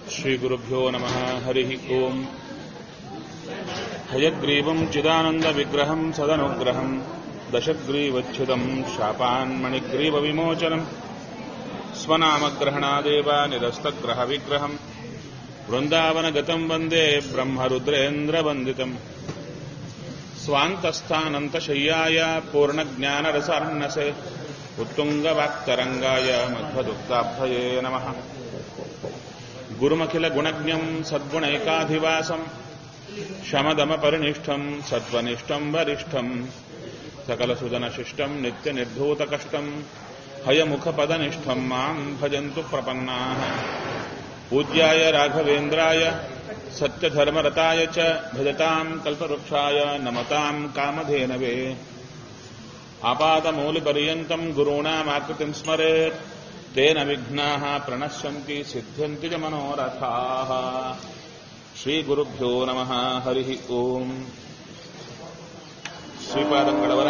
श्रीगुरुभ्यो नमः हरिः ओम् हयग्रीवम् चिदानन्दविग्रहम् सदनुग्रहम् दशग्रीवच्छिदम् शापान्मणिग्रीवविमोचनम् स्वनामग्रहणादेव निरस्तग्रहविग्रहम् वृन्दावनगतम् वन्दे ब्रह्मरुद्रेन्द्रवन्दितम् स्वान्तस्थानन्तशय्याय पूर्णज्ञानरसार्णसे उत्तुङ्गवाक्तरङ्गाय मध्वदुक्ताभये नमः गुरुमखिलगुणज्ञम् सद्गुणैकाधिवासम् शमदमपरिनिष्ठम् सत्त्वनिष्ठम् वरिष्ठम् सकलसुदनशिष्टम् नित्यनिर्धूतकष्टम् हयमुखपदनिष्ठम् माम् भजन्तु प्रपन्नाः पूज्याय राघवेन्द्राय सत्यधर्मरताय च भजताम् कल्पवृक्षाय नमताम् कामधेनवे आपादमूलिपर्यन्तम् गुरूणामाकृतिम् स्मरेत् तेन विघ्नाः प्रणश्यन्ति सिद्ध्यन्ति च मनोरथाः ಶ್ರೀಗುರುಭ್ಯೋ ನಮಃ ಹರಿ ಓಂ ಶ್ರೀಪಾದಂಗಳವರ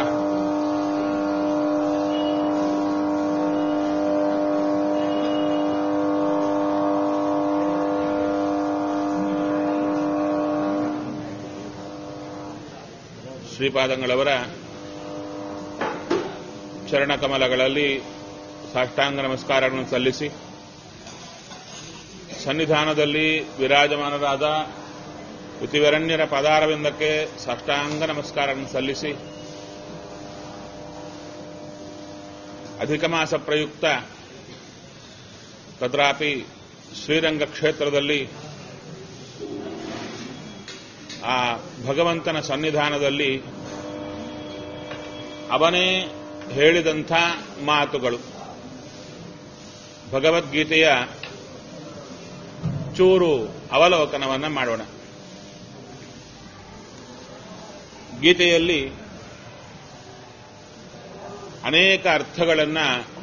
ಶ್ರೀಪಾದಂಗಳವರ ಚರಣಕಮಲಗಳಲ್ಲಿ ಸಾಷ್ಟಾಂಗ ನಮಸ್ಕಾರಗಳನ್ನು ಸಲ್ಲಿಸಿ ಸನ್ನಿಧಾನದಲ್ಲಿ ವಿರಾಜಮಾನರಾದ ಯುತಿವರಣ್ಯರ ಪದಾರವಿಂದಕ್ಕೆ ಸಾಷ್ಟಾಂಗ ನಮಸ್ಕಾರವನ್ನು ಸಲ್ಲಿಸಿ ಅಧಿಕ ಮಾಸ ಪ್ರಯುಕ್ತ ತದ್ರಾಪಿ ಶ್ರೀರಂಗ ಕ್ಷೇತ್ರದಲ್ಲಿ ಆ ಭಗವಂತನ ಸನ್ನಿಧಾನದಲ್ಲಿ ಅವನೇ ಹೇಳಿದಂಥ ಮಾತುಗಳು ಭಗವದ್ಗೀತೆಯ ಚೂರು ಅವಲೋಕನವನ್ನ ಮಾಡೋಣ ಗೀತೆಯಲ್ಲಿ ಅನೇಕ ಅರ್ಥಗಳನ್ನ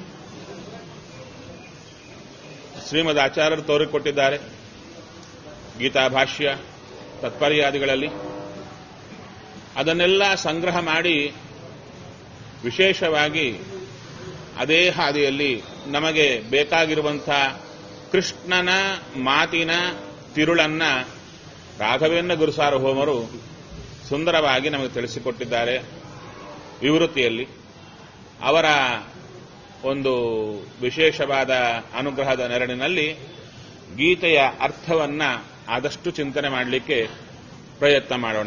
ಶ್ರೀಮದ್ ಆಚಾರ್ಯರು ತೋರಿಕೊಟ್ಟಿದ್ದಾರೆ ಗೀತಾ ಭಾಷ್ಯ ತತ್ಪರ್ಯಾದಿಗಳಲ್ಲಿ ಅದನ್ನೆಲ್ಲ ಸಂಗ್ರಹ ಮಾಡಿ ವಿಶೇಷವಾಗಿ ಅದೇ ಹಾದಿಯಲ್ಲಿ ನಮಗೆ ಬೇಕಾಗಿರುವಂಥ ಕೃಷ್ಣನ ಮಾತಿನ ತಿರುಳನ್ನ ರಾಘವೇಂದ್ರ ಗುರುಸಾರ್ವಭೌಮರು ಸುಂದರವಾಗಿ ನಮಗೆ ತಿಳಿಸಿಕೊಟ್ಟಿದ್ದಾರೆ ವಿವೃತ್ತಿಯಲ್ಲಿ ಅವರ ಒಂದು ವಿಶೇಷವಾದ ಅನುಗ್ರಹದ ನೆರಳಿನಲ್ಲಿ ಗೀತೆಯ ಅರ್ಥವನ್ನ ಆದಷ್ಟು ಚಿಂತನೆ ಮಾಡಲಿಕ್ಕೆ ಪ್ರಯತ್ನ ಮಾಡೋಣ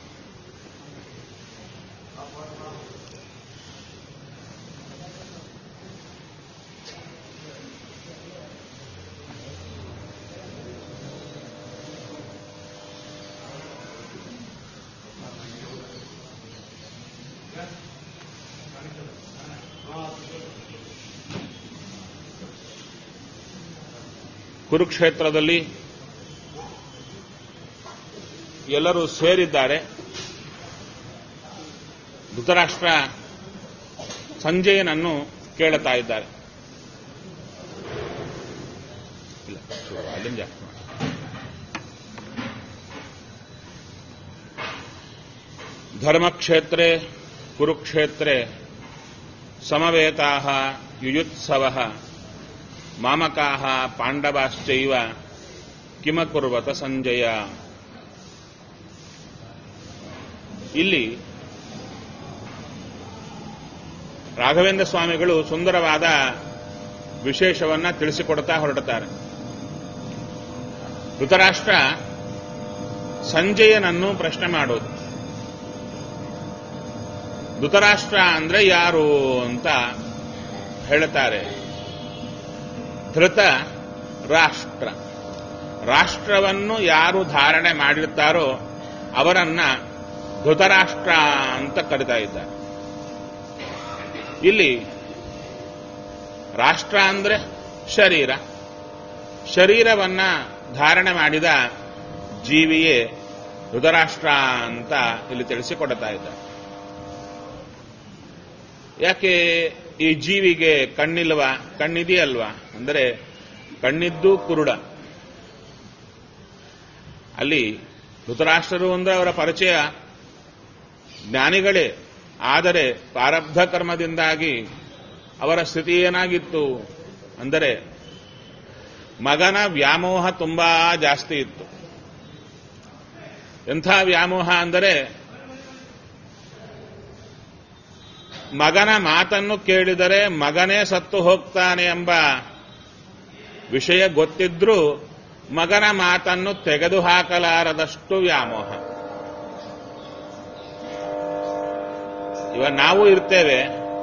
ಕುರುಕ್ಷೇತ್ರದಲ್ಲಿ ಎಲ್ಲರೂ ಸೇರಿದ್ದಾರೆ ಧೃತರಾಷ್ಟ್ರ ಸಂಜಯನನ್ನು ಕೇಳುತ್ತಾ ಇದ್ದಾರೆ ಇಲ್ಲ, ವಾಲ್ಯೂಮ್ ಜಾಸ್ತಿ ಮಾಡಿ. ಧರ್ಮಕ್ಷೇತ್ರೆ ಕುರುಕ್ಷೇತ್ರೆ ಸಮವೇತಾ ಯುಯುತ್ಸವ ಮಾಮಕಾ ಪಾಂಡವಾಶ್ಚೈವ ಕಿಮಕುರ್ವತ ಸಂಜಯ ಇಲ್ಲಿ ರಾಘವೇಂದ್ರ ಸ್ವಾಮಿಗಳು ಸುಂದರವಾದ ವಿಶೇಷವನ್ನ ತಿಳಿಸಿಕೊಡ್ತಾ ಹೊರಡುತ್ತಾರೆ ಧೃತರಾಷ್ಟ್ರ ಸಂಜಯನನ್ನು ಪ್ರಶ್ನೆ ಮಾಡೋದು ಧೃತರಾಷ್ಟ್ರ ಅಂದ್ರೆ ಯಾರು ಅಂತ ಹೇಳುತ್ತಾರೆ ಧೃತ ರಾಷ್ಟ್ರ ರಾಷ್ಟ್ರವನ್ನು ಯಾರು ಧಾರಣೆ ಮಾಡಿರ್ತಾರೋ ಅವರನ್ನ ಧೃತರಾಷ್ಟ್ರ ಅಂತ ಕರಿತಾ ಇದ್ದಾರೆ ಇಲ್ಲಿ ರಾಷ್ಟ್ರ ಅಂದ್ರೆ ಶರೀರ ಶರೀರವನ್ನ ಧಾರಣೆ ಮಾಡಿದ ಜೀವಿಯೇ ಧೃತರಾಷ್ಟ್ರ ಅಂತ ಇಲ್ಲಿ ತಿಳಿಸಿಕೊಡ್ತಾ ಇದ್ದಾರೆ ಯಾಕೆ ಈ ಜೀವಿಗೆ ಕಣ್ಣಿಲ್ವಾ ಕಣ್ಣಿದೆಯಲ್ವಾ ಅಂದರೆ ಕಣ್ಣಿದ್ದು ಕುರುಡ ಅಲ್ಲಿ ಧೃತರಾಷ್ಟ್ರರು ಅಂದ್ರೆ ಅವರ ಪರಿಚಯ ಜ್ಞಾನಿಗಳೇ ಆದರೆ ಪ್ರಾರಬ್ಧ ಕರ್ಮದಿಂದಾಗಿ ಅವರ ಸ್ಥಿತಿ ಏನಾಗಿತ್ತು ಅಂದರೆ ಮಗನ ವ್ಯಾಮೋಹ ತುಂಬಾ ಜಾಸ್ತಿ ಇತ್ತು ಎಂಥ ವ್ಯಾಮೋಹ ಅಂದರೆ ಮಗನ ಮಾತನ್ನು ಕೇಳಿದರೆ ಮಗನೇ ಸತ್ತು ಹೋಗ್ತಾನೆ ಎಂಬ ವಿಷಯ ಗೊತ್ತಿದ್ರೂ ಮಗನ ಮಾತನ್ನು ತೆಗೆದುಹಾಕಲಾರದಷ್ಟು ವ್ಯಾಮೋಹ ಇವ ನಾವು ಇರ್ತೇವೆ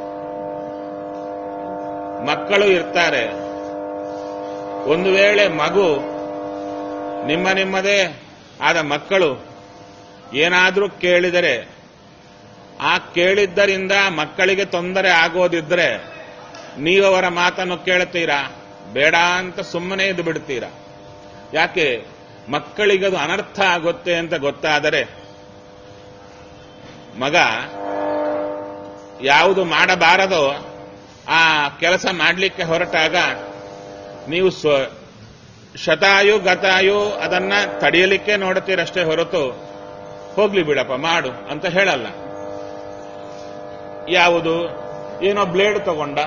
ಮಕ್ಕಳು ಇರ್ತಾರೆ ಒಂದು ವೇಳೆ ಮಗು ನಿಮ್ಮ ನಿಮ್ಮದೇ ಆದ ಮಕ್ಕಳು ಏನಾದರೂ ಕೇಳಿದರೆ ಆ ಕೇಳಿದ್ದರಿಂದ ಮಕ್ಕಳಿಗೆ ತೊಂದರೆ ಆಗೋದಿದ್ರೆ ನೀವವರ ಮಾತನ್ನು ಕೇಳ್ತೀರಾ ಬೇಡ ಅಂತ ಸುಮ್ಮನೆ ಇದ್ದು ಬಿಡ್ತೀರಾ ಯಾಕೆ ಮಕ್ಕಳಿಗದು ಅನರ್ಥ ಆಗುತ್ತೆ ಅಂತ ಗೊತ್ತಾದರೆ ಮಗ ಯಾವುದು ಮಾಡಬಾರದೋ ಆ ಕೆಲಸ ಮಾಡಲಿಕ್ಕೆ ಹೊರಟಾಗ ನೀವು ಸ್ವ ಶತಾಯು ಗತಾಯು ಅದನ್ನ ತಡೆಯಲಿಕ್ಕೆ ನೋಡುತ್ತೀರಷ್ಟೇ ಹೊರತು ಹೋಗ್ಲಿ ಬಿಡಪ್ಪ ಮಾಡು ಅಂತ ಹೇಳಲ್ಲ ಯಾವುದು ಏನೋ ಬ್ಲೇಡ್ ತಗೊಂಡ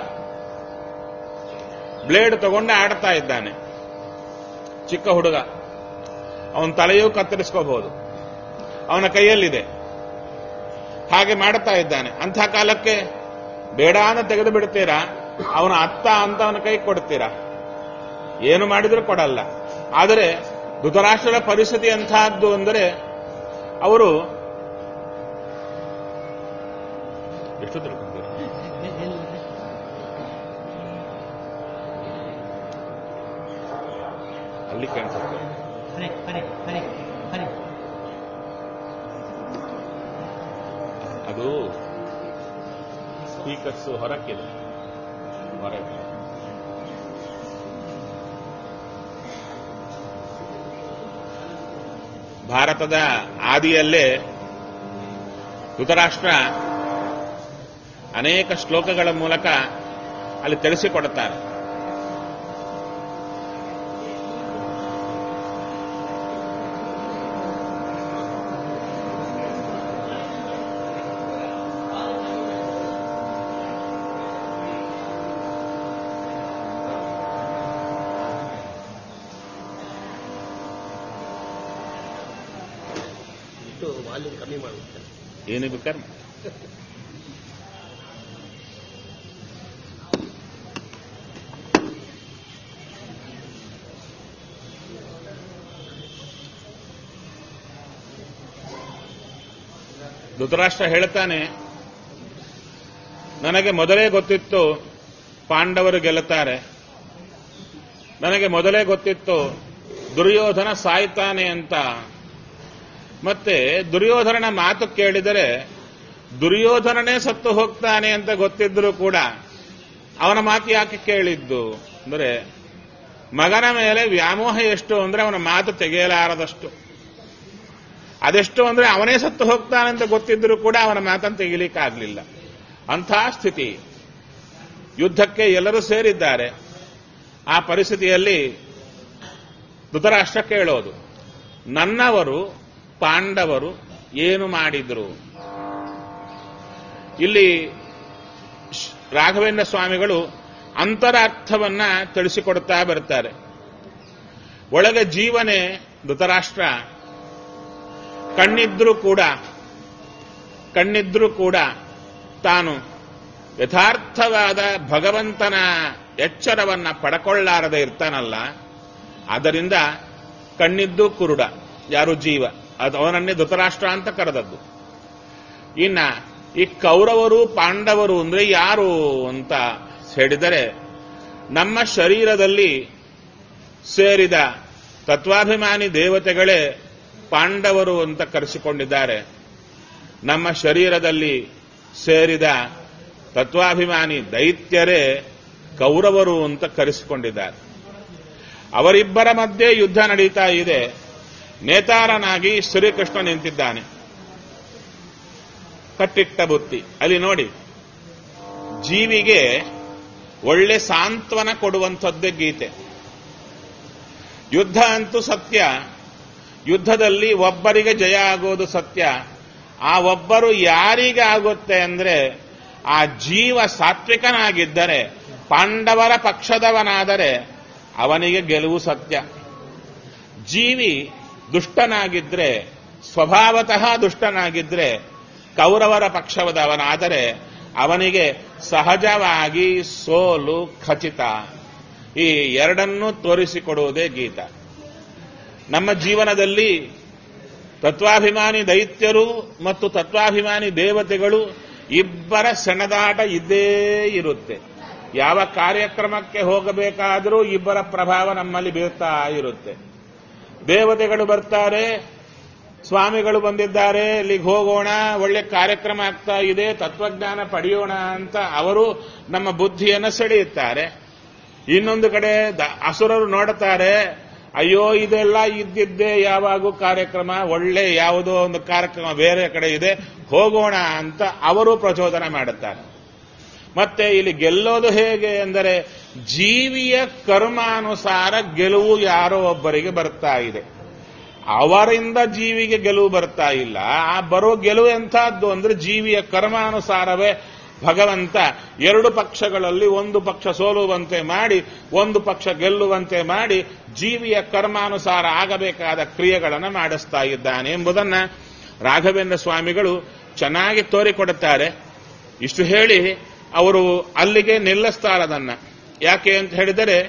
ಬ್ಲೇಡ್ ತಗೊಂಡ ಆಡ್ತಾ ಇದ್ದಾನೆ ಚಿಕ್ಕ ಹುಡುಗ ಅವನ ತಲೆಯೂ ಕತ್ತರಿಸ್ಕೋಬಹುದು ಅವನ ಕೈಯಲ್ಲಿದೆ ಹಾಗೆ ಮಾಡುತ್ತಾ ಇದ್ದಾನೆ ಅಂಥ ಕಾಲಕ್ಕೆ ಬೇಡ ಅಂತ ತೆಗೆದು ಬಿಡ್ತೀರಾ ಅವನ ಅತ್ತ ಅಂತ ಅವನ ಕೈ ಕೊಡ್ತೀರಾ ಏನು ಮಾಡಿದ್ರೂ ಕೊಡಲ್ಲ ಆದರೆ ಧೃತರಾಷ್ಟ್ರದ ಪರಿಸ್ಥಿತಿ ಅಂತಹದ್ದು ಅಂದರೆ ಅವರು ಎಷ್ಟು ತಿಳ್ಕೊಂತೀರ ಅಲ್ಲಿ ಕಾಣಿಸುತ್ತೆ ಹರಿ ಹರಿ ಹರಿ ಹರಿ ಅದು ಸ್ಪೀಕರ್ಸ್ ಹೊರಕ್ಕಿದೆ ಹೊರಗೆ ಭಾರತದ ಆದಿಯಲ್ಲೇ ಧೃತರಾಷ್ಟ್ರ ಅನೇಕ ಶ್ಲೋಕಗಳ ಮೂಲಕ ಅಲ್ಲಿ ತಿಳಿಸಿಕೊಡುತ್ತಾರೆ ಇಟ್ಟು ವಾಲ್ಯೂಮ್ ಕಮ್ಮಿ ಮಾಡ್ಬಿಡ್ತಾರೆ ಏನು ಬೇಕಾದ್ರೆ ಮಾಡಿ. ಧೃತರಾಷ್ಟ್ರ ಹೇಳ್ತಾನೆ ನನಗೆ ಮೊದಲೇ ಗೊತ್ತಿತ್ತು ಪಾಂಡವರು ಗೆಲ್ಲುತ್ತಾರೆ ನನಗೆ ಮೊದಲೇ ಗೊತ್ತಿತ್ತು ದುರ್ಯೋಧನ ಸಾಯ್ತಾನೆ ಅಂತ ಮತ್ತೆ ದುರ್ಯೋಧನನ ಮಾತು ಕೇಳಿದರೆ ದುರ್ಯೋಧನನೇ ಸತ್ತು ಹೋಗ್ತಾನೆ ಅಂತ ಗೊತ್ತಿದ್ರೂ ಕೂಡ ಅವನ ಮಾತು ಯಾಕೆ ಕೇಳಿದ್ದು ಅಂದರೆ ಮಗನ ಮೇಲೆ ವ್ಯಾಮೋಹ ಎಷ್ಟು ಅಂದ್ರೆ ಅವನ ಮಾತು ತೆಗೆಯಲಾರದಷ್ಟು ಅದೆಷ್ಟು ಅಂದ್ರೆ ಅವನೇ ಸತ್ತು ಹೋಗ್ತಾನೆ ಅಂತ ಗೊತ್ತಿದ್ರೂ ಕೂಡ ಅವನ ಮಾತನ್ನು ತೆಗಿಲಿಕ್ಕಾಗಲಿಲ್ಲ ಅಂಥ ಸ್ಥಿತಿ ಯುದ್ಧಕ್ಕೆ ಎಲ್ಲರೂ ಸೇರಿದ್ದಾರೆ ಆ ಪರಿಸ್ಥಿತಿಯಲ್ಲಿ ಧೃತರಾಷ್ಟ್ರ ಕೇಳೋದು ನನ್ನವರು ಪಾಂಡವರು ಏನು ಮಾಡಿದ್ರು ಇಲ್ಲಿ ಶ್- ರಾಘವೇಂದ್ರ ಸ್ವಾಮಿಗಳು ಅಂತರಾರ್ಥವನ್ನ ತಿಳಿಸಿಕೊಡ್ತಾ ಬರ್ತಾರೆ ಒಳಗೆ ಜೀವನೆ ಧೃತರಾಷ್ಟ್ರ ಕಣ್ಣಿದ್ರೂ ಕೂಡ ಕಣ್ಣಿದ್ರೂ ಕೂಡ ತಾನು ಯಥಾರ್ಥವಾದ ಭಗವಂತನ ಎಚ್ಚರವನ್ನ ಪಡ್ಕೊಳ್ಳಾರದೆ ಇರ್ತಾನಲ್ಲ ಆದ್ದರಿಂದ ಕಣ್ಣಿದ್ದು ಕುರುಡ ಯಾರು ಜೀವ ಅದು ಅವನನ್ನೇ ಧೃತರಾಷ್ಟ್ರ ಅಂತ ಕರೆದದ್ದು ಇನ್ನ ಈ ಕೌರವರು ಪಾಂಡವರು ಅಂದ್ರೆ ಯಾರು ಅಂತ ಹೇಳಿದರೆ ನಮ್ಮ ಶರೀರದಲ್ಲಿ ಸೇರಿದ ತತ್ವಾಭಿಮಾನಿ ದೇವತೆಗಳೇ ಪಾಂಡವರು ಅಂತ ಕರೆಸಿಕೊಂಡಿದ್ದಾರೆ ನಮ್ಮ ಶರೀರದಲ್ಲಿ ಸೇರಿದ ತತ್ವಾಭಿಮಾನಿ ದೈತ್ಯರೇ ಕೌರವರು ಅಂತ ಕರೆಸಿಕೊಂಡಿದ್ದಾರೆ ಅವರಿಬ್ಬರ ಮಧ್ಯೆ ಯುದ್ಧ ನಡೀತಾ ಇದೆ ನೇತಾರನಾಗಿ ಶ್ರೀಕೃಷ್ಣ ನಿಂತಿದ್ದಾನೆ ಕಟ್ಟಿಟ್ಟ ಬುತ್ತಿ ಅಲ್ಲಿ ನೋಡಿ ಜೀವಿಗೆ ಒಳ್ಳೆ ಸಾಂತ್ವನ ಕೊಡುವಂಥದ್ದೇ ಗೀತೆ ಯುದ್ಧ ಅಂತೂ ಸತ್ಯ ಯುದ್ಧದಲ್ಲಿ ಒಬ್ಬರಿಗೆ ಜಯ ಆಗೋದು ಸತ್ಯ ಆ ಒಬ್ಬರು ಯಾರಿಗೆ ಆಗುತ್ತೆ ಅಂದ್ರೆ ಆ ಜೀವ ಸಾತ್ವಿಕನಾಗಿದ್ದರೆ ಪಾಂಡವರ ಪಕ್ಷದವನಾದರೆ ಅವನಿಗೆ ಗೆಲುವು ಸತ್ಯ ಜೀವಿ ದುಷ್ಟನಾಗಿದ್ರೆ ಸ್ವಭಾವತಃ ದುಷ್ಟನಾಗಿದ್ರೆ ಕೌರವರ ಪಕ್ಷವದವನಾದರೆ ಅವನಿಗೆ ಸಹಜವಾಗಿ ಸೋಲು ಖಚಿತ ಈ ಎರಡನ್ನೂ ತೋರಿಸಿಕೊಡುವುದೇ ಗೀತ ನಮ್ಮ ಜೀವನದಲ್ಲಿ ತತ್ವಾಭಿಮಾನಿ ದೈತ್ಯರು ಮತ್ತು ತತ್ವಾಭಿಮಾನಿ ದೇವತೆಗಳು ಇಬ್ಬರ ಸೆಣದಾಟ ಇದ್ದೇ ಇರುತ್ತೆ ಯಾವ ಕಾರ್ಯಕ್ರಮಕ್ಕೆ ಹೋಗಬೇಕಾದರೂ ಇಬ್ಬರ ಪ್ರಭಾವ ನಮ್ಮಲ್ಲಿ ಬೀರ್ತಾ ಇರುತ್ತೆ ದೇವತೆಗಳು ಬರ್ತಾರೆ ಸ್ವಾಮಿಗಳು ಬಂದಿದ್ದಾರೆ ಇಲ್ಲಿಗೆ ಹೋಗೋಣ ಒಳ್ಳೆ ಕಾರ್ಯಕ್ರಮ ಆಗ್ತಾ ಇದೆ ತತ್ವಜ್ಞಾನ ಪಡೆಯೋಣ ಅಂತ ಅವರು ನಮ್ಮ ಬುದ್ಧಿಯನ್ನು ಸೆಳೆಯುತ್ತಾರೆ ಇನ್ನೊಂದು ಕಡೆ ದ- ಅಸುರರು ನೋಡುತ್ತಾರೆ ಅಯ್ಯೋ ಇದೆಲ್ಲ ಇದ್ದಿದ್ದೇ ಯಾವಾಗೂ ಕಾರ್ಯಕ್ರಮ ಒಳ್ಳೆ ಯಾವುದೋ ಒಂದು ಕಾರ್ಯಕ್ರಮ ಬೇರೆ ಕಡೆ ಇದೆ ಹೋಗೋಣ ಅಂತ ಅವರು ಪ್ರಚೋದನೆ ಮಾಡುತ್ತಾರೆ ಮತ್ತೆ ಇಲ್ಲಿ ಗೆಲ್ಲೋದು ಹೇಗೆ ಎಂದರೆ ಜೀವಿಯ ಕರ್ಮಾನುಸಾರ ಗೆಲುವು ಯಾರೋ ಒಬ್ಬರಿಗೆ ಬರ್ತಾ ಇದೆ ಅವರಿಂದ ಜೀವಿಗೆ ಗೆಲುವು ಬರ್ತಾ ಇಲ್ಲ ಆ ಬರೋ ಗೆಲುವು ಎಂಥದ್ದು ಅಂದ್ರೆ ಜೀವಿಯ ಕರ್ಮಾನುಸಾರವೇ ಭಗವಂತ ಎರಡು ಪಕ್ಷಗಳಲ್ಲಿ ಒಂದು ಪಕ್ಷ ಸೋಲುವಂತೆ ಮಾಡಿ ಒಂದು ಪಕ್ಷ ಗೆಲ್ಲುವಂತೆ ಮಾಡಿ ಜೀವಿಯ ಕರ್ಮಾನುಸಾರ ಆಗಬೇಕಾದ ಕ್ರಿಯೆಗಳನ್ನು ಮಾಡಿಸ್ತಾ ಇದ್ದಾನೆ ಎಂಬುದನ್ನ ರಾಘವೇಂದ್ರ ಸ್ವಾಮಿಗಳು ಚೆನ್ನಾಗಿ ತೋರಿಕೊಡುತ್ತಾರೆ ಇಷ್ಟು ಹೇಳಿ ಅವರು ಅಲ್ಲಿಗೆ ನಿಲ್ಲಿಸ್ತಾರೆ ಅದನ್ನ ಯಾಕೆ ಅಂತ ಹೇಳಿದರೆ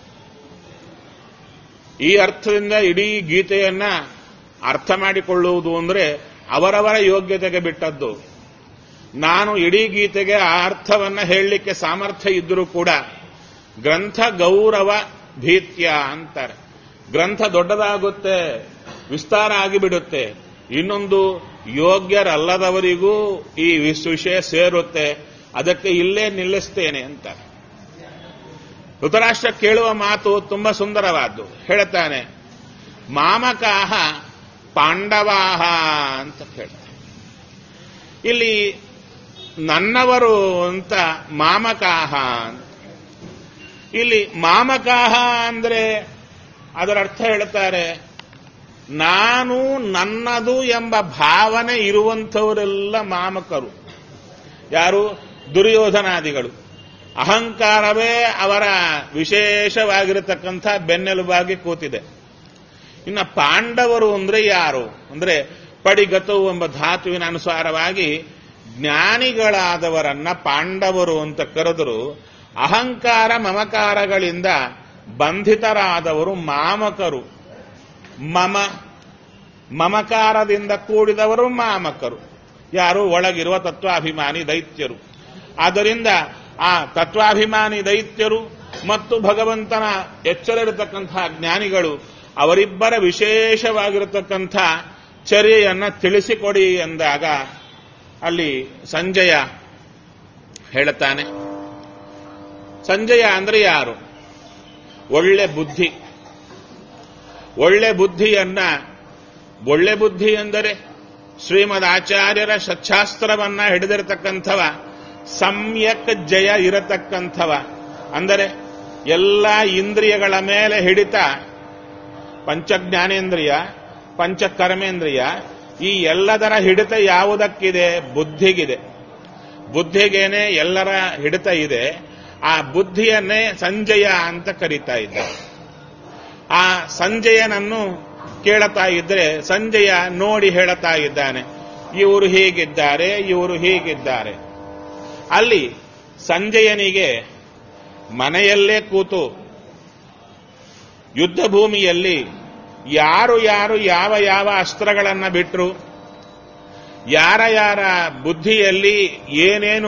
ಈ ಅರ್ಥದಿಂದ ಇಡೀ ಗೀತೆಯನ್ನ ಅರ್ಥ ಮಾಡಿಕೊಳ್ಳುವುದು ಅಂದ್ರೆ ಅವರವರ ಯೋಗ್ಯತೆಗೆ ಬಿಟ್ಟದ್ದು ನಾನು ಇಡೀ ಗೀತೆಗೆ ಆ ಅರ್ಥವನ್ನ ಹೇಳಲಿಕ್ಕೆ ಸಾಮರ್ಥ್ಯ ಇದ್ದರೂ ಕೂಡ ಗ್ರಂಥ ಗೌರವ ಭೀತ್ಯ ಅಂತಾರೆ ಗ್ರಂಥ ದೊಡ್ಡದಾಗುತ್ತೆ ವಿಸ್ತಾರ ಆಗಿಬಿಡುತ್ತೆ ಇನ್ನೊಂದು ಯೋಗ್ಯರಲ್ಲದವರಿಗೂ ಈ ವಿಸ್- ವಿಷಯ ಸೇರುತ್ತೆ ಅದಕ್ಕೆ ಇಲ್ಲೇ ನಿಲ್ಲಿಸ್ತೇನೆ ಅಂತಾರೆ ಧೃತರಾಷ್ಟ್ರ ಕೇಳುವ ಮಾತು ತುಂಬಾ ಸುಂದರವಾದ್ದು ಹೇಳುತ್ತಾನೆ ಮಾಮಕಾಹ ಪಾಂಡವಾಹ ಅಂತ ಹೇಳ್ತಾರೆ ಇಲ್ಲಿ ನನ್ನವರು ಅಂತ ಮಾಮಕಾಹ ಅಂತ ಇಲ್ಲಿ ಮಾಮಕಾಹ ಅಂದ್ರೆ ಅದರ ಅರ್ಥ ಹೇಳ್ತಾರೆ ನಾನು ನನ್ನದು ಎಂಬ ಭಾವನೆ ಇರುವಂಥವರೆಲ್ಲ ಮಾಮಕರು ಯಾರು ದುರ್ಯೋಧನಾದಿಗಳು ಅಹಂಕಾರವೇ ಅವರ ವಿಶೇಷವಾಗಿರತಕ್ಕಂಥ ಬೆನ್ನೆಲುಬಾಗಿ ಕೂತಿದೆ ಇನ್ನು ಪಾಂಡವರು ಅಂದ್ರೆ ಯಾರು ಅಂದ್ರೆ ಪಡಿಗತವು ಎಂಬ ಧಾತುವಿನ ಅನುಸಾರವಾಗಿ ಜ್ಞಾನಿಗಳಾದವರನ್ನ ಪಾಂಡವರು ಅಂತ ಕರೆದರು ಅಹಂಕಾರ ಮಮಕಾರಗಳಿಂದ ಬಂಧಿತರಾದವರು ಮಾಮಕರು ಮಮ ಮಮಕಾರದಿಂದ ಕೂಡಿದವರು ಮಾಮಕರು ಯಾರು ಒಳಗಿರುವ ತತ್ವಾಭಿಮಾನಿ ದೈತ್ಯರು ಆದ್ದರಿಂದ ಆ ತತ್ವಾಭಿಮಾನಿ ದೈತ್ಯರು ಮತ್ತು ಭಗವಂತನ ಎಚ್ಚರ ಇರತಕ್ಕಂಥ ಜ್ಞಾನಿಗಳು ಅವರಿಬ್ಬರ ವಿಶೇಷವಾಗಿರತಕ್ಕಂಥ ಚರ್ಯೆಯನ್ನ ತಿಳಿಸಿಕೊಡಿ ಎಂದಾಗ ಅಲ್ಲಿ ಸಂಜಯ ಹೇಳುತ್ತಾನೆ ಸಂಜಯ ಅಂದ್ರೆ ಯಾರು ಒಳ್ಳೆ ಬುದ್ಧಿ ಒಳ್ಳೆ ಬುದ್ಧಿಯನ್ನ ಒಳ್ಳೆ ಬುದ್ಧಿ ಎಂದರೆ ಶ್ರೀಮದ್ ಆಚಾರ್ಯರ ಸಚ್ಛಾಸ್ತ್ರವನ್ನ ಹಿಡಿದಿರತಕ್ಕಂಥವ ಸಮ್ಯಕ್ ಜಯ ಇರತಕ್ಕಂಥವ ಅಂದರೆ ಎಲ್ಲ ಇಂದ್ರಿಯಗಳ ಮೇಲೆ ಹಿಡಿತ ಪಂಚಜ್ಞಾನೇಂದ್ರಿಯ ಪಂಚಕರ್ಮೇಂದ್ರಿಯ ಈ ಎಲ್ಲದರ ಹಿಡಿತ ಯಾವುದಕ್ಕಿದೆ ಬುದ್ಧಿಗಿದೆ ಬುದ್ಧಿಗೇನೆ ಎಲ್ಲರ ಹಿಡಿತ ಇದೆ ಆ ಬುದ್ಧಿಯನ್ನೇ ಸಂಜಯ ಅಂತ ಕರೀತಾ ಇದ್ದಾರೆ ಆ ಸಂಜಯನನ್ನು ಕೇಳುತ್ತಾ ಇದ್ರೆ ಸಂಜಯ ನೋಡಿ ಹೇಳುತ್ತಾ ಇದ್ದಾನೆ ಇವರು ಹೀಗಿದ್ದಾರೆ ಇವರು ಹೀಗಿದ್ದಾರೆ ಅಲ್ಲಿ ಸಂಜಯನಿಗೆ ಮನೆಯಲ್ಲೇ ಕೂತು ಯುದ್ಧ ಭೂಮಿಯಲ್ಲಿ ಯಾರು ಯಾರು ಯಾವ ಯಾವ ಅಸ್ತ್ರಗಳನ್ನ ಬಿಟ್ರು ಯಾರ ಯಾರ ಬುದ್ಧಿಯಲ್ಲಿ ಏನೇನು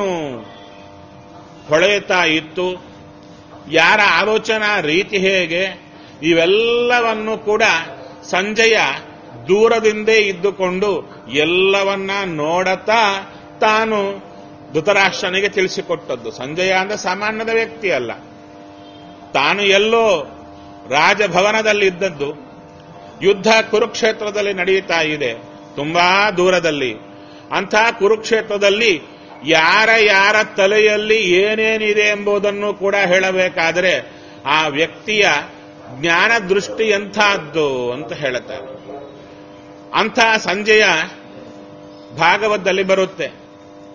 ಹೊಳೆಯುತ್ತಾ ಇತ್ತು ಯಾರ ಆಲೋಚನಾ ರೀತಿ ಹೇಗೆ ಇವೆಲ್ಲವನ್ನು ಕೂಡ ಸಂಜಯ ದೂರದಿಂದೇ ಇದ್ದುಕೊಂಡು ಎಲ್ಲವನ್ನ ನೋಡತಾ ತಾನು ಧೃತರಾಷ್ಟ್ರನಿಗೆ ತಿಳಿಸಿಕೊಟ್ಟದ್ದು ಸಂಜಯ ಅಂದ್ರೆ ಸಾಮಾನ್ಯದ ವ್ಯಕ್ತಿ ಅಲ್ಲ ತಾನು ಎಲ್ಲೋ ರಾಜಭವನದಲ್ಲಿದ್ದದ್ದು ಯುದ್ಧ ಕುರುಕ್ಷೇತ್ರದಲ್ಲಿ ನಡೆಯುತ್ತಾ ಇದೆ ತುಂಬಾ ದೂರದಲ್ಲಿ ಅಂಥ ಕುರುಕ್ಷೇತ್ರದಲ್ಲಿ ಯಾರ ಯಾರ ತಲೆಯಲ್ಲಿ ಏನೇನಿದೆ ಎಂಬುದನ್ನು ಕೂಡ ಹೇಳಬೇಕಾದರೆ ಆ ವ್ಯಕ್ತಿಯ ಜ್ಞಾನ ದೃಷ್ಟಿ ಎಂಥದ್ದು ಅಂತ ಹೇಳುತ್ತಾರೆ ಅಂಥ ಸಂಜಯ ಭಾಗವತದಲ್ಲಿ ಬರುತ್ತೆ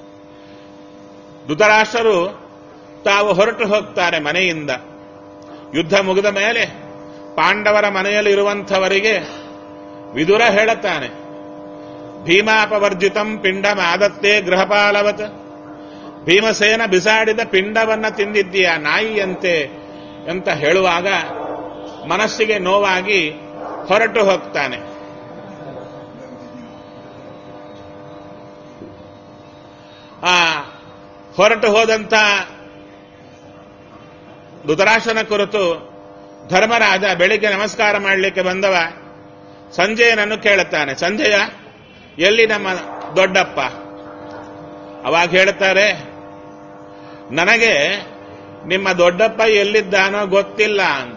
ಧೃತರಾಷ್ಟ್ರರು ತಾವು ಹೊರಟು ಹೋಗ್ತಾರೆ ಮನೆಯಿಂದ ಯುದ್ಧ ಮುಗಿದ ಮೇಲೆ ಪಾಂಡವರ ಮನೆಯಲ್ಲಿರುವಂಥವರಿಗೆ ವಿದುರ ಹೇಳುತ್ತಾನೆ ಭೀಮಾಪವರ್ಜಿತಂ ಪಿಂಡಮಾದತ್ತೇ ಗೃಹಪಾಲವತ್ ಭೀಮಸೇನ ಬಿಸಾಡಿದ ಪಿಂಡವನ್ನ ತಿಂದಿದ್ದೀಯ ನಾಯಿಯಂತೆ ಅಂತ ಹೇಳುವಾಗ ಮನಸ್ಸಿಗೆ ನೋವಾಗಿ ಹೊರಟು ಹೋಗ್ತಾನೆ ಆ ಹೊರಟು ಹೋದಂತ ಧೃತರಾಶನ ಕುರಿತು ಧರ್ಮರಾಜ ಬೆಳಿಗ್ಗೆ ನಮಸ್ಕಾರ ಮಾಡಲಿಕ್ಕೆ ಬಂದವ ಸಂಜಯನನ್ನು ಕೇಳುತ್ತಾನೆ ಸಂಜಯ ಎಲ್ಲಿ ನಮ್ಮ ದೊಡ್ಡಪ್ಪ ಅವಾಗ ಹೇಳ್ತಾರೆ ನನಗೆ ನಿಮ್ಮ ದೊಡ್ಡಪ್ಪ ಎಲ್ಲಿದ್ದಾನೋ ಗೊತ್ತಿಲ್ಲ ಅಂದ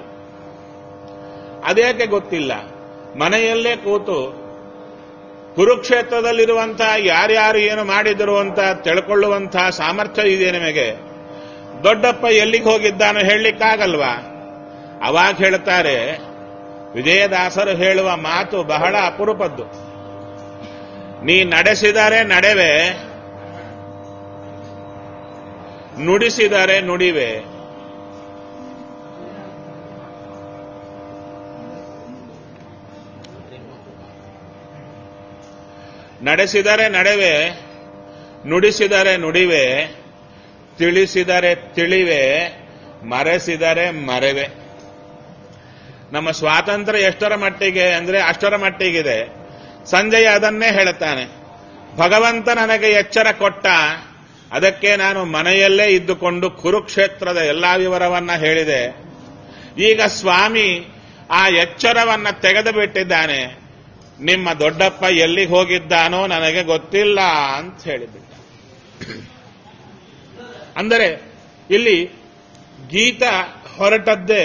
ಅದೇಕೆ ಗೊತ್ತಿಲ್ಲ ಮನೆಯಲ್ಲೇ ಕೂತು ಕುರುಕ್ಷೇತ್ರದಲ್ಲಿರುವಂತಹ ಯಾರ್ಯಾರು ಏನು ಮಾಡಿದರು ಅಂತ ತಿಳ್ಕೊಳ್ಳುವಂತಹ ಸಾಮರ್ಥ್ಯ ಇದೆ ನಿಮಗೆ ದೊಡ್ಡಪ್ಪ ಎಲ್ಲಿಗೆ ಹೋಗಿದ್ದಾನೋ ಹೇಳಲಿಕ್ಕಾಗಲ್ವಾ ಅವಾಗ ಹೇಳ್ತಾರೆ ವಿಜಯದಾಸರು ಹೇಳುವ ಮಾತು ಬಹಳ ಅಪರೂಪದ್ದು ನೀ ನಡೆಸಿದರೆ ನಡೆವೆ ನುಡಿಸಿದರೆ ನುಡಿವೆ ನಡೆಸಿದರೆ ನಡೆವೆ ನುಡಿಸಿದರೆ ನುಡಿವೆ ತಿಳಿಸಿದರೆ ತಿಳಿವೆ ಮರೆಸಿದರೆ ಮರೆವೆ ನಮ್ಮ ಸ್ವಾತಂತ್ರ್ಯ ಎಷ್ಟರ ಮಟ್ಟಿಗೆ ಅಂದ್ರೆ ಅಷ್ಟರ ಮಟ್ಟಿಗಿದೆ ಸಂಜಯ್ ಅದನ್ನೇ ಹೇಳುತ್ತಾನೆ ಭಗವಂತ ನನಗೆ ಎಚ್ಚರ ಕೊಟ್ಟ ಅದಕ್ಕೆ ನಾನು ಮನೆಯಲ್ಲೇ ಇದ್ದುಕೊಂಡು ಕುರುಕ್ಷೇತ್ರದ ಎಲ್ಲಾ ವಿವರವನ್ನ ಹೇಳಿದೆ ಈಗ ಸ್ವಾಮಿ ಆ ಎಚ್ಚರವನ್ನ ತೆಗೆದು ಬಿಟ್ಟಿದ್ದಾನೆ ನಿಮ್ಮ ದೊಡ್ಡಪ್ಪ ಎಲ್ಲಿಗೆ ಹೋಗಿದ್ದಾನೋ ನನಗೆ ಗೊತ್ತಿಲ್ಲ ಅಂತ ಹೇಳಿಬಿಟ್ಟ ಅಂದರೆ ಇಲ್ಲಿ ಗೀತ ಹೊರಟದ್ದೇ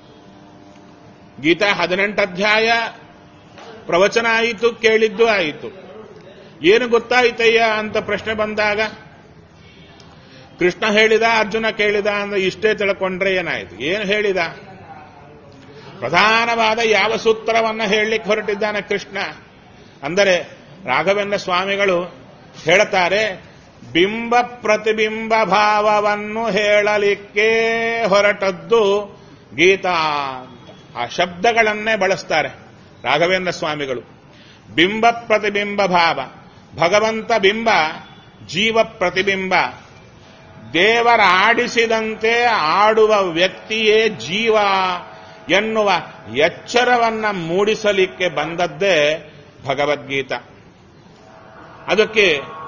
ಗೀತಾ ಹದಿನೆಂಟು ಅಧ್ಯಾಯ ಪ್ರವಚನ ಆಯಿತು ಕೇಳಿದ್ದು ಆಯಿತು ಏನು ಗೊತ್ತಾಯ್ತಯ್ಯ ಅಂತ ಪ್ರಶ್ನೆ ಬಂದಾಗ ಕೃಷ್ಣ ಹೇಳಿದ ಅರ್ಜುನ ಕೇಳಿದ ಅಂದ್ರೆ ಇಷ್ಟೇ ತಿಳ್ಕೊಂಡ್ರೆ ಏನಾಯ್ತು ಏನು ಹೇಳಿದ ಪ್ರಧಾನವಾದ ಯಾವ ಸೂತ್ರವನ್ನ ಹೇಳಲಿಕ್ಕೆ ಹೊರಟಿದ್ದಾನೆ ಕೃಷ್ಣ ಅಂದರೆ ರಾಘವೇಂದ್ರ ಸ್ವಾಮಿಗಳು ಹೇಳುತ್ತಾರೆ ಬಿಂಬ ಪ್ರತಿಬಿಂಬ ಭಾವವನ್ನು ಹೇಳಲಿಕ್ಕೆ ಹೊರಟದ್ದು ಗೀತಾ ಅಂತ ಆ ಶಬ್ದಗಳನ್ನೇ ಬಳಸ್ತಾರೆ ರಾಘವೇಂದ್ರ ಸ್ವಾಮಿಗಳು ಬಿಂಬ ಪ್ರತಿಬಿಂಬ ಭಾವ ಭಗವಂತ ಬಿಂಬ ಜೀವ ಪ್ರತಿಬಿಂಬ ದೇವರ ಆಡಿಸಿದಂತೆ ಆಡುವ ವ್ಯಕ್ತಿಯೇ ಜೀವ ಎನ್ನುವ ಎಚ್ಚರವನ್ನ ಮೂಡಿಸಲಿಕ್ಕೆ ಬಂದದ್ದೇ ಭಗವದ್ಗೀತ ಅದಕ್ಕೆ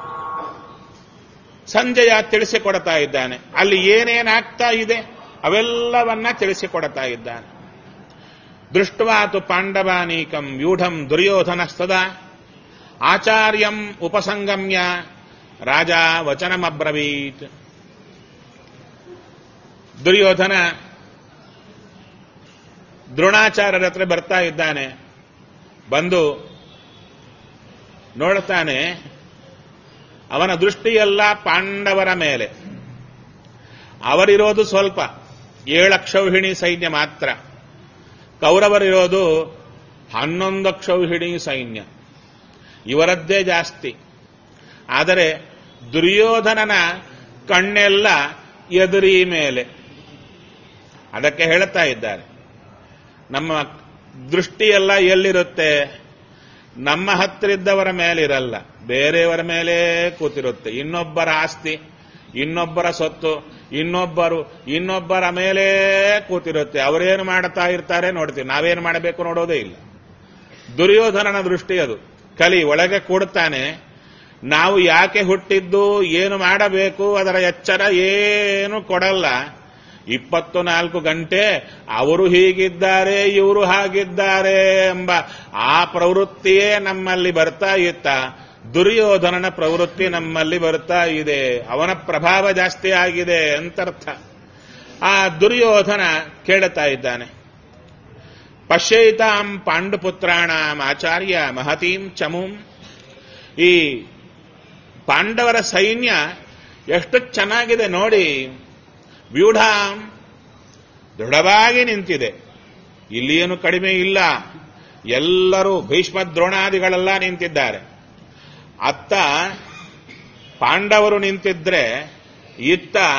ಸಂಜಯ ತಿಳಿಸಿಕೊಡ್ತಾ ಇದ್ದಾನೆ ಅಲ್ಲಿ ಏನೇನಾಗ್ತಾ ಇದೆ ಅವೆಲ್ಲವನ್ನ ತಿಳಿಸಿಕೊಡ್ತಾ ಇದ್ದಾನೆ ದೃಷ್ಟವಾತು ಪಾಂಡವಾನೀಕಂ ವ್ಯೂಢಂ ದುರ್ಯೋಧನಸ್ತದ ಆಚಾರ್ಯಂ ಉಪಸಂಗಮ್ಯ ರಾಜ ವಚನಮಬ್ರವೀತ್ ದುರ್ಯೋಧನ ದ್ರೋಣಾಚಾರ್ಯರ ಹತ್ರ ಬರ್ತಾ ಇದ್ದಾನೆ ಬಂದು ನೋಡ್ತಾನೆ ಅವನ ದೃಷ್ಟಿಯೆಲ್ಲ ಪಾಂಡವರ ಮೇಲೆ ಅವರಿರೋದು ಸ್ವಲ್ಪ ಏಳಕ್ಷೌಹಿಣಿ ಸೈನ್ಯ ಮಾತ್ರ ಕೌರವರಿರೋದು ಹನ್ನೊಂದು ಕ್ಷೌಹಿಣಿ ಸೈನ್ಯ ಇವರದ್ದೇ ಜಾಸ್ತಿ ಆದರೆ ದುರ್ಯೋಧನನ ಕಣ್ಣೆಲ್ಲ ಎದುರಿ ಮೇಲೆ ಅದಕ್ಕೆ ಹೇಳುತ್ತಾ ಇದ್ದಾರೆ ನಮ್ಮ ದೃಷ್ಟಿಯೆಲ್ಲ ಎಲ್ಲಿರುತ್ತೆ ನಮ್ಮ ಹತ್ತಿರಿದ್ದವರ ಮೇಲಿರಲ್ಲ ಬೇರೆಯವರ ಮೇಲೆ ಕೂತಿರುತ್ತೆ ಇನ್ನೊಬ್ಬರ ಆಸ್ತಿ ಇನ್ನೊಬ್ಬರ ಸೊತ್ತು ಇನ್ನೊಬ್ಬರು ಇನ್ನೊಬ್ಬರ ಮೇಲೆ ಕೂತಿರುತ್ತೆ ಅವರೇನು ಮಾಡ್ತಾ ಇರ್ತಾರೆ ನೋಡ್ತೀವಿ ನಾವೇನು ಮಾಡಬೇಕು ನೋಡೋದೇ ಇಲ್ಲ ದುರ್ಯೋಧನನ ದೃಷ್ಟಿ ಅದು ಕಲಿ ಒಳಗೆ ಕೂಡುತ್ತಾನೆ ನಾವು ಯಾಕೆ ಹುಟ್ಟಿದ್ದು ಏನು ಮಾಡಬೇಕು ಅದರ ಎಚ್ಚರ ಏನು ಕೊಡಲ್ಲ ಇಪ್ಪತ್ತು ನಾಲ್ಕು ಗಂಟೆ ಅವರು ಹೀಗಿದ್ದಾರೆ ಇವರು ಹಾಗಿದ್ದಾರೆ ಎಂಬ ಆ ಪ್ರವೃತ್ತಿಯೇ ನಮ್ಮಲ್ಲಿ ಬರ್ತಾ ಇತ್ತ ದುರ್ಯೋಧನನ ಪ್ರವೃತ್ತಿ ನಮ್ಮಲ್ಲಿ ಬರ್ತಾ ಇದೆ ಅವನ ಪ್ರಭಾವ ಜಾಸ್ತಿ ಆಗಿದೆ ಅಂತರ್ಥ ಆ ದುರ್ಯೋಧನ ಕೇಳುತ್ತಾ ಇದ್ದಾನೆ ಪಶ್ಯೈತಾಂ ಪಾಂಡುಪುತ್ರಾಣಾಂ ಆಚಾರ್ಯ ಮಹತೀಂ ಚಮೂಂ ಈ ಪಾಂಡವರ ಸೈನ್ಯ ಎಷ್ಟು ಚೆನ್ನಾಗಿದೆ ನೋಡಿ ವ್ಯೂಢಾಂ ದೃಢವಾಗಿ ನಿಂತಿದೆ ಇಲ್ಲಿಯೇನು ಕಡಿಮೆ ಇಲ್ಲ ಎಲ್ಲರೂ ಭೀಷ್ಮ ದ್ರೋಣಾದಿಗಳೆಲ್ಲ ನಿಂತಿದ್ದಾರೆ ಅತ್ತ ಪಾಂಡವರು ನಿಂತಿದ್ರೆ ಇತ್ತ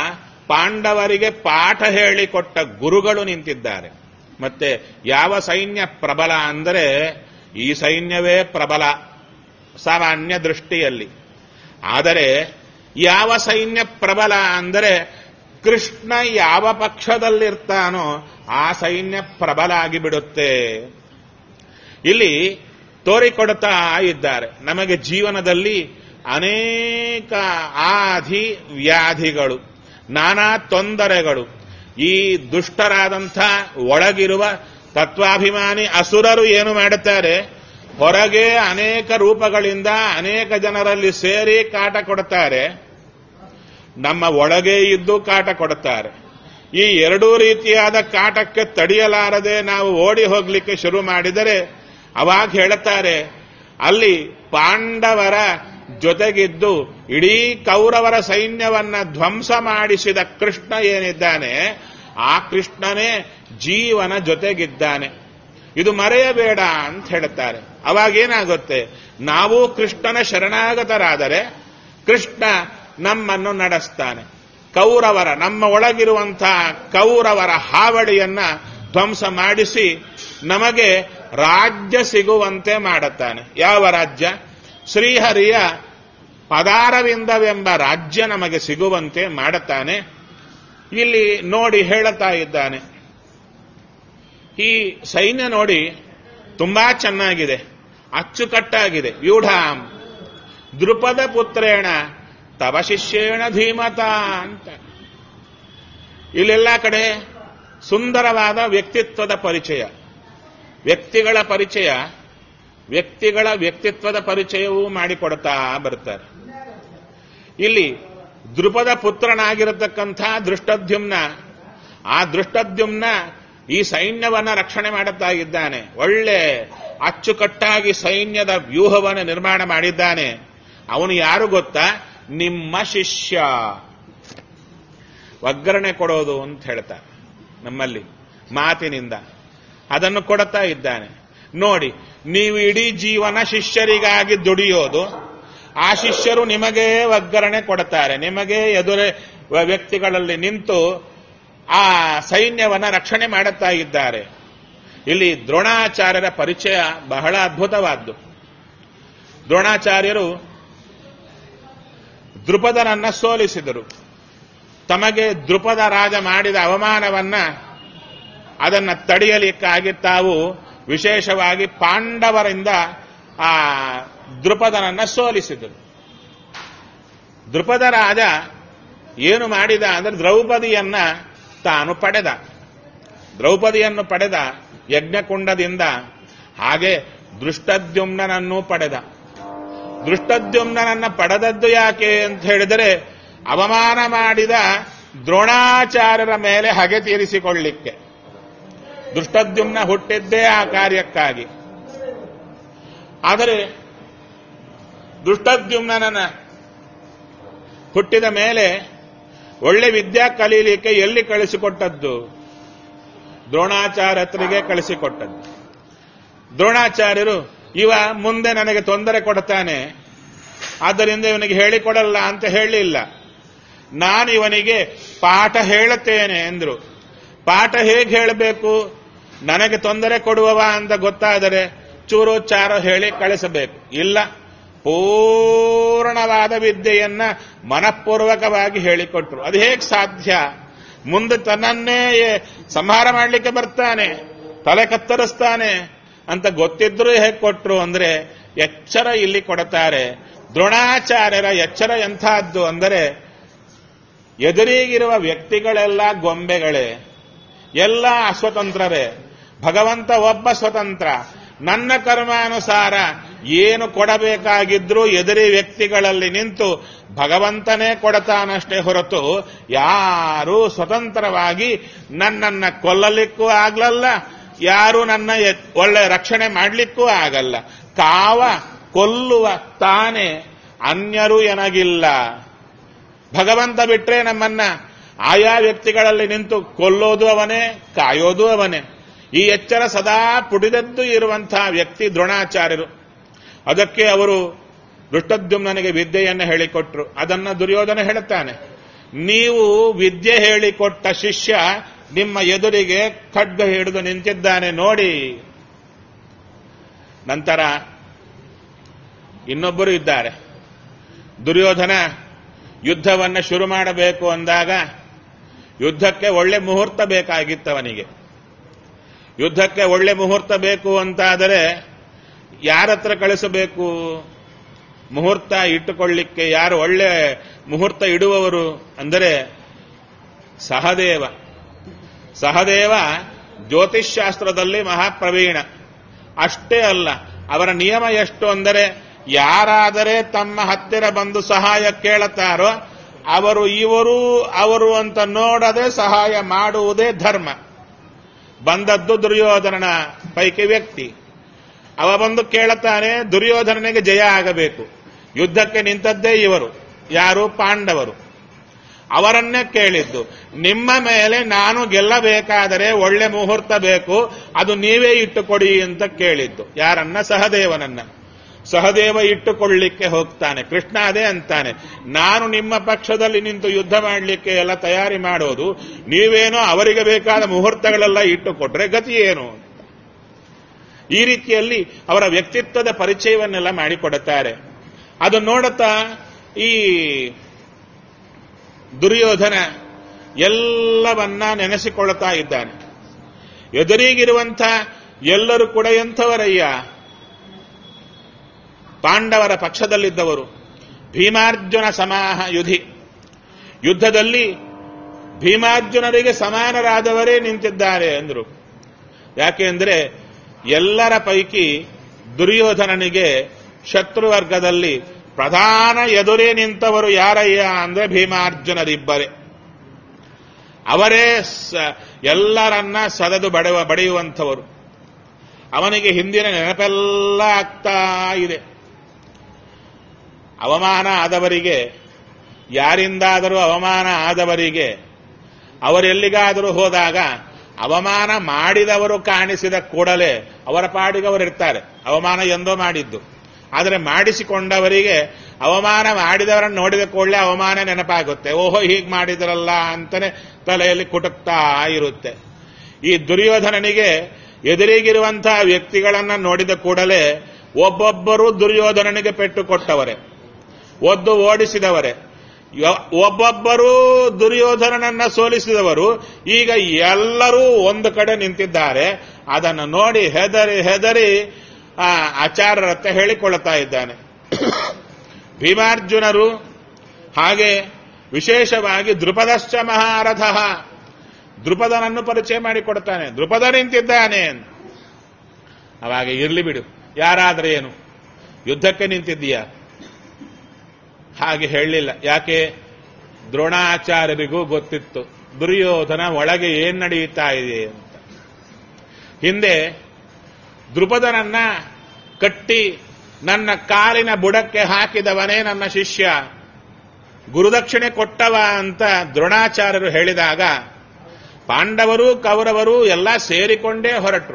ಪಾಂಡವರಿಗೆ ಪಾಠ ಹೇಳಿಕೊಟ್ಟ ಗುರುಗಳು ನಿಂತಿದ್ದಾರೆ ಮತ್ತೆ ಯಾವ ಸೈನ್ಯ ಪ್ರಬಲ ಅಂದರೆ ಈ ಸೈನ್ಯವೇ ಪ್ರಬಲ ಸಾಮಾನ್ಯ ದೃಷ್ಟಿಯಲ್ಲಿ ಆದರೆ ಯಾವ ಸೈನ್ಯ ಪ್ರಬಲ ಅಂದರೆ ಕೃಷ್ಣ ಯಾವ ಪಕ್ಷದಲ್ಲಿರ್ತಾನೋ ಆ ಸೈನ್ಯ ಪ್ರಬಲ ಆಗಿಬಿಡುತ್ತೆ ಇಲ್ಲಿ ತೋರಿಕೊಡ್ತಾ ಇದ್ದಾರೆ ನಮಗೆ ಜೀವನದಲ್ಲಿ ಅನೇಕ ಆಧಿ ವ್ಯಾಧಿಗಳು ನಾನಾ ತೊಂದರೆಗಳು ಈ ದುಷ್ಟರಾದಂಥ ಒಳಗಿರುವ ತತ್ವಾಭಿಮಾನಿ ಅಸುರರು ಏನು ಮಾಡುತ್ತಾರೆ ಹೊರಗೆ ಅನೇಕ ರೂಪಗಳಿಂದ ಅನೇಕ ಜನರಲ್ಲಿ ಸೇರಿ ಕಾಟ ಕೊಡುತ್ತಾರೆ ನಮ್ಮ ಒಳಗೆ ಇದ್ದು ಕಾಟ ಕೊಡುತ್ತಾರೆ ಈ ಎರಡೂ ರೀತಿಯಾದ ಕಾಟಕ್ಕೆ ತಡೆಯಲಾರದೆ ನಾವು ಓಡಿ ಹೋಗ್ಲಿಕ್ಕೆ ಶುರು ಮಾಡಿದರೆ ಅವಾಗ ಹೇಳುತ್ತಾರೆ ಅಲ್ಲಿ ಪಾಂಡವರ ಜೊತೆಗಿದ್ದು ಇಡೀ ಕೌರವರ ಸೈನ್ಯವನ್ನ ಧ್ವಂಸ ಮಾಡಿಸಿದ ಕೃಷ್ಣ ಏನಿದ್ದಾನೆ ಆ ಕೃಷ್ಣನೇ ಜೀವನ ಜೊತೆಗಿದ್ದಾನೆ ಇದು ಮರೆಯಬೇಡ ಅಂತ ಹೇಳುತ್ತಾರೆ ಅವಾಗೇನಾಗುತ್ತೆ ನಾವು ಕೃಷ್ಣನ ಶರಣಾಗತರಾದರೆ ಕೃಷ್ಣ ನಮ್ಮನ್ನು ನಡೆಸ್ತಾನೆ ಕೌರವರ ನಮ್ಮ ಒಳಗಿರುವಂತಹ ಕೌರವರ ಹಾವಳಿಯನ್ನ ಧ್ವಂಸ ಮಾಡಿಸಿ ನಮಗೆ ರಾಜ್ಯ ಸಿಗುವಂತೆ ಮಾಡುತ್ತಾನೆ ಯಾವ ರಾಜ್ಯ ಶ್ರೀಹರಿಯ ಪದಾರವಿಂದವೆಂಬ ರಾಜ್ಯ ನಮಗೆ ಸಿಗುವಂತೆ ಮಾಡುತ್ತಾನೆ ಇಲ್ಲಿ ನೋಡಿ ಹೇಳುತ್ತಾ ಇದ್ದಾನೆ ಈ ಸೈನ್ಯ ನೋಡಿ ತುಂಬಾ ಚೆನ್ನಾಗಿದೆ ಅಚ್ಚುಕಟ್ಟಾಗಿದೆ ವ್ಯೂಢಾಂ ದೃಪದ ಪುತ್ರೇಣ ತವ ಶಿಷ್ಯೇಣ ಧೀಮತ ಅಂತ ಇಲ್ಲೆಲ್ಲ ಕಡೆ ಸುಂದರವಾದ ವ್ಯಕ್ತಿತ್ವದ ಪರಿಚಯ ವ್ಯಕ್ತಿಗಳ ಪರಿಚಯ ವ್ಯಕ್ತಿಗಳ ವ್ಯಕ್ತಿತ್ವದ ಪರಿಚಯವೂ ಮಾಡಿಕೊಡ್ತಾ ಬರ್ತಾರೆ ಇಲ್ಲಿ ದೃಪದ ಪುತ್ರನಾಗಿರತಕ್ಕಂಥ ದೃಷ್ಟದ್ಯುಮ್ನ ಆ ದೃಷ್ಟದ್ಯುಮ್ನ ಈ ಸೈನ್ಯವನ್ನ ರಕ್ಷಣೆ ಮಾಡುತ್ತಾ ಇದ್ದಾನೆ ಒಳ್ಳೆ ಅಚ್ಚುಕಟ್ಟಾಗಿ ಸೈನ್ಯದ ವ್ಯೂಹವನ್ನು ನಿರ್ಮಾಣ ಮಾಡಿದ್ದಾನೆ ಅವನು ಯಾರು ಗೊತ್ತಾ ನಿಮ್ಮ ಶಿಷ್ಯ ಒಗ್ಗರಣೆ ಕೊಡೋದು ಅಂತ ಹೇಳ್ತಾರೆ ನಮ್ಮಲ್ಲಿ ಮಾತಿನಿಂದ ಅದನ್ನು ಕೊಡುತ್ತಾ ಇದ್ದಾನೆ ನೋಡಿ ನೀವು ಇಡೀ ಜೀವನ ಶಿಷ್ಯರಿಗಾಗಿ ದುಡಿಯೋದು ಆ ಶಿಷ್ಯರು ನಿಮಗೆ ಒಗ್ಗರಣೆ ಕೊಡುತ್ತಾರೆ ನಿಮಗೆ ಎದುರೇ ವ್ಯಕ್ತಿಗಳಲ್ಲಿ ನಿಂತು ಆ ಸೈನ್ಯವನ್ನ ರಕ್ಷಣೆ ಮಾಡುತ್ತಾ ಇದ್ದಾರೆ ಇಲ್ಲಿ ದ್ರೋಣಾಚಾರ್ಯರ ಪರಿಚಯ ಬಹಳ ಅದ್ಭುತವಾದ್ದು ದ್ರೋಣಾಚಾರ್ಯರು ದೃಪದನನ್ನ ಸೋಲಿಸಿದರು ತಮಗೆ ದೃಪದ ರಾಜ ಮಾಡಿದ ಅವಮಾನವನ್ನ ಅದನ್ನ ತಡೆಯಲಿಕ್ಕಾಗಿ ತಾವು ವಿಶೇಷವಾಗಿ ಪಾಂಡವರಿಂದ ಆ ದೃಪದನನ್ನ ಸೋಲಿಸಿದರು ದೃಪದ ರಾಜ ಏನು ಮಾಡಿದ ಅಂದ್ರೆ ದ್ರೌಪದಿಯನ್ನ ತಾನು ಪಡೆದ ದ್ರೌಪದಿಯನ್ನು ಪಡೆದ ಯಜ್ಞಕುಂಡದಿಂದ ಹಾಗೆ ದೃಷ್ಟದ್ಯುಮ್ನನನ್ನು ಪಡೆದ ದೃಷ್ಟದ್ಯುಮ್ನನನ್ನ ಪಡೆದದ್ದು ಯಾಕೆ ಅಂತ ಹೇಳಿದರೆ ಅವಮಾನ ಮಾಡಿದ ದ್ರೋಣಾಚಾರ್ಯರ ಮೇಲೆ ಹಗೆ ತೀರಿಸಿಕೊಳ್ಳಿಕ್ಕೆ ದೃಷ್ಟದ್ಯುಮ್ನ ಹುಟ್ಟಿದ್ದೇ ಆ ಕಾರ್ಯಕ್ಕಾಗಿ ಆದರೆ ದೃಷ್ಟದ್ಯುಮ್ನನ ಹುಟ್ಟಿದ ಮೇಲೆ ಒಳ್ಳೆ ವಿದ್ಯಾ ಕಲೀಲಿಕ್ಕೆ ಎಲ್ಲಿ ಕಳಿಸಿಕೊಟ್ಟದ್ದು ದ್ರೋಣಾಚಾರ್ಯತ್ರಿಗೆ ಕಳಿಸಿಕೊಟ್ಟದ್ದು ದ್ರೋಣಾಚಾರ್ಯರು ಇವ ಮುಂದೆ ನನಗೆ ತೊಂದರೆ ಕೊಡ್ತಾನೆ ಆದ್ದರಿಂದ ಇವನಿಗೆ ಹೇಳಿಕೊಡಲ್ಲ ಅಂತ ಹೇಳಲಿಲ್ಲ ನಾನು ಇವನಿಗೆ ಪಾಠ ಹೇಳುತ್ತೇನೆ ಎಂದ್ರು ಪಾಠ ಹೇಗೆ ಹೇಳಬೇಕು ನನಗೆ ತೊಂದರೆ ಕೊಡುವವ ಅಂತ ಗೊತ್ತಾದರೆ ಚೂರು ಚಾರೋ ಹೇಳಿ ಕಳಿಸಬೇಕು ಇಲ್ಲ ಪೂರ್ಣವಾದ ವಿದ್ಯೆಯನ್ನ ಮನಃಪೂರ್ವಕವಾಗಿ ಹೇಳಿಕೊಟ್ರು ಅದು ಹೇಗೆ ಸಾಧ್ಯ ಮುಂದೆ ತನ್ನನ್ನೇ ಸಂಹಾರ ಮಾಡಲಿಕ್ಕೆ ಬರ್ತಾನೆ ತಲೆ ಕತ್ತರಿಸ್ತಾನೆ ಅಂತ ಗೊತ್ತಿದ್ರು ಹೇಗೆ ಕೊಟ್ರು ಅಂದ್ರೆ ಎಚ್ಚರ ಇಲ್ಲಿ ಕೊಡುತ್ತಾರೆ ದ್ರೋಣಾಚಾರ್ಯರ ಎಚ್ಚರ ಎಂಥದ್ದು ಅಂದರೆ ಎದುರಿಗಿರುವ ವ್ಯಕ್ತಿಗಳೆಲ್ಲ ಗೊಂಬೆಗಳೇ ಎಲ್ಲ ಅಸ್ವತಂತ್ರರೇ ಭಗವಂತ ಒಬ್ಬ ಸ್ವತಂತ್ರ ನನ್ನ ಕರ್ಮಾನುಸಾರ ಏನು ಕೊಡಬೇಕಾಗಿದ್ರೂ ಎದುರಿ ವ್ಯಕ್ತಿಗಳಲ್ಲಿ ನಿಂತು ಭಗವಂತನೇ ಕೊಡತಾನಷ್ಟೇ ಹೊರತು ಯಾರೂ ಸ್ವತಂತ್ರವಾಗಿ ನನ್ನನ್ನ ಕೊಲ್ಲಲಿಕ್ಕೂ ಆಗ್ಲಲ್ಲ ಯಾರು ನನ್ನ ಎ- ಒಳ್ಳೆ ರಕ್ಷಣೆ ಮಾಡಲಿಕ್ಕೂ ಆಗಲ್ಲ ಕಾವ ಕೊಲ್ಲುವ ತಾನೇ ಅನ್ಯರು ಎನಗಿಲ್ಲ ಭಗವಂತ ಬಿಟ್ರೆ ನಮ್ಮನ್ನ ಆಯಾ ವ್ಯಕ್ತಿಗಳಲ್ಲಿ ನಿಂತು ಕೊಲ್ಲೋದು ಅವನೇ ಕಾಯೋದು ಅವನೇ ಈ ಎಚ್ಚರ ಸದಾ ಪುಡಿದದ್ದು ಇರುವಂತಹ ವ್ಯಕ್ತಿ ದ್ರೋಣಾಚಾರ್ಯರು ಅದಕ್ಕೆ ಅವರು ದೃಷ್ಟದ್ಯುಮ್ನನಿಗೆ ವಿದ್ಯೆಯನ್ನು ಹೇಳಿಕೊಟ್ರು ಅದನ್ನ ದುರ್ಯೋಧನ ಹೇಳುತ್ತಾನೆ ನೀವು ವಿದ್ಯೆ ಹೇಳಿಕೊಟ್ಟ ಶಿಷ್ಯ ನಿಮ್ಮ ಎದುರಿಗೆ ಖಡ್ಗ ಹಿಡಿದು ನಿಂತಿದ್ದಾನೆ ನೋಡಿ ನಂತರ ಇನ್ನೊಬ್ಬರು ಇದ್ದಾರೆ ದುರ್ಯೋಧನ ಯುದ್ಧವನ್ನ ಶುರು ಮಾಡಬೇಕು ಅಂದಾಗ ಯುದ್ಧಕ್ಕೆ ಒಳ್ಳೆ ಮುಹೂರ್ತ ಬೇಕಾಗಿತ್ತವನಿಗೆ ಯುದ್ಧಕ್ಕೆ ಒಳ್ಳೆ ಮುಹೂರ್ತ ಬೇಕು ಅಂತಾದರೆ ಯಾರತ್ರ ಕಳಿಸಬೇಕು ಮುಹೂರ್ತ ಇಟ್ಟುಕೊಳ್ಳಿಕ್ಕೆ ಯಾರು ಒಳ್ಳೆ ಮುಹೂರ್ತ ಇಡುವವರು ಅಂದರೆ ಸಹದೇವ ಸಹದೇವ ಜ್ಯೋತಿಷ್ಶಾಸ್ತ್ರದಲ್ಲಿ ಮಹಾಪ್ರವೀಣ ಅಷ್ಟೇ ಅಲ್ಲ ಅವರ ನಿಯಮ ಎಷ್ಟು ಅಂದರೆ ಯಾರಾದರೆ ತಮ್ಮ ಹತ್ತಿರ ಬಂದು ಸಹಾಯ ಕೇಳುತ್ತಾರೋ ಅವರು ಇವರು ಅವರು ಅಂತ ನೋಡದೆ ಸಹಾಯ ಮಾಡುವುದೇ ಧರ್ಮ ಬಂದದ್ದು ದುರ್ಯೋಧನನ ಪೈಕಿ ವ್ಯಕ್ತಿ ಅವ ಬಂದು ಕೇಳುತ್ತಾನೆ ದುರ್ಯೋಧನನಿಗೆ ಜಯ ಆಗಬೇಕು ಯುದ್ಧಕ್ಕೆ ನಿಂತದ್ದೇ ಇವರು ಯಾರು ಪಾಂಡವರು ಅವರನ್ನೇ ಕೇಳಿದ್ದು ನಿಮ್ಮ ಮೇಲೆ ನಾನು ಗೆಲ್ಲಬೇಕಾದರೆ ಒಳ್ಳೆ ಮುಹೂರ್ತ ಬೇಕು ಅದು ನೀವೇ ಇಟ್ಟುಕೊಡಿ ಅಂತ ಕೇಳಿದ್ದು ಯಾರನ್ನ ಸಹದೇವನನ್ನ ಸಹದೇವ ಇಟ್ಟುಕೊಳ್ಳಿಕ್ಕೆ ಹೋಗ್ತಾನೆ ಕೃಷ್ಣ ಅದೇ ಅಂತಾನೆ ನಾನು ನಿಮ್ಮ ಪಕ್ಷದಲ್ಲಿ ನಿಂತು ಯುದ್ಧ ಮಾಡಲಿಕ್ಕೆ ಎಲ್ಲ ತಯಾರಿ ಮಾಡೋದು ನೀವೇನೋ ಅವರಿಗೆ ಬೇಕಾದ ಮುಹೂರ್ತಗಳೆಲ್ಲ ಇಟ್ಟುಕೊಟ್ರೆ ಗತಿ ಏನು ಈ ರೀತಿಯಲ್ಲಿ ಅವರ ವ್ಯಕ್ತಿತ್ವದ ಪರಿಚಯವನ್ನೆಲ್ಲ ಮಾಡಿಕೊಡುತ್ತಾರೆ ಅದು ನೋಡುತ್ತಾ ಈ ದುರ್ಯೋಧನ ಎಲ್ಲವನ್ನ ನೆನೆಸಿಕೊಳ್ಳುತ್ತಾ ಇದ್ದಾನೆ ಎದುರಿಗಿರುವಂಥ ಎಲ್ಲರೂ ಕೂಡ ಎಂಥವರಯ್ಯ ಪಾಂಡವರ ಪಕ್ಷದಲ್ಲಿದ್ದವರು ಭೀಮಾರ್ಜುನ ಸಮಾಹ ಯುಧಿ ಯುದ್ಧದಲ್ಲಿ ಭೀಮಾರ್ಜುನರಿಗೆ ಸಮಾನರಾದವರೇ ನಿಂತಿದ್ದಾರೆ ಅಂದರು ಯಾಕೆಂದ್ರೆ ಎಲ್ಲರ ಪೈಕಿ ದುರ್ಯೋಧನನಿಗೆ ಶತ್ರುವರ್ಗದಲ್ಲಿ ಪ್ರಧಾನ ಎದುರೇ ನಿಂತವರು ಯಾರಯ್ಯ ಅಂದ್ರೆ ಭೀಮಾರ್ಜುನರಿಬ್ಬರೇ ಅವರೇ ಸ- ಎಲ್ಲರನ್ನ ಸದದು ಬಡೆವ ಬಡೆಯುವಂಥವರು ಅವನಿಗೆ ಹಿಂದಿನ ನೆನಪೆಲ್ಲ ಆಗ್ತಾ ಇದೆ ಅವಮಾನ ಆದವರಿಗೆ ಯಾರಿಂದಾದರೂ ಅವಮಾನ ಆದವರಿಗೆ ಅವರೆಲ್ಲಿಗಾದರೂ ಹೋದಾಗ ಅವಮಾನ ಮಾಡಿದವರು ಕಾಣಿಸಿದ ಕೂಡಲೇ ಅವರ ಪಾಡಿಗೆ ಅವರು ಇರ್ತಾರೆ ಅವಮಾನ ಎಂದೋ ಮಾಡಿದ್ದು ಆದರೆ ಮಾಡಿಸಿಕೊಂಡವರಿಗೆ ಅವಮಾನ ಮಾಡಿದವರನ್ನು ನೋಡಿದ ಕೂಡಲೇ ಅವಮಾನ ನೆನಪಾಗುತ್ತೆ ಓಹೋ ಹೀಗೆ ಮಾಡಿದ್ರಲ್ಲ ಅಂತಾನೆ ತಲೆಯಲ್ಲಿ ಕುಟುಕ್ತಾ ಇರುತ್ತೆ ಈ ದುರ್ಯೋಧನನಿಗೆ ಎದುರಿಗಿರುವಂತಹ ವ್ಯಕ್ತಿಗಳನ್ನ ನೋಡಿದ ಕೂಡಲೇ ಒಬ್ಬೊಬ್ಬರು ದುರ್ಯೋಧನನಿಗೆ ಪೆಟ್ಟು ಕೊಟ್ಟವರೇ ಒದ್ದು ಓಡಿಸಿದವರೇ ಯ- ಒಬ್ಬೊಬ್ಬರು ದುರ್ಯೋಧನನನ್ನ ಸೋಲಿಸಿದವರು ಈಗ ಎಲ್ಲರೂ ಒಂದು ಕಡೆ ನಿಂತಿದ್ದಾರೆ ಅದನ್ನು ನೋಡಿ ಹೆದರಿ ಹೆದರಿ ಆ ಆಚಾರ್ಯರ ಹತ್ರ ಹೇಳಿಕೊಳ್ಳುತ್ತಾ ಇದ್ದಾನೆ ಭೀಮಾರ್ಜುನರು ಹಾಗೆ ವಿಶೇಷವಾಗಿ ದೃಪದಶ್ಚ ಮಹಾರಥ ದೃಪದನನ್ನು ಪರಿಚಯ ಮಾಡಿಕೊಡ್ತಾನೆ ದೃಪದ ನಿಂತಿದ್ದಾನೆ ಅಂತ. ಅವಾಗ ಇರ್ಲಿ ಬಿಡು ಯಾರಾದ್ರೆ ಏನು ಯುದ್ಧಕ್ಕೆ ನಿಂತಿದ್ದೀಯಾ ಹಾಗೆ ಹೇಳಲಿಲ್ಲ ಯಾಕೆ ದ್ರೋಣಾಚಾರ್ಯರಿಗೂ ಗೊತ್ತಿತ್ತು ದುರ್ಯೋಧನ ಒಳಗೆ ಏನ್ ನಡೆಯುತ್ತಾ ಇದೆ ಅಂತ ಹಿಂದೆ ದೃಪದನನ್ನ ಕಟ್ಟಿ ನನ್ನ ಕಾಲಿನ ಬುಡಕ್ಕೆ ಹಾಕಿದವನೇ ನನ್ನ ಶಿಷ್ಯ ಗುರುದಕ್ಷಿಣೆ ಕೊಟ್ಟವ ಅಂತ ದ್ರೋಣಾಚಾರ್ಯರು ಹೇಳಿದಾಗ ಪಾಂಡವರು ಕೌರವರು ಎಲ್ಲ ಸೇರಿಕೊಂಡೇ ಹೊರಟರು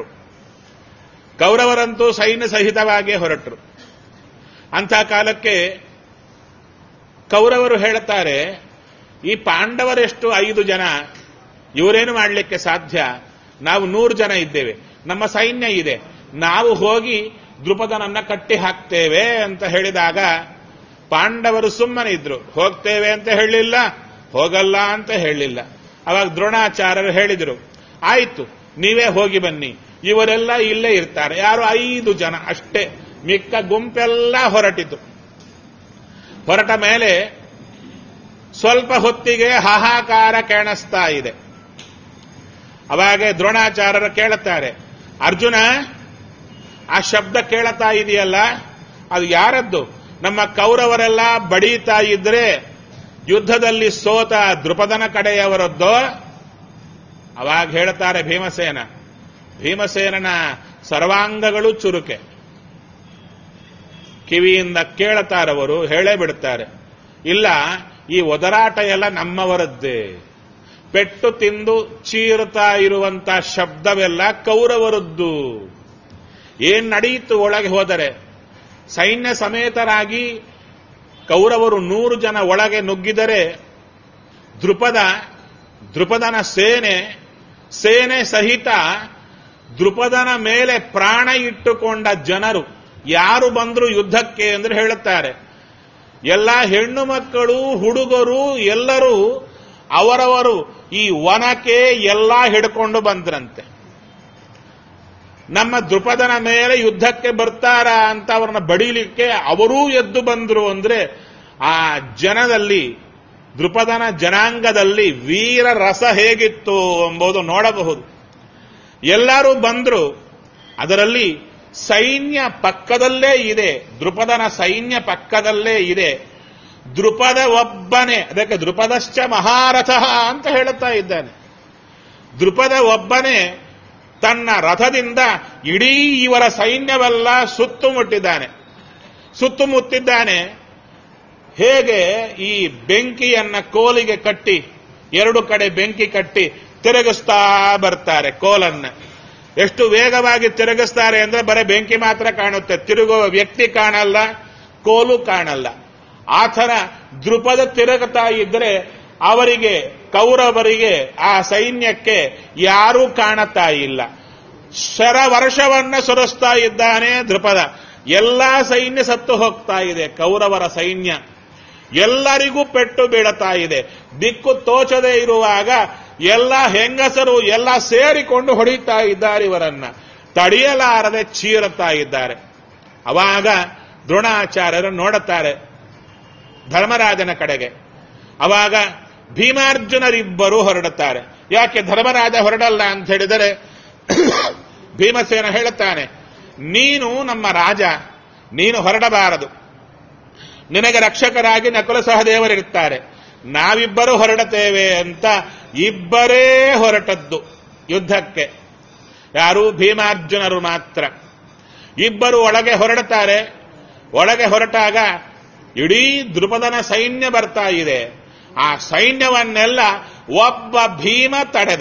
ಕೌರವರಂತೂ ಸೈನ್ಯ ಸಹಿತವಾಗಿ ಹೊರಟರು ಅಂಥ ಕಾಲಕ್ಕೆ ಕೌರವರು ಹೇಳುತ್ತಾರೆ ಈ ಪಾಂಡವರೆಷ್ಟು ಐದು ಜನ ಇವರೇನು ಮಾಡಲಿಕ್ಕೆ ಸಾಧ್ಯ ನಾವು ನೂರು ಜನ ಇದ್ದೇವೆ ನಮ್ಮ ಸೈನ್ಯ ಇದೆ ನಾವು ಹೋಗಿ ದೃಪದನನ್ನ ಕಟ್ಟಿ ಹಾಕ್ತೇವೆ ಅಂತ ಹೇಳಿದಾಗ ಪಾಂಡವರು ಸುಮ್ಮನೆ ಇದ್ರು ಹೋಗ್ತೇವೆ ಅಂತ ಹೇಳಲಿಲ್ಲ ಹೋಗಲ್ಲ ಅಂತ ಹೇಳಲಿಲ್ಲ ಅವಾಗ ದ್ರೋಣಾಚಾರ್ಯರು ಹೇಳಿದರು ಆಯ್ತು ನೀವೇ ಹೋಗಿ ಬನ್ನಿ ಇವರೆಲ್ಲ ಇಲ್ಲೇ ಇರ್ತಾರೆ ಯಾರು ಐದು ಜನ ಅಷ್ಟೇ ಮಿಕ್ಕ ಗುಂಪೆಲ್ಲ ಹೊರಟಿತು ಹೊರಟ ಮೇಲೆ ಸ್ವಲ್ಪ ಹೊತ್ತಿಗೆ ಹಾಹಾಕಾರ ಕೇಣಿಸ್ತಾ ಇದೆ ಅವಾಗ ದ್ರೋಣಾಚಾರ್ಯರು ಕೇಳುತ್ತಾರೆ ಅರ್ಜುನ ಆ ಶಬ್ದ ಕೇಳುತ್ತಾ ಇದೆಯಲ್ಲ ಅದು ಯಾರದ್ದು ನಮ್ಮ ಕೌರವರೆಲ್ಲ ಬಡೀತಾ ಇದ್ರೆ ಯುದ್ಧದಲ್ಲಿ ಸೋತ ದೃಪದನ ಕಡೆಯವರದ್ದೋ ಅವಾಗ ಹೇಳ್ತಾರೆ ಭೀಮಸೇನ ಭೀಮಸೇನನ ಸರ್ವಾಂಗಗಳು ಚುರುಕೆ ಕಿವಿಯಿಂದ ಕೇಳುತ್ತಾರವರು ಹೇಳೇ ಬಿಡುತ್ತಾರೆ ಇಲ್ಲ ಈ ಒದರಾಟ ಎಲ್ಲ ನಮ್ಮವರದ್ದೇ ಪೆಟ್ಟು ತಿಂದು ಚೀರುತ್ತಾ ಇರುವಂತ ಶಬ್ದವೆಲ್ಲ ಕೌರವರದ್ದು ಏನ್ ನಡೆಯಿತು ಒಳಗೆ ಹೋದರೆ ಸೈನ್ಯ ಸಮೇತರಾಗಿ ಕೌರವರು ನೂರು ಜನ ಒಳಗೆ ನುಗ್ಗಿದರೆ ದೃಪದ ದೃಪದನ ಸೇನೆ ಸೇನೆ ಸಹಿತ ದೃಪದನ ಮೇಲೆ ಪ್ರಾಣ ಇಟ್ಟುಕೊಂಡ ಜನರು ಯಾರು ಬಂದ್ರು ಯುದ್ಧಕ್ಕೆ ಅಂದ್ರೆ ಹೇಳುತ್ತಾರೆ ಎಲ್ಲ ಹೆಣ್ಣು ಮಕ್ಕಳು ಹುಡುಗರು ಎಲ್ಲರೂ ಅವರವರು ಈ ವನಕ್ಕೆ ಎಲ್ಲ ಹಿಡ್ಕೊಂಡು ಬಂದ್ರಂತೆ ನಮ್ಮ ದೃಪದನ ಮೇಲೆ ಯುದ್ಧಕ್ಕೆ ಬರ್ತಾರ ಅಂತ ಅವ್ರನ್ನ ಬಡಿಲಿಕ್ಕೆ ಅವರೂ ಎದ್ದು ಬಂದ್ರು ಅಂದ್ರೆ ಆ ಜನದಲ್ಲಿ ದೃಪದನ ಜನಾಂಗದಲ್ಲಿ ವೀರ ರಸ ಹೇಗಿತ್ತು ಎಂಬುದು ನೋಡಬಹುದು ಎಲ್ಲರೂ ಬಂದ್ರು ಅದರಲ್ಲಿ ಸೈನ್ಯ ಪಕ್ಕದಲ್ಲೇ ಇದೆ ದೃಪದನ ಸೈನ್ಯ ಪಕ್ಕದಲ್ಲೇ ಇದೆ ದೃಪದ ಒಬ್ಬನೇ ಅದಕ್ಕೆ ದೃಪದಶ್ಚ ಮಹಾರಥ ಅಂತ ಹೇಳುತ್ತಾ ಇದ್ದಾನೆ ದೃಪದ ಒಬ್ಬನೇ ತನ್ನ ರಥದಿಂದ ಇಡೀ ಇವರ ಸೈನ್ಯವೆಲ್ಲ ಸುತ್ತುಮುಟ್ಟಿದ್ದಾನೆ ಸುತ್ತುಮುತ್ತಿದ್ದಾನೆ ಹೇಗೆ ಈ ಬೆಂಕಿಯನ್ನ ಕೋಲಿಗೆ ಕಟ್ಟಿ ಎರಡು ಕಡೆ ಬೆಂಕಿ ಕಟ್ಟಿ ತಿರುಗಿಸ್ತಾ ಬರ್ತಾರೆ ಕೋಲನ್ನ ಎಷ್ಟು ವೇಗವಾಗಿ ತಿರುಗಿಸ್ತಾರೆ ಅಂದ್ರೆ ಬರೀ ಬೆಂಕಿ ಮಾತ್ರ ಕಾಣುತ್ತೆ ತಿರುಗುವ ವ್ಯಕ್ತಿ ಕಾಣಲ್ಲ ಕೋಲು ಕಾಣಲ್ಲ ಆ ಥರ ದೃಪದ ತಿರುಗುತ್ತಾ ಇದ್ರೆ ಅವರಿಗೆ ಕೌರವರಿಗೆ ಆ ಸೈನ್ಯಕ್ಕೆ ಯಾರೂ ಕಾಣುತ್ತಾ ಇಲ್ಲ ಶರ ವರ್ಷವನ್ನ ಸುರಿಸ್ತಾ ಇದ್ದಾನೆ ದೃಪದ ಎಲ್ಲಾ ಸೈನ್ಯ ಸತ್ತು ಹೋಗ್ತಾ ಇದೆ ಕೌರವರ ಸೈನ್ಯ ಎಲ್ಲರಿಗೂ ಪೆಟ್ಟು ಬೀಳುತ್ತಾ ಇದೆ ದಿಕ್ಕು ತೋಚದೆ ಇರುವಾಗ ಎಲ್ಲ ಹೆಂಗಸರು ಎಲ್ಲ ಸೇರಿಕೊಂಡು ಹೊಡಿತಾ ಇದ್ದಾರೆ ಇವರನ್ನ ತಡೆಯಲಾರದೆ ಚೀರುತ್ತಾ ಇದ್ದಾರೆ ಅವಾಗ ದ್ರೋಣಾಚಾರ್ಯರು ನೋಡುತ್ತಾರೆ ಧರ್ಮರಾಜನ ಕಡೆಗೆ ಅವಾಗ ಭೀಮಾರ್ಜುನರಿಬ್ಬರು ಹೊರಡುತ್ತಾರೆ ಯಾಕೆ ಧರ್ಮರಾಜ ಹೊರಡಲ್ಲ ಅಂತ ಹೇಳಿದರೆ ಭೀಮಸೇನ ಹೇಳುತ್ತಾನೆ ನೀನು ನಮ್ಮ ರಾಜ ನೀನು ಹೊರಡಬಾರದು ನಿನಗೆ ರಕ್ಷಕರಾಗಿ ನಕುಲ ಸಹದೇವರಿರುತ್ತಾರೆ ನಾವಿಬ್ಬರು ಹೊರಡುತ್ತೇವೆ ಅಂತ ಇಬ್ಬರೇ ಹೊರಟದ್ದು ಯುದ್ಧಕ್ಕೆ ಯಾರು ಭೀಮಾರ್ಜುನರು ಮಾತ್ರ ಇಬ್ಬರು ಒಳಗೆ ಹೊರಡುತ್ತಾರೆ ಒಳಗೆ ಹೊರಟಾಗ ಇಡೀ ದೃಪದನ ಸೈನ್ಯ ಬರ್ತಾ ಇದೆ ಆ ಸೈನ್ಯವನ್ನೆಲ್ಲ ಒಬ್ಬ ಭೀಮ ತಡೆದ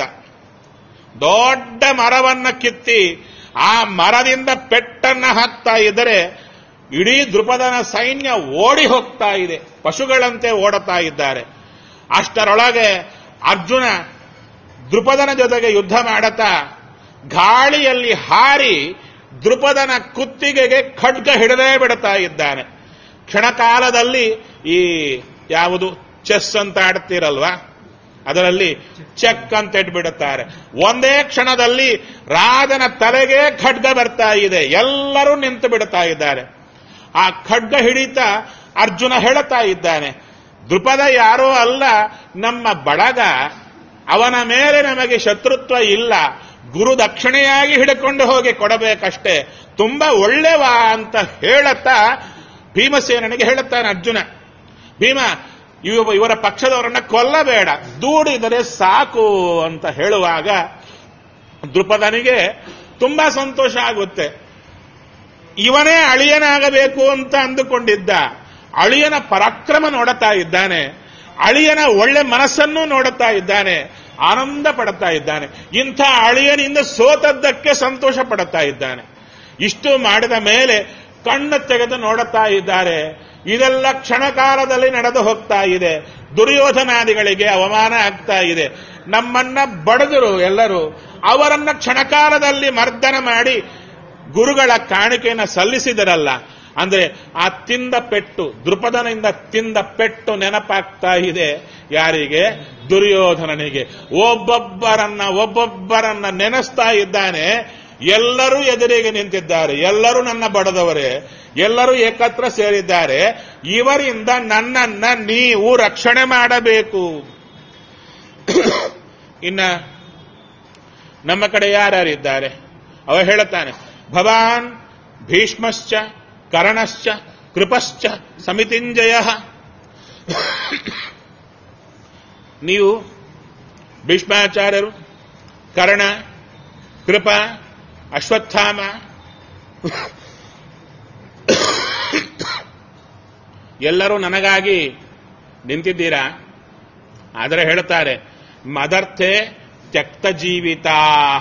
ದೊಡ್ಡ ಮರವನ್ನ ಕಿತ್ತಿ ಆ ಮರದಿಂದ ಪೆಟ್ಟನ್ನ ಹಾಕ್ತಾ ಇದ್ದರೆ ಇಡೀ ದೃಪದನ ಸೈನ್ಯ ಓಡಿ ಹೋಗ್ತಾ ಇದೆ ಪಶುಗಳಂತೆ ಓಡುತ್ತಾ ಇದ್ದಾರೆ ಅಷ್ಟರೊಳಗೆ ಅರ್ಜುನ ದೃಪದನ ಜೊತೆಗೆ ಯುದ್ಧ ಮಾಡುತ್ತಾ ಗಾಳಿಯಲ್ಲಿ ಹಾರಿ ದೃಪದನ ಕುತ್ತಿಗೆಗೆ ಖಡ್ಗ ಹಿಡದೇ ಬಿಡುತ್ತಾ ಇದ್ದಾನೆ ಕ್ಷಣಕಾಲದಲ್ಲಿ ಈ ಯಾವುದು ಚೆಸ್ ಅಂತ ಆಡ್ತೀರಲ್ವಾ ಅದರಲ್ಲಿ ಚೆಕ್ ಅಂತ ಇಟ್ಬಿಡುತ್ತಾರೆ ಒಂದೇ ಕ್ಷಣದಲ್ಲಿ ರಾಜನ ತಲೆಗೆ ಖಡ್ಗ ಬರ್ತಾ ಇದೆ ಎಲ್ಲರೂ ನಿಂತು ಬಿಡುತ್ತಾ ಇದ್ದಾರೆ ಆ ಖಡ್ಗ ಹಿಡಿತ ಅರ್ಜುನ ಹೇಳುತ್ತಾ ಇದ್ದಾನೆ ದೃಪದ ಯಾರೋ ಅಲ್ಲ ನಮ್ಮ ಬಡಗ ಅವನ ಮೇಲೆ ನಮಗೆ ಶತ್ರುತ್ವ ಇಲ್ಲ ಗುರು ದಕ್ಷಿಣೆಯಾಗಿ ಹಿಡ್ಕೊಂಡು ಹೋಗಿ ಕೊಡಬೇಕಷ್ಟೇ ತುಂಬಾ ಒಳ್ಳೆವ ಅಂತ ಹೇಳುತ್ತಾ ಭೀಮಸೇನನಿಗೆ ಹೇಳುತ್ತಾನೆ ಅರ್ಜುನ ಭೀಮ ಇವ ಇವರ ಪಕ್ಷದವರನ್ನ ಕೊಲ್ಲಬೇಡ ದೂಡಿದರೆ ಸಾಕು ಅಂತ ಹೇಳುವಾಗ ದೃಪದನಿಗೆ ತುಂಬಾ ಸಂತೋಷ ಆಗುತ್ತೆ ಇವನೇ ಅಳಿಯನಾಗಬೇಕು ಅಂತ ಅಂದುಕೊಂಡಿದ್ದ ಅಳಿಯನ ಪರಾಕ್ರಮ ನೋಡುತ್ತಾ ಇದ್ದಾನೆ ಅಳಿಯನ ಒಳ್ಳೆ ಮನಸ್ಸನ್ನು ನೋಡುತ್ತಾ ಇದ್ದಾನೆ ಆನಂದ ಪಡುತ್ತಾ ಇದ್ದಾನೆ ಇಂಥ ಅಳಿಯನಿಂದ ಸೋತದ್ದಕ್ಕೆ ಸಂತೋಷ ಪಡುತ್ತಾ ಇದ್ದಾನೆ ಇಷ್ಟು ಮಾಡಿದ ಮೇಲೆ ಕಣ್ಣು ತೆಗೆದು ನೋಡುತ್ತಾ ಇದ್ದಾರೆ ಇದೆಲ್ಲ ಕ್ಷಣಕಾಲದಲ್ಲಿ ನಡೆದು ಹೋಗ್ತಾ ಇದೆ ದುರ್ಯೋಧನಾದಿಗಳಿಗೆ ಅವಮಾನ ಆಗ್ತಾ ಇದೆ ನಮ್ಮನ್ನ ಬಡದರು ಎಲ್ಲರೂ ಅವರನ್ನ ಕ್ಷಣಕಾಲದಲ್ಲಿ ಮರ್ದನ ಮಾಡಿ ಗುರುಗಳ ಕಾಣಿಕೆಯನ್ನು ಸಲ್ಲಿಸಿದರಲ್ಲ ಅಂದ್ರೆ ಆ ತಿಂದ ಪೆಟ್ಟು ದೃಪದನಿಂದ ತಿಂದ ಪೆಟ್ಟು ನೆನಪಾಗ್ತಾ ಇದೆ ಯಾರಿಗೆ ದುರ್ಯೋಧನನಿಗೆ ಒಬ್ಬೊಬ್ಬರನ್ನ ಒಬ್ಬೊಬ್ಬರನ್ನ ನೆನೆಸ್ತಾ ಇದ್ದಾನೆ ಎಲ್ಲರೂ ಎದುರಿಗೆ ನಿಂತಿದ್ದಾರೆ ಎಲ್ಲರೂ ನನ್ನ ಬಡದವರೇ ಎಲ್ಲರೂ ಏಕತ್ರ ಸೇರಿದ್ದಾರೆ ಇವರಿಂದ ನನ್ನನ್ನ ನೀವು ರಕ್ಷಣೆ ಮಾಡಬೇಕು ಇನ್ನ ನಮ್ಮ ಕಡೆ ಯಾರ್ಯಾರಿದ್ದಾರೆ ಅವ ಹೇಳುತ್ತಾನೆ ಭವಾನ್ ಭೀಷ್ಮಶ್ಚ ಕರ್ಣಶ್ಚ ಕೃಪಶ್ಚ ಸಮಿತಿಂಜಯ ನೀವು ಭೀಷ್ಮಾಚಾರ್ಯರು ಕರ್ಣ ಕೃಪ ಅಶ್ವತ್ಥಾಮ ಎಲ್ಲರೂ ನನಗಾಗಿ ನಿಂತಿದ್ದೀರಾ ಆದರೆ ಹೇಳುತ್ತಾರೆ ಮದರ್ಥೆ ತ್ಯಕ್ತ ಜೀವಿತಾ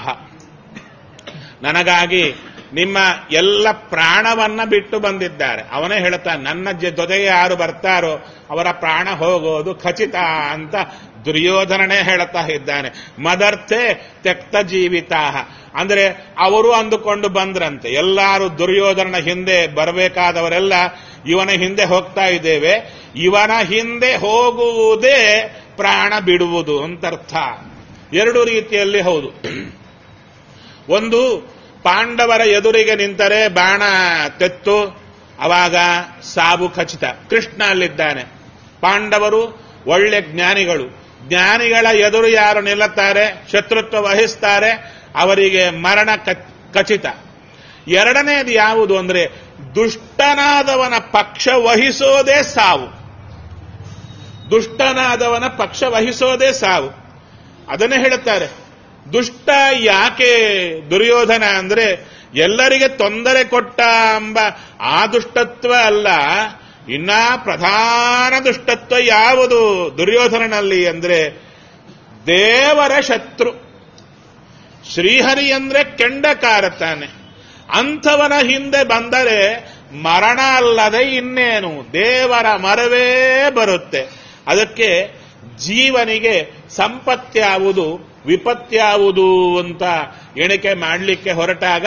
ನನಗಾಗಿ ನಿಮ್ಮ ಎಲ್ಲ ಪ್ರಾಣವನ್ನ ಬಿಟ್ಟು ಬಂದಿದ್ದಾರೆ ಅವನೇ ಹೇಳ್ತಾನೆ ನನ್ನ ಜ- ಜೊತೆಗೆ ಯಾರು ಬರ್ತಾರೋ ಅವರ ಪ್ರಾಣ ಹೋಗೋದು ಖಚಿತ ಅಂತ ದುರ್ಯೋಧನನೇ ಹೇಳುತ್ತಾ ಇದ್ದಾನೆ ಮದರ್ಥೆ ತ್ಯಕ್ತ ಜೀವಿತಾ ಅಂದ್ರೆ ಅವರು ಅಂದುಕೊಂಡು ಬಂದ್ರಂತೆ ಎಲ್ಲಾರು ದುರ್ಯೋಧನನ ಹಿಂದೆ ಬರಬೇಕಾದವರೆಲ್ಲ ಇವನ ಹಿಂದೆ ಹೋಗ್ತಾ ಇದ್ದೇವೆ ಇವನ ಹಿಂದೆ ಹೋಗುವುದೇ ಪ್ರಾಣ ಬಿಡುವುದು ಅಂತರ್ಥ ಎರಡು ರೀತಿಯಲ್ಲಿ ಹೌದು ಒಂದು ಪಾಂಡವರ ಎದುರಿಗೆ ನಿಂತರೆ ಬಾಣ ತೆತ್ತು ಅವಾಗ ಸಾವು ಖಚಿತ ಕೃಷ್ಣ ಅಲ್ಲಿದ್ದಾನೆ ಪಾಂಡವರು ಒಳ್ಳೆ ಜ್ಞಾನಿಗಳು ಜ್ಞಾನಿಗಳ ಎದುರು ಯಾರು ನಿಲ್ಲುತ್ತಾರೆ ಶತ್ರುತ್ವ ವಹಿಸ್ತಾರೆ ಅವರಿಗೆ ಮರಣ ಕ- ಖಚಿತ ಎರಡನೇದು ಯಾವುದು ಅಂದ್ರೆ ದುಷ್ಟನಾದವನ ಪಕ್ಷ ವಹಿಸೋದೇ ಸಾವು ದುಷ್ಟನಾದವನ ಪಕ್ಷ ವಹಿಸೋದೇ ಸಾವು ಅದನ್ನೇ ಹೇಳುತ್ತಾರೆ ದುಷ್ಟ ಯಾಕೆ ದುರ್ಯೋಧನ ಅಂದ್ರೆ ಎಲ್ಲರಿಗೆ ತೊಂದರೆ ಕೊಟ್ಟ ಎಂಬ ಆ ದುಷ್ಟತ್ವ ಅಲ್ಲ ಇನ್ನ ಪ್ರಧಾನ ದುಷ್ಟತ್ವ ಯಾವುದು ದುರ್ಯೋಧನನಲ್ಲಿ ಅಂದ್ರೆ ದೇವರ ಶತ್ರು ಶ್ರೀಹರಿ ಅಂದ್ರೆ ಕೆಂಡ ಕಾರುತ್ತಾನೆ ಅಂಥವನ ಹಿಂದೆ ಬಂದರೆ ಮರಣ ಅಲ್ಲದೆ ಇನ್ನೇನು ದೇವರ ಮರವೇ ಬರುತ್ತೆ ಅದಕ್ಕೆ ಜೀವನಿಗೆ ಸಂಪತ್ತ್ಯಾವುದು ವಿಪತ್ತ್ಯಾವುದು ಅಂತ ಎಣಿಕೆ ಮಾಡಲಿಕ್ಕೆ ಹೊರಟಾಗ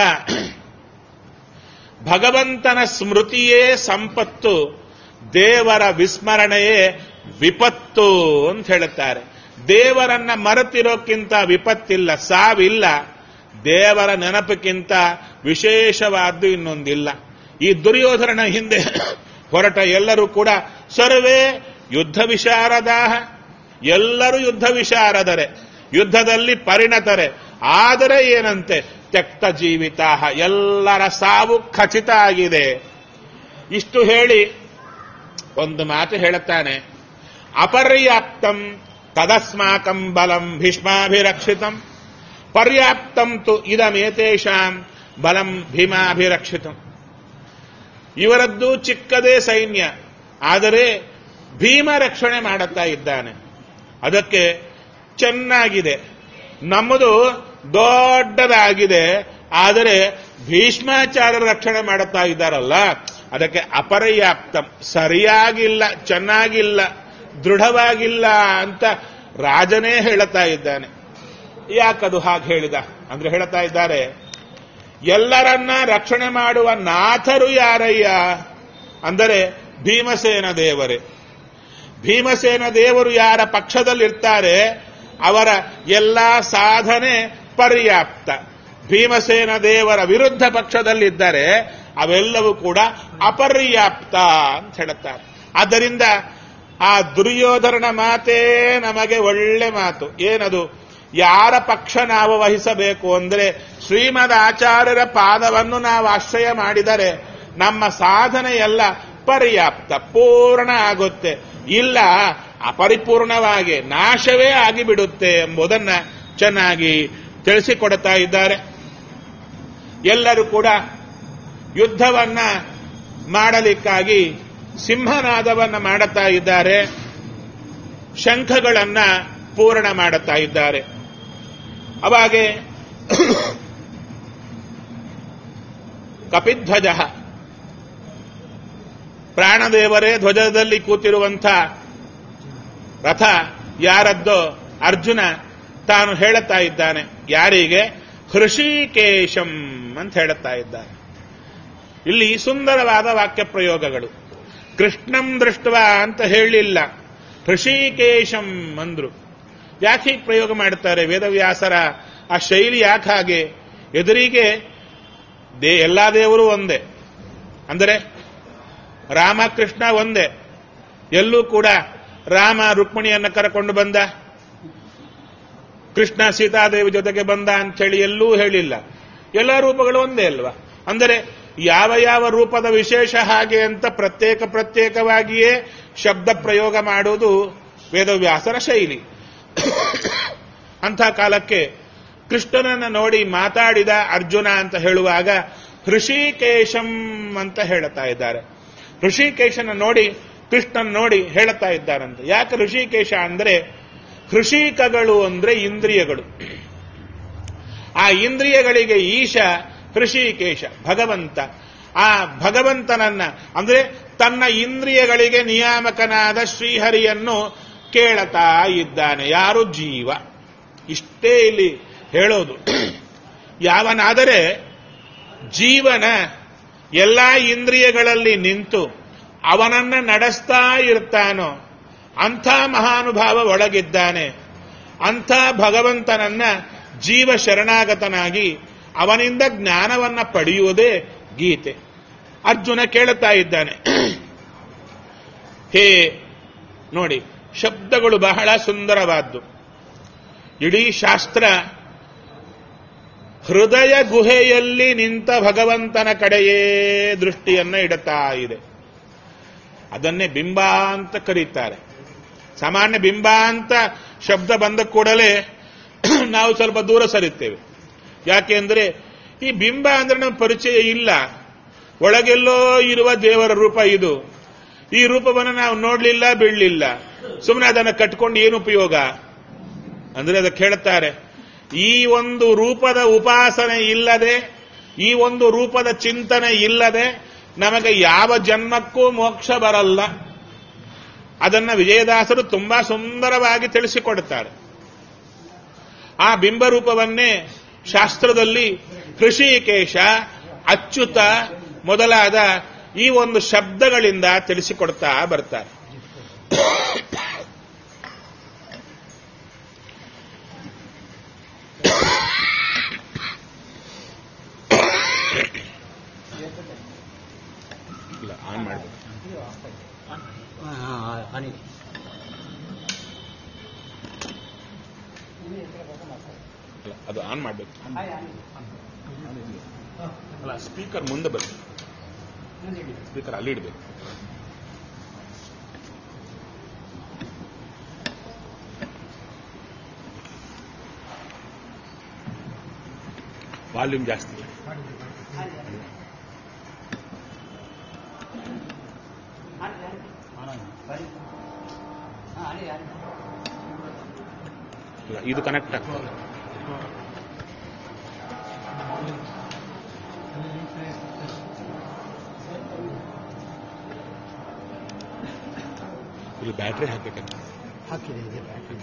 ಭಗವಂತನ ಸ್ಮೃತಿಯೇ ಸಂಪತ್ತು ದೇವರ ವಿಸ್ಮರಣೆಯೇ ವಿಪತ್ತು ಅಂತ ಹೇಳುತ್ತಾರೆ ದೇವರನ್ನ ಮರೆತಿರೋಕ್ಕಿಂತ ವಿಪತ್ತಿಲ್ಲ ಸಾವಿಲ್ಲ ದೇವರ ನೆನಪಕ್ಕಿಂತ ವಿಶೇಷವಾದ್ದು ಇನ್ನೊಂದಿಲ್ಲ ಈ ದುರ್ಯೋಧನನ ಹಿಂದೆ ಹೊರಟ ಎಲ್ಲರೂ ಕೂಡ ಸರ್ವೇ ಯುದ್ಧ ವಿಶಾರದಾಹ ಎಲ್ಲರೂ ಯುದ್ಧ ವಿಶಾರದರೆ ಯುದ್ಧದಲ್ಲಿ ಪರಿಣತರೆ ಆದರೆ ಏನಂತೆ ತ್ಯಕ್ತ ಜೀವಿತ ಎಲ್ಲರ ಸಾವು ಖಚಿತ ಆಗಿದೆ ಇಷ್ಟು ಹೇಳಿ ಒಂದು ಮಾತು ಹೇಳುತ್ತಾನೆ ಅಪರ್ಯಾಪ್ತಂ ತದಸ್ಮಾಕಂ ಬಲಂ ಭೀಷ್ಮಾಭಿರಕ್ಷಿತಂ ಪರ್ಯಾಪ್ತಂ ತು ಇದಮೇತೇಷಾಂ ಬಲಂ ಭೀಮಾಭಿರಕ್ಷಿತಂ ಇವರದ್ದು ಚಿಕ್ಕದೇ ಸೈನ್ಯ ಆದರೆ ಭೀಮ ರಕ್ಷಣೆ ಮಾಡುತ್ತಾ ಇದ್ದಾನೆ ಅದಕ್ಕೆ ಚೆನ್ನಾಗಿದೆ ನಮ್ಮದು ದೊಡ್ಡದಾಗಿದೆ ಆದರೆ ಭೀಷ್ಮಾಚಾರ್ಯರ ರಕ್ಷಣೆ ಮಾಡುತ್ತಾ ಇದ್ದಾರಲ್ಲ ಅದಕ್ಕೆ ಅಪರ್ಯಾಪ್ತ ಸರಿಯಾಗಿಲ್ಲ ಚೆನ್ನಾಗಿಲ್ಲ ದೃಢವಾಗಿಲ್ಲ ಅಂತ ರಾಜನೇ ಹೇಳುತ್ತಾ ಇದ್ದಾನೆ ಯಾಕದು ಹಾಗೆ ಹೇಳಿದ ಅಂದ್ರೆ ಹೇಳ್ತಾ ಇದ್ದಾರೆ ಎಲ್ಲರನ್ನ ರಕ್ಷಣೆ ಮಾಡುವ ನಾಥರು ಯಾರಯ್ಯ ಅಂದರೆ ಭೀಮಸೇನ ದೇವರೇ ಭೀಮಸೇನ ದೇವರು ಯಾರ ಪಕ್ಷದಲ್ಲಿರ್ತಾರೆ ಅವರ ಎಲ್ಲ ಸಾಧನೆ ಪರ್ಯಾಪ್ತ ಭೀಮಸೇನ ದೇವರ ವಿರುದ್ಧ ಪಕ್ಷದಲ್ಲಿದ್ದರೆ ಅವೆಲ್ಲವೂ ಕೂಡ ಅಪರ್ಯಾಪ್ತ ಅಂತ ಹೇಳುತ್ತಾರೆ ಆದ್ದರಿಂದ ಆ ದುರ್ಯೋಧನನ ಮಾತೇ ನಮಗೆ ಒಳ್ಳೆ ಮಾತು ಏನದು ಯಾರ ಪಕ್ಷ ನಾವು ವಹಿಸಬೇಕು ಅಂದ್ರೆ ಶ್ರೀಮದ್ ಆಚಾರ್ಯರ ಪಾದವನ್ನು ನಾವು ಆಶ್ರಯ ಮಾಡಿದರೆ ನಮ್ಮ ಸಾಧನೆ ಎಲ್ಲ ಪರ್ಯಾಪ್ತ ಪೂರ್ಣ ಆಗುತ್ತೆ ಇಲ್ಲ ಅಪರಿಪೂರ್ಣವಾಗಿ ನಾಶವೇ ಆಗಿಬಿಡುತ್ತೆ ಎಂಬುದನ್ನ ಚೆನ್ನಾಗಿ ತಿಳಿಸಿಕೊಡ್ತಾ ಇದ್ದಾರೆ ಎಲ್ಲರೂ ಕೂಡ ಯುದ್ಧವನ್ನ ಮಾಡಲಿಕ್ಕಾಗಿ ಸಿಂಹನಾದವನ್ನ ಮಾಡುತ್ತಾ ಇದ್ದಾರೆ ಶಂಖಗಳನ್ನ ಪೂರ್ಣ ಮಾಡುತ್ತಾ ಇದ್ದಾರೆ ಅವಾಗೆ ಕಪಿಧ್ವಜ ಪ್ರಾಣದೇವರೇ ಧ್ವಜದಲ್ಲಿ ಕೂತಿರುವಂಥ ರಥ ಯಾರದ್ದೋ ಅರ್ಜುನ ತಾನು ಹೇಳುತ್ತಾ ಇದ್ದಾನೆ ಯಾರಿಗೆ ಹೃಷಿಕೇಶಂ ಅಂತ ಹೇಳುತ್ತಾ ಇದ್ದಾನೆ ಇಲ್ಲಿ ಸುಂದರವಾದ ವಾಕ್ಯ ಪ್ರಯೋಗಗಳು ಕೃಷ್ಣಂ ದೃಷ್ಟ ಅಂತ ಹೇಳಿಲ್ಲ ಹೃಷಿಕೇಶಂ ಅಂದ್ರು ಯಾಕೆ ಹೀಗೆ ಪ್ರಯೋಗ ಮಾಡ್ತಾರೆ ವೇದವ್ಯಾಸರ ಆ ಶೈಲಿ ಯಾಕೆ ಹಾಗೆ ಎದುರಿಗೆ ದೇ ಎಲ್ಲಾ ದೇವರು ಒಂದೇ ಅಂದರೆ ರಾಮಕೃಷ್ಣ ಒಂದೇ ಎಲ್ಲೂ ಕೂಡ ರಾಮ ರುಕ್ಮಿಣಿಯನ್ನು ಕರಕೊಂಡು ಬಂದ ಕೃಷ್ಣ ಸೀತಾದೇವಿ ಜೊತೆಗೆ ಬಂದ ಅಂಥೇಳಿ ಎಲ್ಲೂ ಹೇಳಿಲ್ಲ ಎಲ್ಲ ರೂಪಗಳು ಒಂದೇ ಅಲ್ವಾ ಅಂದರೆ ಯಾವ ಯಾವ ರೂಪದ ವಿಶೇಷ ಹಾಗೆ ಅಂತ ಪ್ರತ್ಯೇಕ ಪ್ರತ್ಯೇಕವಾಗಿಯೇ ಶಬ್ದ ಪ್ರಯೋಗ ಮಾಡುವುದು ವೇದವ್ಯಾಸರ ಶೈಲಿ ಅಂಥ ಕಾಲಕ್ಕೆ ಕೃಷ್ಣನನ್ನ ನೋಡಿ ಮಾತಾಡಿದ ಅರ್ಜುನ ಅಂತ ಹೇಳುವಾಗ ಹೃಷಿಕೇಶಂ ಅಂತ ಹೇಳುತ್ತಾ ಇದ್ದಾರೆ ಋಷಿಕೇಶನ ನೋಡಿ ಕೃಷ್ಣನ್ ನೋಡಿ ಹೇಳುತ್ತಾ ಇದ್ದಾರಂತೆ ಯಾಕೆ ಋಷಿಕೇಶ ಅಂದ್ರೆ ಹೃಷಿಕಗಳು ಅಂದ್ರೆ ಇಂದ್ರಿಯಗಳು ಆ ಇಂದ್ರಿಯಗಳಿಗೆ ಈಶ ಹೃಷಿಕೇಶ ಭಗವಂತ ಆ ಭಗವಂತನನ್ನ ಅಂದ್ರೆ ತನ್ನ ಇಂದ್ರಿಯಗಳಿಗೆ ನಿಯಾಮಕನಾದ ಶ್ರೀಹರಿಯನ್ನು ಕೇಳತಾ ಇದ್ದಾನೆ ಯಾರು ಜೀವ ಇಷ್ಟೇ ಇಲ್ಲಿ ಹೇಳೋದು ಯಾವನಾದರೆ ಜೀವನ ಎಲ್ಲಾ ಇಂದ್ರಿಯಗಳಲ್ಲಿ ನಿಂತು ಅವನನ್ನ ನಡೆಸ್ತಾ ಇರ್ತಾನೋ ಅಂಥ ಮಹಾನುಭಾವ ಒಳಗಿದ್ದಾನೆ ಅಂಥ ಭಗವಂತನನ್ನ ಜೀವ ಶರಣಾಗತನಾಗಿ ಅವನಿಂದ ಜ್ಞಾನವನ್ನ ಪಡೆಯುವುದೇ ಗೀತೆ ಅರ್ಜುನ ಕೇಳುತ್ತಾ ಇದ್ದಾನೆ ಹೇ ನೋಡಿ ಶಬ್ದಗಳು ಬಹಳ ಸುಂದರವಾದ್ದು ಇಡೀ ಶಾಸ್ತ್ರ ಹೃದಯ ಗುಹೆಯಲ್ಲಿ ನಿಂತ ಭಗವಂತನ ಕಡೆಯೇ ದೃಷ್ಟಿಯನ್ನ ಇಡುತ್ತಾ ಇದೆ ಅದನ್ನೇ ಬಿಂಬ ಅಂತ ಕರೀತಾರೆ ಸಾಮಾನ್ಯ ಬಿಂಬ ಅಂತ ಶಬ್ದ ಬಂದ ಕೂಡಲೇ ನಾವು ಸ್ವಲ್ಪ ದೂರ ಸರಿತೇವೆ ಯಾಕೆಂದ್ರೆ ಈ ಬಿಂಬ ಅಂದ್ರೆ ನಮ್ಗೆ ಪರಿಚಯ ಇಲ್ಲ ಒಳಗೆಲ್ಲೋ ಇರುವ ದೇವರ ರೂಪ ಇದು ಈ ರೂಪವನ್ನು ನಾವು ನೋಡ್ಲಿಲ್ಲ ಬೀಳಲಿಲ್ಲ ಸುಮ್ಮನೆ ಅದನ್ನು ಕಟ್ಕೊಂಡು ಏನು ಉಪಯೋಗ ಅಂದ್ರೆ ಅದಕ್ಕೆ ಹೇಳ್ತಾರೆ ಈ ಒಂದು ರೂಪದ ಉಪಾಸನೆ ಇಲ್ಲದೆ ಈ ಒಂದು ರೂಪದ ಚಿಂತನೆ ಇಲ್ಲದೆ ನಮಗೆ ಯಾವ ಜನ್ಮಕ್ಕೂ ಮೋಕ್ಷ ಬರಲ್ಲ ಅದನ್ನ ವಿಜಯದಾಸರು ತುಂಬಾ ಸುಂದರವಾಗಿ ತಿಳಿಸಿಕೊಡುತ್ತಾರೆ ಆ ಬಿಂಬರೂಪವನ್ನೇ ಶಾಸ್ತ್ರದಲ್ಲಿ ಹೃಷಿಕೇಶ ಅಚ್ಯುತ ಮೊದಲಾದ ಈ ಒಂದು ಶಬ್ದಗಳಿಂದ ತಿಳಿಸಿಕೊಡ್ತಾ ಬರ್ತಾರೆ ಇಲ್ಲ ಆನ್ ಮಾಡ್ಬೇಕು ಹನಿ ಅಲ್ಲ, ಅದು ಆನ್ ಮಾಡ್ಬೇಕು ಅಲ್ಲ ಸ್ಪೀಕರ್ ಮುಂದೆ ಬರುತ್ತೆ ಸ್ಪೀಕರ್ ಅಲ್ಲಿ ಇಡಬೇಕು ವಾಲ್ಯೂಮ್ ಜಾಸ್ತಿ ಇಲ್ಲ, ಇದು ಕನೆಕ್ಟ್ ಆಗ್ತದೆ ಇಲ್ಲಿ ಬ್ಯಾಟ್ರಿ ಹಾಕ್ಬೇಕಂತ ಹಾಕಿದೆ ಇದೆ ಬ್ಯಾಟ್ರಿ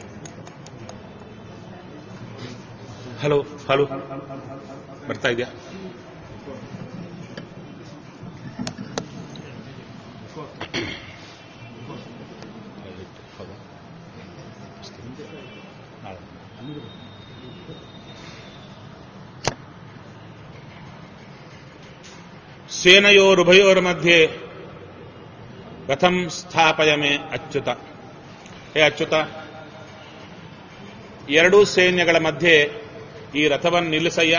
ಹಲೋ ಹಲೋ ಬರ್ತಾ ಇದೆಯಾ ಹೌದಾ? ನಾಳೆ. ಸೇನಯೋರುಭಯೋರ ಮಧ್ಯೆ ಕಥಂ ಸ್ಥಾಪಯಮೆ ಅಚ್ಯುತ ಹೇ ಅಚ್ಯುತ ಎರಡೂ ಸೈನ್ಯಗಳ ಮಧ್ಯೆ ಈ ರಥವನ್ನು ನಿಲ್ಲಿಸಯ್ಯ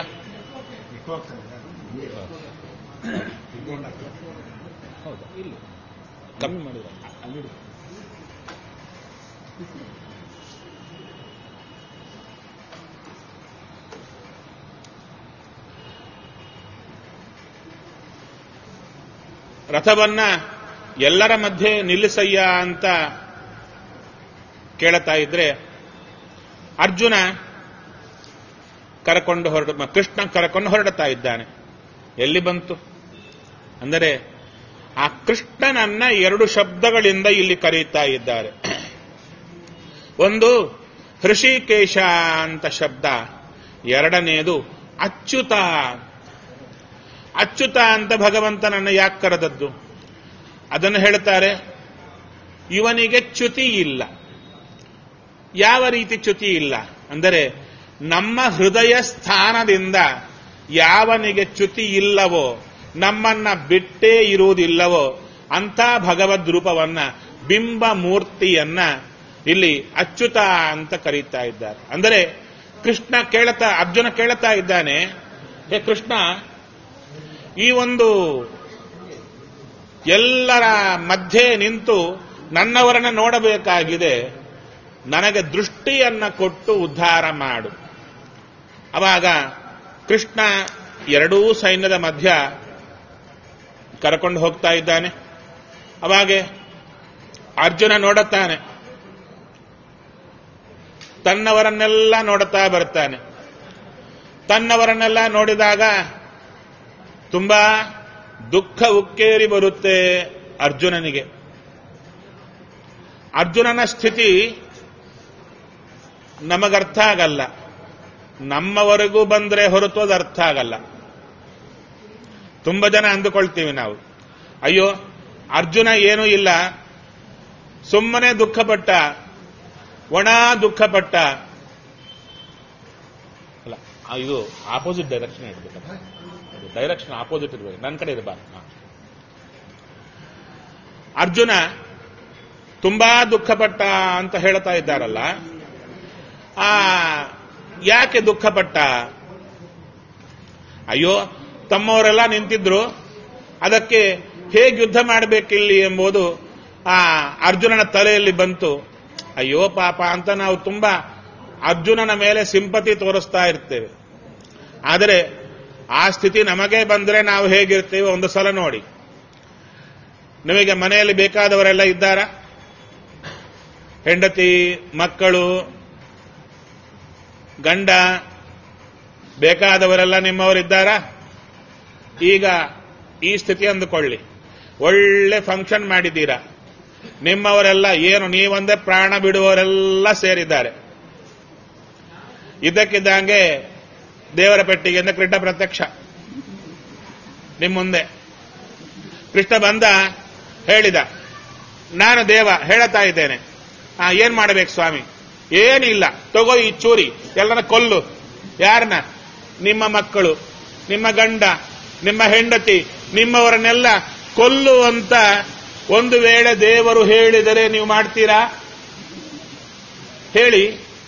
ಹೌದಾ ಇಲ್ಲಿ ಕಮ್ಮಿ ಮಾಡಿದ ಅಲ್ಲಿಡು ರಥವನ್ನ ಎಲ್ಲರ ಮಧ್ಯೆ ನಿಲ್ಲಿಸಯ್ಯ ಅಂತ ಕೇಳುತ್ತಾ ಇದ್ರೆ ಅರ್ಜುನ ಕರಕೊಂಡು ಹೊರಡ ಕೃಷ್ಣ ಕರಕೊಂಡು ಹೊರಡುತ್ತಾ ಇದ್ದಾನೆ ಎಲ್ಲಿ ಬಂತು ಅಂದರೆ ಆ ಕೃಷ್ಣನನ್ನ ಎರಡು ಶಬ್ದಗಳಿಂದ ಇಲ್ಲಿ ಕರೆಯುತ್ತಾ ಇದ್ದಾರೆ ಒಂದು ಹೃಷಿಕೇಶ ಅಂತ ಶಬ್ದ ಎರಡನೆಯದು ಅಚ್ಯುತ ಅಚ್ಯುತ ಅಂತ ಭಗವಂತನನ್ನ ಯಾಕೆ ಕರೆದದ್ದು ಅದನ್ನು ಹೇಳ್ತಾರೆ ಇವನಿಗೆ ಚ್ಯುತಿ ಇಲ್ಲ ಯಾವ ರೀತಿ ಚ್ಯುತಿ ಇಲ್ಲ ಅಂದರೆ ನಮ್ಮ ಹೃದಯ ಸ್ಥಾನದಿಂದ ಯಾವನಿಗೆ ಚ್ಯುತಿ ಇಲ್ಲವೋ ನಮ್ಮನ್ನ ಬಿಟ್ಟೇ ಇರುವುದಿಲ್ಲವೋ ಅಂತ ಭಗವದ್ ರೂಪವನ್ನ ಬಿಂಬ ಮೂರ್ತಿಯನ್ನ ಇಲ್ಲಿ ಅಚ್ಯುತ ಅಂತ ಕರೀತಾ ಇದ್ದಾರೆ ಅಂದರೆ ಕೃಷ್ಣ ಕೇಳುತ್ತಾ ಅರ್ಜುನ ಕೇಳುತ್ತಾ ಇದ್ದಾನೆ ಹೇ ಕೃಷ್ಣ ಈ ಒಂದು ಎಲ್ಲರ ಮಧ್ಯೆ ನಿಂತು ನನ್ನವರನ್ನ ನೋಡಬೇಕಾಗಿದೆ ನನಗೆ ದೃಷ್ಟಿಯನ್ನ ಕೊಟ್ಟು ಉದ್ಧಾರ ಮಾಡು ಅವಾಗ ಕೃಷ್ಣ ಎರಡೂ ಸೈನ್ಯದ ಮಧ್ಯ ಕರ್ಕೊಂಡು ಹೋಗ್ತಾ ಇದ್ದಾನೆ ಅವಾಗೆ ಅರ್ಜುನ ನೋಡುತ್ತಾನೆ ತನ್ನವರನ್ನೆಲ್ಲ ನೋಡುತ್ತಾ ಬರ್ತಾನೆ ತನ್ನವರನ್ನೆಲ್ಲ ನೋಡಿದಾಗ ತುಂಬಾ ದುಃಖ ಉಕ್ಕೇರಿ ಬರುತ್ತೆ ಅರ್ಜುನನಿಗೆ ಅರ್ಜುನನ ಸ್ಥಿತಿ ನಮಗರ್ಥ ಆಗಲ್ಲ ನಮ್ಮವರೆಗೂ ಬಂದ್ರೆ ಹೊರತು ಅದು ಅರ್ಥ ಆಗಲ್ಲ ತುಂಬಾ ಜನ ಅಂದುಕೊಳ್ತೀವಿ ನಾವು ಅಯ್ಯೋ ಅರ್ಜುನ ಏನೂ ಇಲ್ಲ ಸುಮ್ಮನೆ ದುಃಖಪಟ್ಟ ಒಣ ದುಃಖಪಟ್ಟ ಅಲ್ಲ ಆ, ಇದು ಆಪೋಸಿಟ್ ಡೈರೆಕ್ಷನ್ ಇರ್ಬೇಕಲ್ಲ ಡೈರೆಕ್ಷನ್ ಆಪೋಸಿಟ್ ಇರ್ಬೇಕು ನನ್ನ ಕಡೆ ಇರಬಾರ್ದು ಹಾ. ಅರ್ಜುನ ತುಂಬಾ ದುಃಖಪಟ್ಟ ಅಂತ ಹೇಳ್ತಾ ಇದ್ದಾರಲ್ಲ ಆ ಯಾಕೆ ದುಃಖಪಟ್ಟ ಅಯ್ಯೋ ತಮ್ಮವರೆಲ್ಲ ನಿಂತಿದ್ರು ಅದಕ್ಕೆ ಹೇಗೆ ಯುದ್ಧ ಮಾಡಬೇಕಿಲ್ಲಿ ಎಂಬುದು ಆ ಅರ್ಜುನನ ತಲೆಯಲ್ಲಿ ಬಂತು ಅಯ್ಯೋ ಪಾಪ ಅಂತ ನಾವು ತುಂಬಾ ಅರ್ಜುನನ ಮೇಲೆ ಸಿಂಪತಿ ತೋರಿಸ್ತಾ ಇರ್ತೇವೆ ಆದರೆ ಆ ಸ್ಥಿತಿ ನಮಗೆ ಬಂದ್ರೆ ನಾವು ಹೇಗಿರ್ತೇವೆ ಒಂದು ಸಲ ನೋಡಿ ನಿಮಗೆ ಮನೆಯಲ್ಲಿ ಬೇಕಾದವರೆಲ್ಲ ಇದ್ದಾರಾ ಹೆಂಡತಿ ಮಕ್ಕಳು ಗಂಡ ಬೇಕಾದವರೆಲ್ಲ ನಿಮ್ಮವರಿದ್ದಾರಾ ಈಗ ಈ ಸ್ಥಿತಿ ಅಂದುಕೊಳ್ಳಿ ಒಳ್ಳೆ ಫಂಕ್ಷನ್ ಮಾಡಿದ್ದೀರಾ ನಿಮ್ಮವರೆಲ್ಲ ಏನು ನೀವೊಂದೇ ಪ್ರಾಣ ಬಿಡುವವರೆಲ್ಲ ಸೇರಿದ್ದಾರೆ ಇದ್ದಕ್ಕಿದ್ದಂಗೆ ದೇವರ ಪೆಟ್ಟಿಗೆಯಿಂದ ಕೃಷ್ಣ ಪ್ರತ್ಯಕ್ಷ ನಿಮ್ಮ ಮುಂದೆ ಕೃಷ್ಣ ಬಂದ ಹೇಳಿದ ನಾನು ದೇವ ಹೇಳತಾ ಇದ್ದೇನೆ ಆ, ಏನ್ ಮಾಡಬೇಕು ಸ್ವಾಮಿ ಏನಿಲ್ಲ ತಗೋ ಈ ಚೂರಿ ಎಲ್ಲರ ಕೊಲ್ಲು ಯಾರನ್ನ ನಿಮ್ಮ ಮಕ್ಕಳು ನಿಮ್ಮ ಗಂಡ ನಿಮ್ಮ ಹೆಂಡತಿ ನಿಮ್ಮವರನ್ನೆಲ್ಲ ಕೊಲ್ಲು ಅಂತ ಒಂದು ವೇಳೆ ದೇವರು ಹೇಳಿದರೆ ನೀವು ಮಾಡ್ತೀರಾ ಹೇಳಿ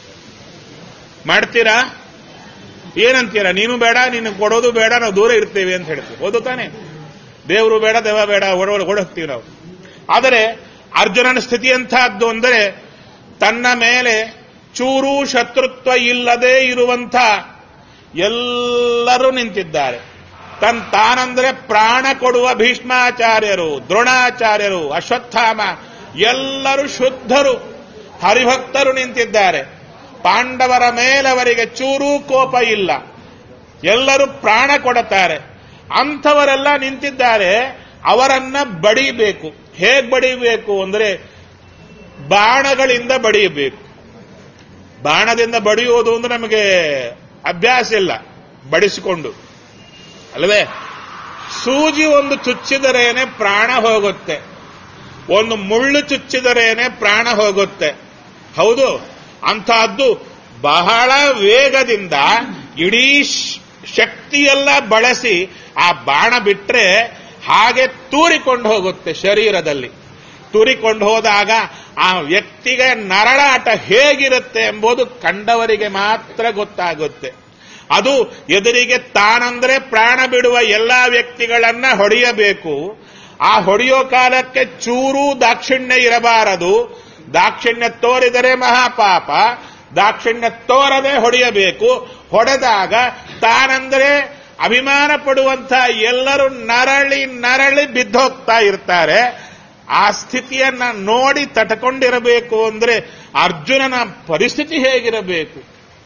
ಮಾಡ್ತೀರಾ ಏನಂತೀರಾ ನೀನು ಬೇಡ ನೀನು ಕೊಡೋದು ಬೇಡ ನಾವು ದೂರ ಇರ್ತೇವೆ ಅಂತ ಹೇಳ್ತೀವಿ ಹೌದು ತಾನೆ ದೇವರು ಬೇಡ ದೇವ ಬೇಡ ಓಡ ಓಡೋಗ್ತೀವಿ ನಾವು ಆದರೆ ಅರ್ಜುನನ ಸ್ಥಿತಿ ಎಂಥದ್ದು ಅಂದರೆ ತನ್ನ ಮೇಲೆ ಚೂರು ಶತ್ರುತ್ವ ಇಲ್ಲದೆ ಇರುವಂಥ ಎಲ್ಲರೂ ನಿಂತಿದ್ದಾರೆ ತನ್ ತಾನಂದ್ರೆ ಪ್ರಾಣ ಕೊಡುವ ಭೀಷ್ಮಾಚಾರ್ಯರು ದ್ರೋಣಾಚಾರ್ಯರು ಅಶ್ವತ್ಥಾಮ ಎಲ್ಲರೂ ಶುದ್ಧರು ಹರಿಭಕ್ತರು ನಿಂತಿದ್ದಾರೆ ಪಾಂಡವರ ಮೇಲೆ ಅವರಿಗೆ ಚೂರೂ ಕೋಪ ಇಲ್ಲ ಎಲ್ಲರೂ ಪ್ರಾಣ ಕೊಡುತ್ತಾರೆ ಅಂಥವರೆಲ್ಲ ನಿಂತಿದ್ದಾರೆ ಅವರನ್ನ ಬಡಿಬೇಕು ಹೇಗ್ ಬಡಿಬೇಕು ಅಂದ್ರೆ ಬಾಣಗಳಿಂದ ಬಡಿಯಬೇಕು ಬಾಣದಿಂದ ಬಡಿಯುವುದು ಅಂದ್ರೆ ನಮಗೆ ಅಭ್ಯಾಸ ಇಲ್ಲ ಬಡಿಸಿಕೊಂಡು ಅಲ್ವೇ ಸೂಜಿ ಒಂದು ಚುಚ್ಚಿದರೇನೆ ಪ್ರಾಣ ಹೋಗುತ್ತೆ ಒಂದು ಮುಳ್ಳು ಚುಚ್ಚಿದರೇನೆ ಪ್ರಾಣ ಹೋಗುತ್ತೆ ಹೌದು ಅಂತಹದ್ದು ಬಹಳ ವೇಗದಿಂದ ಇಡೀ ಶ್- ಶಕ್ತಿಯೆಲ್ಲ ಬಳಸಿ ಆ ಬಾಣ ಬಿಟ್ರೆ ಹಾಗೆ ತೂರಿಕೊಂಡು ಹೋಗುತ್ತೆ ಶರೀರದಲ್ಲಿ ತೂರಿಕೊಂಡು ಹೋದಾಗ ಆ ವ್ಯಕ್ತಿಗೆ ನರಳಾಟ ಹೇಗಿರುತ್ತೆ ಎಂಬುದು ಕಂಡವರಿಗೆ ಮಾತ್ರ ಗೊತ್ತಾಗುತ್ತೆ ಅದು ಎದುರಿಗೆ ತಾನಂದ್ರೆ ಪ್ರಾಣ ಬಿಡುವ ಎಲ್ಲಾ ವ್ಯಕ್ತಿಗಳನ್ನ ಹೊಡೆಯಬೇಕು ಆ ಹೊಡೆಯೋ ಕಾಲಕ್ಕೆ ಚೂರು ದಾಕ್ಷಿಣ್ಯ ಇರಬಾರದು ದಾಕ್ಷಿಣ್ಯ ತೋರಿದರೆ ಮಹಾಪಾಪ ದಾಕ್ಷಿಣ್ಯ ತೋರದೆ ಹೊಡೆಯಬೇಕು ಹೊಡೆದಾಗ ತಾನಂದ್ರೆ ಅಭಿಮಾನ ಪಡುವಂತ ಎಲ್ಲರೂ ನರಳಿ ನರಳಿ ಬಿದ್ದೋಗ್ತಾ ಇರ್ತಾರೆ ಆ ಸ್ಥಿತಿಯನ್ನ ನೋಡಿ ತಟಕೊಂಡಿರಬೇಕು ಅಂದ್ರೆ ಅರ್ಜುನನ ಪರಿಸ್ಥಿತಿ ಹೇಗಿರಬೇಕು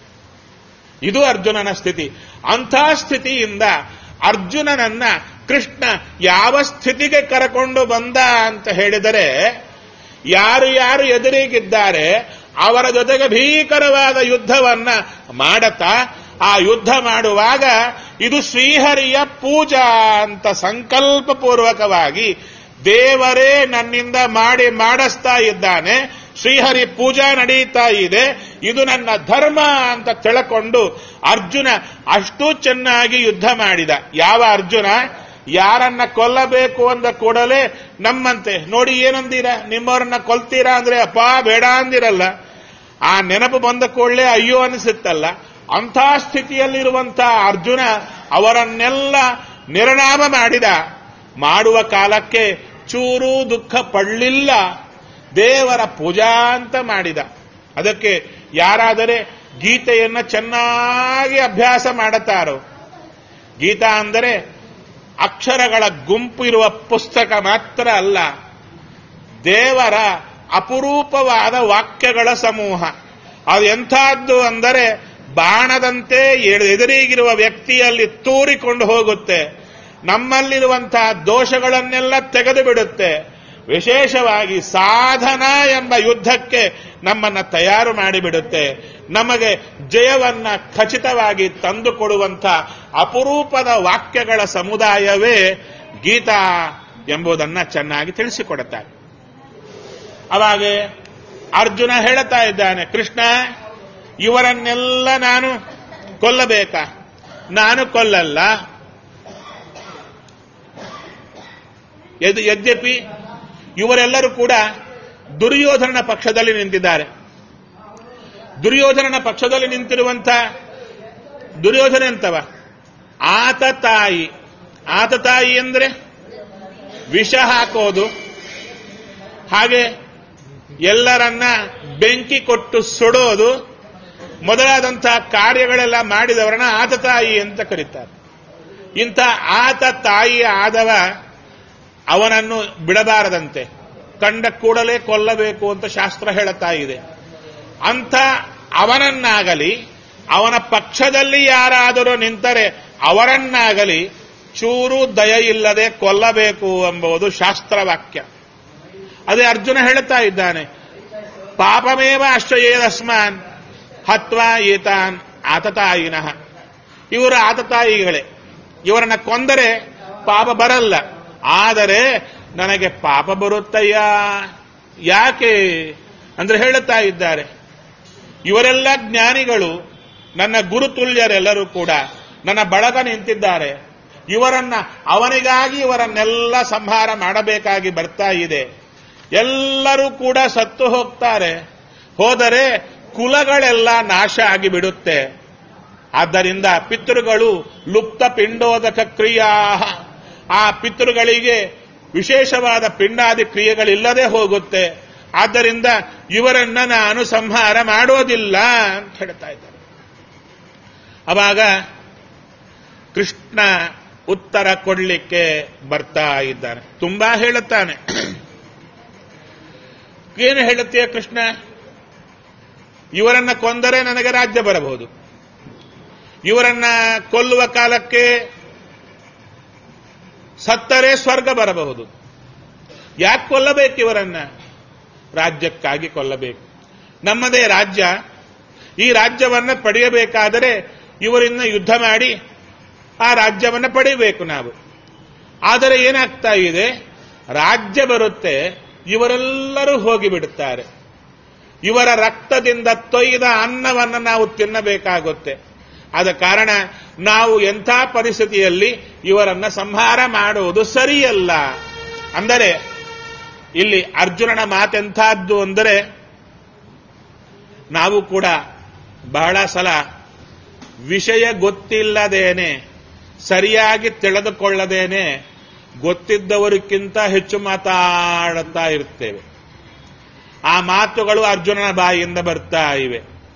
ಇದು ಅರ್ಜುನನ ಸ್ಥಿತಿ ಅಂಥ ಸ್ಥಿತಿಯಿಂದ ಅರ್ಜುನನನ್ನ ಕೃಷ್ಣ ಯಾವ ಸ್ಥಿತಿಗೆ ಕರಕೊಂಡು ಬಂದ ಅಂತ ಹೇಳಿದರೆ ಯಾರು ಯಾರು ಎದುರಿಗಿದ್ದಾರೆ ಅವರ ಜೊತೆಗೆ ಭೀಕರವಾದ ಯುದ್ಧವನ್ನ ಮಾಡತಾ ಆ ಯುದ್ಧ ಮಾಡುವಾಗ ಇದು ಶ್ರೀಹರಿಯ ಪೂಜಾ ಅಂತ ಸಂಕಲ್ಪ ಪೂರ್ವಕವಾಗಿ ದೇವರೇ ನನ್ನಿಂದ ಮಾಡಿ ಮಾಡಿಸ್ತಾ ಇದ್ದಾನೆ ಶ್ರೀಹರಿ ಪೂಜಾ ನಡೀತಾ ಇದೆ ಇದು ನನ್ನ ಧರ್ಮ ಅಂತ ತಿಳ್ಕೊಂಡು ಅರ್ಜುನ ಅಷ್ಟು ಚೆನ್ನಾಗಿ ಯುದ್ಧ ಮಾಡಿದ ಯಾವ ಅರ್ಜುನ ಯಾರನ್ನ ಕೊಲ್ಲಬೇಕು ಅಂದ ಕೂಡಲೇ ನಮ್ಮಂತೆ ನೋಡಿ ಏನಂದಿರ ನಿಮ್ಮವರನ್ನ ಕೊಲ್ತೀರಾ ಅಂದ್ರೆ ಅಪ್ಪಾ ಬೇಡ ಅಂದಿರಲ್ಲ ಆ ನೆನಪು ಬಂದ ಕೂಡಲೇ ಅಯ್ಯೋ ಅನಿಸುತ್ತಲ್ಲ ಅಂಥ ಸ್ಥಿತಿಯಲ್ಲಿರುವಂಥ ಅರ್ಜುನ ಅವರನ್ನೆಲ್ಲ ನಿರ್ನಾಮ ಮಾಡಿದ ಮಾಡುವ ಕಾಲಕ್ಕೆ ಚೂರು ದುಃಖ ಪಡಲಿಲ್ಲ ದೇವರ ಪೂಜಾ ಅಂತ ಮಾಡಿದ ಅದಕ್ಕೆ ಯಾರಾದರೆ ಗೀತೆಯನ್ನ ಚೆನ್ನಾಗಿ ಅಭ್ಯಾಸ ಮಾಡುತ್ತಾರೋ ಗೀತಾ ಅಂದರೆ ಅಕ್ಷರಗಳ ಗುಂಪು ಇರುವ ಪುಸ್ತಕ ಮಾತ್ರ ಅಲ್ಲ ದೇವರ ಅಪರೂಪವಾದ ವಾಕ್ಯಗಳ ಸಮೂಹ ಅದು ಎಂಥದ್ದು ಅಂದರೆ ಬಾಣದಂತೆ ಎದುರಿಗಿರುವ ವ್ಯಕ್ತಿಯಲ್ಲಿ ತೂರಿಕೊಂಡು ಹೋಗುತ್ತೆ ನಮ್ಮಲ್ಲಿರುವಂತಹ ದೋಷಗಳನ್ನೆಲ್ಲ ತೆಗೆದು ಬಿಡುತ್ತೆ ವಿಶೇಷವಾಗಿ ಸಾಧನ ಎಂಬ ಯುದ್ಧಕ್ಕೆ ನಮ್ಮನ್ನ ತಯಾರು ಮಾಡಿಬಿಡುತ್ತೆ ನಮಗೆ ಜಯವನ್ನ ಖಚಿತವಾಗಿ ತಂದುಕೊಡುವಂಥ ಅಪರೂಪದ ವಾಕ್ಯಗಳ ಸಮುದಾಯವೇ ಗೀತಾ ಎಂಬುದನ್ನ ಚೆನ್ನಾಗಿ ತಿಳಿಸಿಕೊಡುತ್ತಾರೆ ಅವಾಗ ಅರ್ಜುನ ಹೇಳುತ್ತಾ ಇದ್ದಾನೆ ಕೃಷ್ಣ ಇವರನ್ನೆಲ್ಲ ನಾನು ಕೊಲ್ಲಬೇಕಾ ನಾನು ಕೊಲ್ಲಲ್ಲ ಯದ್- ಯದ್ಯಪಿ ಇವರೆಲ್ಲರೂ ಕೂಡ ದುರ್ಯೋಧನನ ಪಕ್ಷದಲ್ಲಿ ನಿಂತಿದ್ದಾರೆ ದುರ್ಯೋಧನನ ಪಕ್ಷದಲ್ಲಿ ನಿಂತಿರುವಂತ ದುರ್ಯೋಧನ ಎಂತವ ಆತ ತಾಯಿ ಆತ ತಾಯಿ ಅಂದ್ರೆ ವಿಷ ಹಾಕೋದು ಹಾಗೆ ಎಲ್ಲರನ್ನ ಬೆಂಕಿ ಕೊಟ್ಟು ಸುಡೋದು ಮೊದಲಾದಂತಹ ಕಾರ್ಯಗಳೆಲ್ಲ ಮಾಡಿದವರನ್ನ ಆತ ತಾಯಿ ಅಂತ ಕರೀತಾರೆ ಇಂಥ ಆತ ತಾಯಿ ಆದವ ಅವನನ್ನು ಬಿಡಬಾರದಂತೆ ಕಂಡ ಕೂಡಲೇ ಕೊಲ್ಲಬೇಕು ಅಂತ ಶಾಸ್ತ್ರ ಹೇಳುತ್ತಾ ಇದೆ ಅಂಥ ಅವನನ್ನಾಗಲಿ ಅವನ ಪಕ್ಷದಲ್ಲಿ ಯಾರಾದರೂ ನಿಂತರೆ ಅವರನ್ನಾಗಲಿ ಚೂರು ದಯ ಇಲ್ಲದೆ ಕೊಲ್ಲಬೇಕು ಎಂಬುದು ಶಾಸ್ತ್ರವಾಕ್ಯ ಅದೇ ಅರ್ಜುನ ಹೇಳುತ್ತಾ ಇದ್ದಾನೆ ಪಾಪಮೇವ ಅಶ್ವಯೇದಸ್ಮಾನ್ ಹತ್ವಾ ಏತಾನ್ ಆತತಾಯಿನಃ ಇವರು ಆತತಾಯಿಗಳೇ ಇವರನ್ನ ಕೊಂದರೆ ಪಾಪ ಬರಲ್ಲ ಆದರೆ ನನಗೆ ಪಾಪ ಬರುತ್ತಯ್ಯ ಯಾಕೆ ಅಂದ್ರೆ ಹೇಳುತ್ತಾ ಇದ್ದಾರೆ ಇವರೆಲ್ಲ ಜ್ಞಾನಿಗಳು ನನ್ನ ಗುರುತುಲ್ಯರೆಲ್ಲರೂ ಕೂಡ ನನ್ನ ಬಳಗ ನಿಂತಿದ್ದಾರೆ ಇವರನ್ನ ಅವನಿಗಾಗಿ ಇವರನ್ನೆಲ್ಲ ಸಂಹಾರ ಮಾಡಬೇಕಾಗಿ ಬರ್ತಾ ಇದೆ ಎಲ್ಲರೂ ಕೂಡ ಸತ್ತು ಹೋಗ್ತಾರೆ ಹೋದರೆ ಕುಲಗಳೆಲ್ಲ ನಾಶ ಆಗಿ ಬಿಡುತ್ತೆ ಆದ್ದರಿಂದ ಪಿತೃಗಳು ಲುಪ್ತ ಪಿಂಡೋದಕ ಕ್ರಿಯಾ ಆ ಪಿತೃಗಳಿಗೆ ವಿಶೇಷವಾದ ಪಿಂಡಾದಿ ಕ್ರಿಯೆಗಳಿಲ್ಲದೆ ಹೋಗುತ್ತೆ ಆದ್ದರಿಂದ ಇವರನ್ನ ನಾನು ಸಂಹಾರ ಮಾಡೋದಿಲ್ಲ ಅಂತ ಹೇಳ್ತಾ ಇದ್ದಾರೆ ಅವಾಗ ಕೃಷ್ಣ ಉತ್ತರ ಕೊಡ್ಲಿಕ್ಕೆ ಬರ್ತಾ ಇದ್ದಾನೆ ತುಂಬಾ ಹೇಳುತ್ತಾನೆ ಏನು ಹೇಳುತ್ತೀಯ ಕೃಷ್ಣ ಇವರನ್ನ ಕೊಂದರೆ ನನಗೆ ರಾಜ್ಯ ಬರಬಹುದು ಇವರನ್ನ ಕೊಲ್ಲುವ ಕಾಲಕ್ಕೆ ಸತ್ತರೆ ಸ್ವರ್ಗ ಬರಬಹುದು ಯಾಕೆ ಕೊಲ್ಲಬೇಕು ಇವರನ್ನ ರಾಜ್ಯಕ್ಕಾಗಿ ಕೊಲ್ಲಬೇಕು ನಮ್ಮದೇ ರಾಜ್ಯ ಈ ರಾಜ್ಯವನ್ನ ಪಡೆಯಬೇಕಾದರೆ ಇವರಿಂದ ಯುದ್ಧ ಮಾಡಿ ಆ ರಾಜ್ಯವನ್ನ ಪಡೆಯಬೇಕು ನಾವು ಆದರೆ ಏನಾಗ್ತಾ ಇದೆ ರಾಜ್ಯ ಬರುತ್ತೆ ಇವರೆಲ್ಲರೂ ಹೋಗಿಬಿಡುತ್ತಾರೆ ಇವರ ರಕ್ತದಿಂದ ತೊಯ್ದ ಅನ್ನವನ್ನು ನಾವು ತಿನ್ನಬೇಕಾಗುತ್ತೆ ಆದ ಕಾರಣ ನಾವು ಎಂಥ ಪರಿಸ್ಥಿತಿಯಲ್ಲಿ ಇವರನ್ನ ಸಂಹಾರ ಮಾಡುವುದು ಸರಿಯಲ್ಲ ಅಂದರೆ ಇಲ್ಲಿ ಅರ್ಜುನನ ಮಾತೆಂಥದ್ದು ಅಂದರೆ ನಾವು ಕೂಡ ಬಹಳ ಸಲ ವಿಷಯ ಗೊತ್ತಿಲ್ಲದೇನೆ ಸರಿಯಾಗಿ ತಿಳಿದುಕೊಳ್ಳದೇನೆ ಗೊತ್ತಿದ್ದವರಿಗಿಂತ ಹೆಚ್ಚು ಮಾತಾಡುತ್ತಾ ಇರ್ತೇವೆ ಆ ಮಾತುಗಳು ಅರ್ಜುನನ ಬಾಯಿಯಿಂದ ಬರ್ತಾ ಇವೆ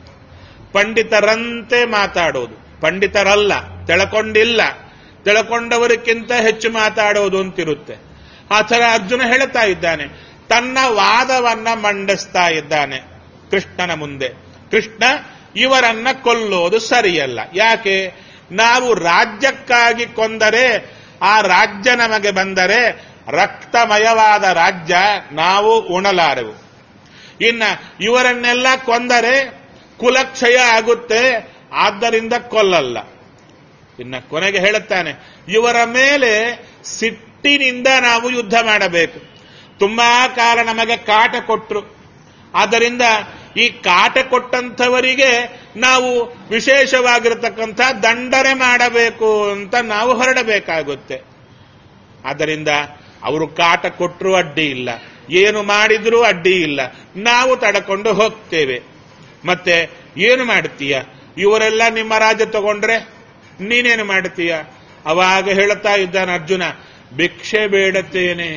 ಪಂಡಿತರಂತೆ ಮಾತಾಡೋದು ಪಂಡಿತರಲ್ಲ ತಿಳ್ಕೊಂಡಿಲ್ಲ ತಿಳ್ಕೊಂಡವರಿಗಿಂತ ಹೆಚ್ಚು ಮಾತಾಡೋದು ಅಂತಿರುತ್ತೆ ಆ ಥರ ಅರ್ಜುನ ಹೇಳ್ತಾ ಇದ್ದಾನೆ ತನ್ನ ವಾದವನ್ನ ಮಂಡಿಸ್ತಾ ಇದ್ದಾನೆ ಕೃಷ್ಣನ ಮುಂದೆ ಕೃಷ್ಣ ಇವರನ್ನ ಕೊಲ್ಲೋದು ಸರಿಯಲ್ಲ ಯಾಕೆ ನಾವು ರಾಜ್ಯಕ್ಕಾಗಿ ಕೊಂದರೆ ಆ ರಾಜ್ಯ ನಮಗೆ ಬಂದರೆ ರಕ್ತಮಯವಾದ ರಾಜ್ಯ ನಾವು ಉಣಲಾರೆವು ಇನ್ನ ಇವರನ್ನೆಲ್ಲ ಕೊಂದರೆ ಕುಲಕ್ಷಯ ಆಗುತ್ತೆ ಆದ್ದರಿಂದ ಕೊಲ್ಲಲ್ಲ ಇನ್ನ ಕೊನೆಗೆ ಹೇಳುತ್ತಾನೆ ಇವರ ಮೇಲೆ ಸಿಟ್ಟಿನಿಂದ ನಾವು ಯುದ್ಧ ಮಾಡಬೇಕು ತುಂಬಾ ಕಾಲ ನಮಗೆ ಕಾಟ ಕೊಟ್ಟರು ಆದ್ದರಿಂದ ಈ ಕಾಟ ಕೊಟ್ಟಂಥವರಿಗೆ ನಾವು ವಿಶೇಷವಾಗಿರತಕ್ಕಂಥ ದಂಡನೆ ಮಾಡಬೇಕು ಅಂತ ನಾವು ಹೊರಡಬೇಕಾಗುತ್ತೆ ಆದ್ದರಿಂದ ಅವರು ಕಾಟ ಕೊಟ್ಟರು ಅಡ್ಡಿ ಇಲ್ಲ ಏನು ಮಾಡಿದ್ರೂ ಅಡ್ಡಿ ಇಲ್ಲ ನಾವು ತಡ್ಕೊಂಡು ಹೋಗ್ತೇವೆ ಮತ್ತೆ ಏನು ಮಾಡ್ತೀಯ ಇವರೆಲ್ಲ ನಿಮ್ಮ ರಾಜ್ಯ ತಗೊಂಡ್ರೆ ನೀನೇನು ಮಾಡ್ತೀಯ ಅವಾಗ ಹೇಳುತ್ತಾ ಇದ್ದಾನೆ ಅರ್ಜುನ ಭಿಕ್ಷೆ ಬೇಡುತ್ತೇನೆ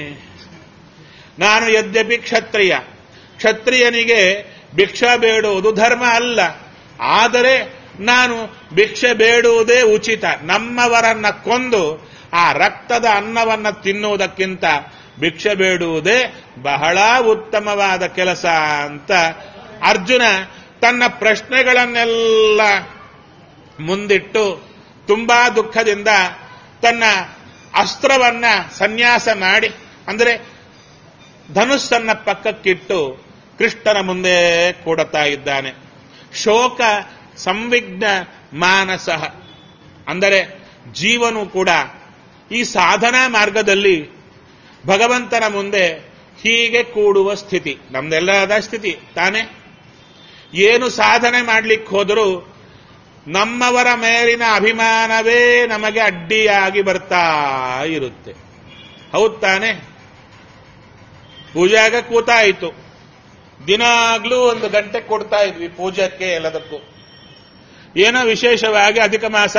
ನಾನು ಯದ್ಯಪಿ ಕ್ಷತ್ರಿಯ ಕ್ಷತ್ರಿಯನಿಗೆ ಭಿಕ್ಷಾ ಬೇಡುವುದು ಧರ್ಮ ಅಲ್ಲ ಆದರೆ ನಾನು ಭಿಕ್ಷೆ ಬೇಡುವುದೇ ಉಚಿತ ನಮ್ಮವರನ್ನ ಕೊಂದು ಆ ರಕ್ತದ ಅನ್ನವನ್ನ ತಿನ್ನುವುದಕ್ಕಿಂತ ಭಿಕ್ಷೆ ಬೇಡುವುದೇ ಬಹಳ ಉತ್ತಮವಾದ ಕೆಲಸ ಅಂತ ಅರ್ಜುನ ತನ್ನ ಪ್ರಶ್ನೆಗಳನ್ನೆಲ್ಲ ಮುಂದಿಟ್ಟು ತುಂಬಾ ದುಃಖದಿಂದ ತನ್ನ ಅಸ್ತ್ರವನ್ನ ಸನ್ಯಾಸ ಮಾಡಿ ಅಂದರೆ ಧನುಸ್ಸನ್ನ ಪಕ್ಕಕ್ಕಿಟ್ಟು ಕೃಷ್ಣನ ಮುಂದೆ ಕೂಡುತ್ತಾ ಇದ್ದಾನೆ ಶೋಕ ಸಂವಿಘ್ನ ಮಾನಸ ಅಂದರೆ ಜೀವನು ಕೂಡ ಈ ಸಾಧನಾ ಮಾರ್ಗದಲ್ಲಿ ಭಗವಂತನ ಮುಂದೆ ಹೀಗೆ ಕೂಡುವ ಸ್ಥಿತಿ ನಮ್ದೆಲ್ಲದ ಸ್ಥಿತಿ ತಾನೇ ಏನು ಸಾಧನೆ ಮಾಡ್ಲಿಕ್ಕೆ ಹೋದರೂ ನಮ್ಮವರ ಮೇಲಿನ ಅಭಿಮಾನವೇ ನಮಗೆ ಅಡ್ಡಿಯಾಗಿ ಬರ್ತಾ ಇರುತ್ತೆ ಹೌದ್ ತಾನೆ ಪೂಜೆಯಾಗ ಕೂತಾಯಿತು ದಿನಾಗ್ಲೂ ಒಂದು ಗಂಟೆ ಕೊಡ್ತಾ ಇದ್ವಿ ಪೂಜೆಗೆ ಎಲ್ಲದಕ್ಕೂ ಏನೋ ವಿಶೇಷವಾಗಿ ಅಧಿಕ ಮಾಸ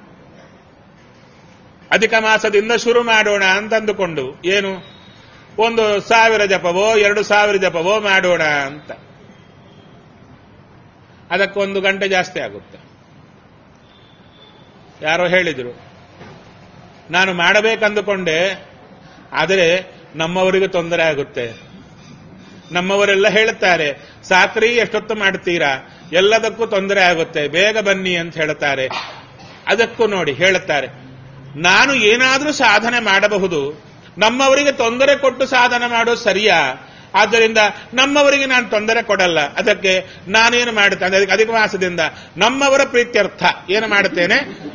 ಅಧಿಕ ಮಾಸದಿಂದ ಶುರು ಮಾಡೋಣ ಅಂತ ಅಂದುಕೊಂಡು ಏನು ಒಂದು ಸಾವಿರ ಜಪವೋ ಎರಡು ಸಾವಿರ ಜಪವೋ ಮಾಡೋಣ ಅಂತ ಅದಕ್ಕೊಂದು ಗಂಟೆ ಜಾಸ್ತಿ ಆಗುತ್ತೆ ಯಾರೋ ಹೇಳಿದ್ರು ನಾನು ಮಾಡಬೇಕಂದುಕೊಂಡೆ ಆದರೆ ನಮ್ಮವರಿಗೆ ತೊಂದರೆ ಆಗುತ್ತೆ ನಮ್ಮವರೆಲ್ಲ ಹೇಳುತ್ತಾರೆ ಸಾಕ್ರಿ ಎಷ್ಟೊತ್ತು ಮಾಡ್ತೀರಾ ಎಲ್ಲದಕ್ಕೂ ತೊಂದರೆ ಆಗುತ್ತೆ ಬೇಗ ಬನ್ನಿ ಅಂತ ಹೇಳ್ತಾರೆ ಅದಕ್ಕೂ ನೋಡಿ ಹೇಳುತ್ತಾರೆ ನಾನು ಏನಾದರೂ ಸಾಧನೆ ಮಾಡಬಹುದು ನಮ್ಮವರಿಗೆ ತೊಂದರೆ ಕೊಟ್ಟು ಸಾಧನೆ ಮಾಡೋದು ಸರಿಯಾ ಆದ್ದರಿಂದ ನಮ್ಮವರಿಗೆ ನಾನು ತೊಂದರೆ ಕೊಡಲ್ಲ ಅದಕ್ಕೆ ನಾನೇನು ಮಾಡುತ್ತೇನೆ ಅದಕ್ಕೆ ಅಧಿಕ ಮಾಸದಿಂದ ನಮ್ಮವರ ಪ್ರೀತ್ಯರ್ಥ ಏನು ಮಾಡುತ್ತೇನೆ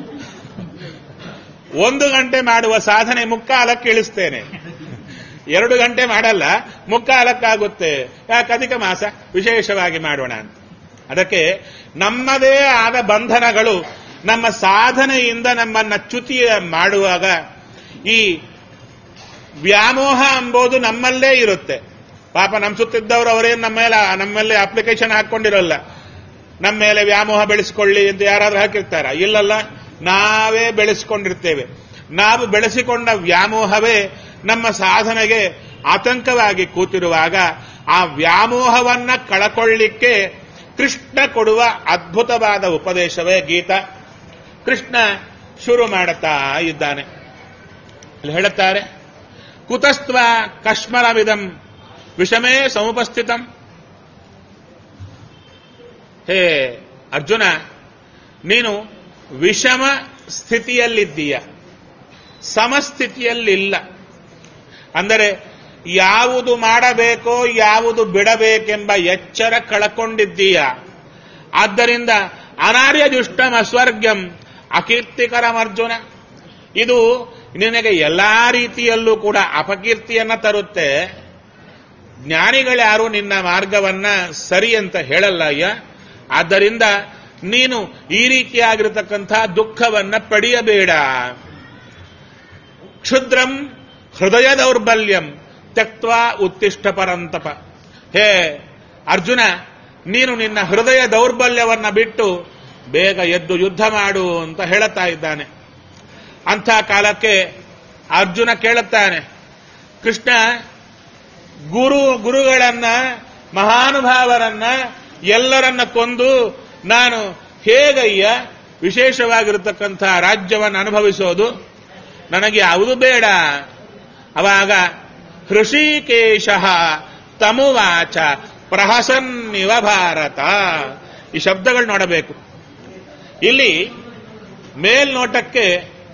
ಒಂದು ಗಂಟೆ ಮಾಡುವ ಸಾಧನೆ ಮುಕ್ಕಾಲಕ್ಕೆ ಇಳಿಸ್ತೇನೆ ಎರಡು ಗಂಟೆ ಮಾಡಲ್ಲ ಮುಕ್ಕಾಲಕ್ಕಾಗುತ್ತೆ ಯಾಕೆ ಅಧಿಕ ಮಾಸ ವಿಶೇಷವಾಗಿ ಮಾಡೋಣ ಅಂತ ಅದಕ್ಕೆ ನಮ್ಮದೇ ಆದ ಬಂಧನಗಳು ನಮ್ಮ ಸಾಧನೆಯಿಂದ ನಮ್ಮನ್ನ ಚ್ಯುತಿ ಮಾಡುವಾಗ ಈ ವ್ಯಾಮೋಹ ಎಂಬುದು ನಮ್ಮಲ್ಲೇ ಇರುತ್ತೆ ಪಾಪ ನಮ್ಮ ಸುತ್ತಿದ್ದವರು ಅವರೇನು ನಮ್ಮ ಮೇಲೆ ನಮ್ಮ ಮೇಲೆ ಅಪ್ಲಿಕೇಶನ್ ಹಾಕೊಂಡಿರಲ್ಲ ನಮ್ಮ ಮೇಲೆ ವ್ಯಾಮೋಹ ಬೆಳೆಸಿಕೊಳ್ಳಿ ಅಂತ ಯಾರಾದ್ರೂ ಹಾಕಿರ್ತಾರ ಇಲ್ಲಲ್ಲ ನಾವೇ ಬೆಳೆಸಿಕೊಂಡಿರ್ತೇವೆ ನಾವು ಬೆಳೆಸಿಕೊಂಡ ವ್ಯಾಮೋಹವೇ ನಮ್ಮ ಸಾಧನೆಗೆ ಆತಂಕವಾಗಿ ಕೂತಿರುವಾಗ ಆ ವ್ಯಾಮೋಹವನ್ನ ಕಳಕೊಳ್ಳಿಕ್ಕೆ ಕೃಷ್ಣ ಕೊಡುವ ಅದ್ಭುತವಾದ ಉಪದೇಶವೇ ಗೀತ ಕೃಷ್ಣ ಶುರು ಮಾಡುತ್ತಾ ಇದ್ದಾನೆ ಅಲ್ಲಿ ಹೇಳುತ್ತಾರೆ ಕುತಸ್ತ್ವ ಕಶ್ಮರವಿದಂ ವಿಷಮೇ ಸಮುಪಸ್ಥಿತಂ ಹೇ ಅರ್ಜುನ ನೀನು ವಿಷಮ ಸ್ಥಿತಿಯಲ್ಲಿದ್ದೀಯ ಸಮಸ್ಥಿತಿಯಲ್ಲಿಲ್ಲ ಅಂದರೆ ಯಾವುದು ಮಾಡಬೇಕೋ ಯಾವುದು ಬಿಡಬೇಕೆಂಬ ಎಚ್ಚರ ಕಳಕೊಂಡಿದ್ದೀಯ ಆದ್ದರಿಂದ ಅನಾರ್ಯ ದುಷ್ಟಂ ಅಸ್ವರ್ಗ್ಯಂ ಅಕೀರ್ತಿಕರಂ ಅರ್ಜುನ ಇದು ನಿನಗೆ ಎಲ್ಲಾ ರೀತಿಯಲ್ಲೂ ಕೂಡ ಅಪಕೀರ್ತಿಯನ್ನ ತರುತ್ತೆ ಜ್ಞಾನಿಗಳ್ಯಾರು ನಿನ್ನ ಮಾರ್ಗವನ್ನ ಸರಿ ಅಂತ ಹೇಳಲ್ಲ ಅಯ್ಯ ಆದ್ದರಿಂದ ನೀನು ಈ ರೀತಿಯಾಗಿರತಕ್ಕಂಥ ದುಃಖವನ್ನ ಪಡೆಯಬೇಡ ಕ್ಷುದ್ರಂ ಹೃದಯ ದೌರ್ಬಲ್ಯಂ ತ್ಯಕ್ವ ಉತ್ತಿಷ್ಠ ಪರಂತಪ ಹೇ ಅರ್ಜುನ ನೀನು ನಿನ್ನ ಹೃದಯ ದೌರ್ಬಲ್ಯವನ್ನ ಬಿಟ್ಟು ಬೇಗ ಎದ್ದು ಯುದ್ಧ ಮಾಡು ಅಂತ ಹೇಳುತ್ತಾ ಇದ್ದಾನೆ ಅಂಥ ಕಾಲಕ್ಕೆ ಅರ್ಜುನ ಕೇಳುತ್ತಾನೆ ಕೃಷ್ಣ ಗುರು ಗುರುಗಳನ್ನ ಮಹಾನುಭಾವರನ್ನ ಎಲ್ಲರನ್ನ ಕೊಂದು ನಾನು ಹೇಗಯ್ಯ ವಿಶೇಷವಾಗಿರತಕ್ಕಂಥ ರಾಜ್ಯವನ್ನು ಅನುಭವಿಸೋದು ನನಗೆ ಯಾವುದು ಬೇಡ ಅವಾಗ ಹೃಷಿಕೇಶ ತಮುವಾಚ ಪ್ರಹಸನ್ನಿವ ಭಾರತ ಈ ಶಬ್ದಗಳು ನೋಡಬೇಕು ಇಲ್ಲಿ ಮೇಲ್ನೋಟಕ್ಕೆ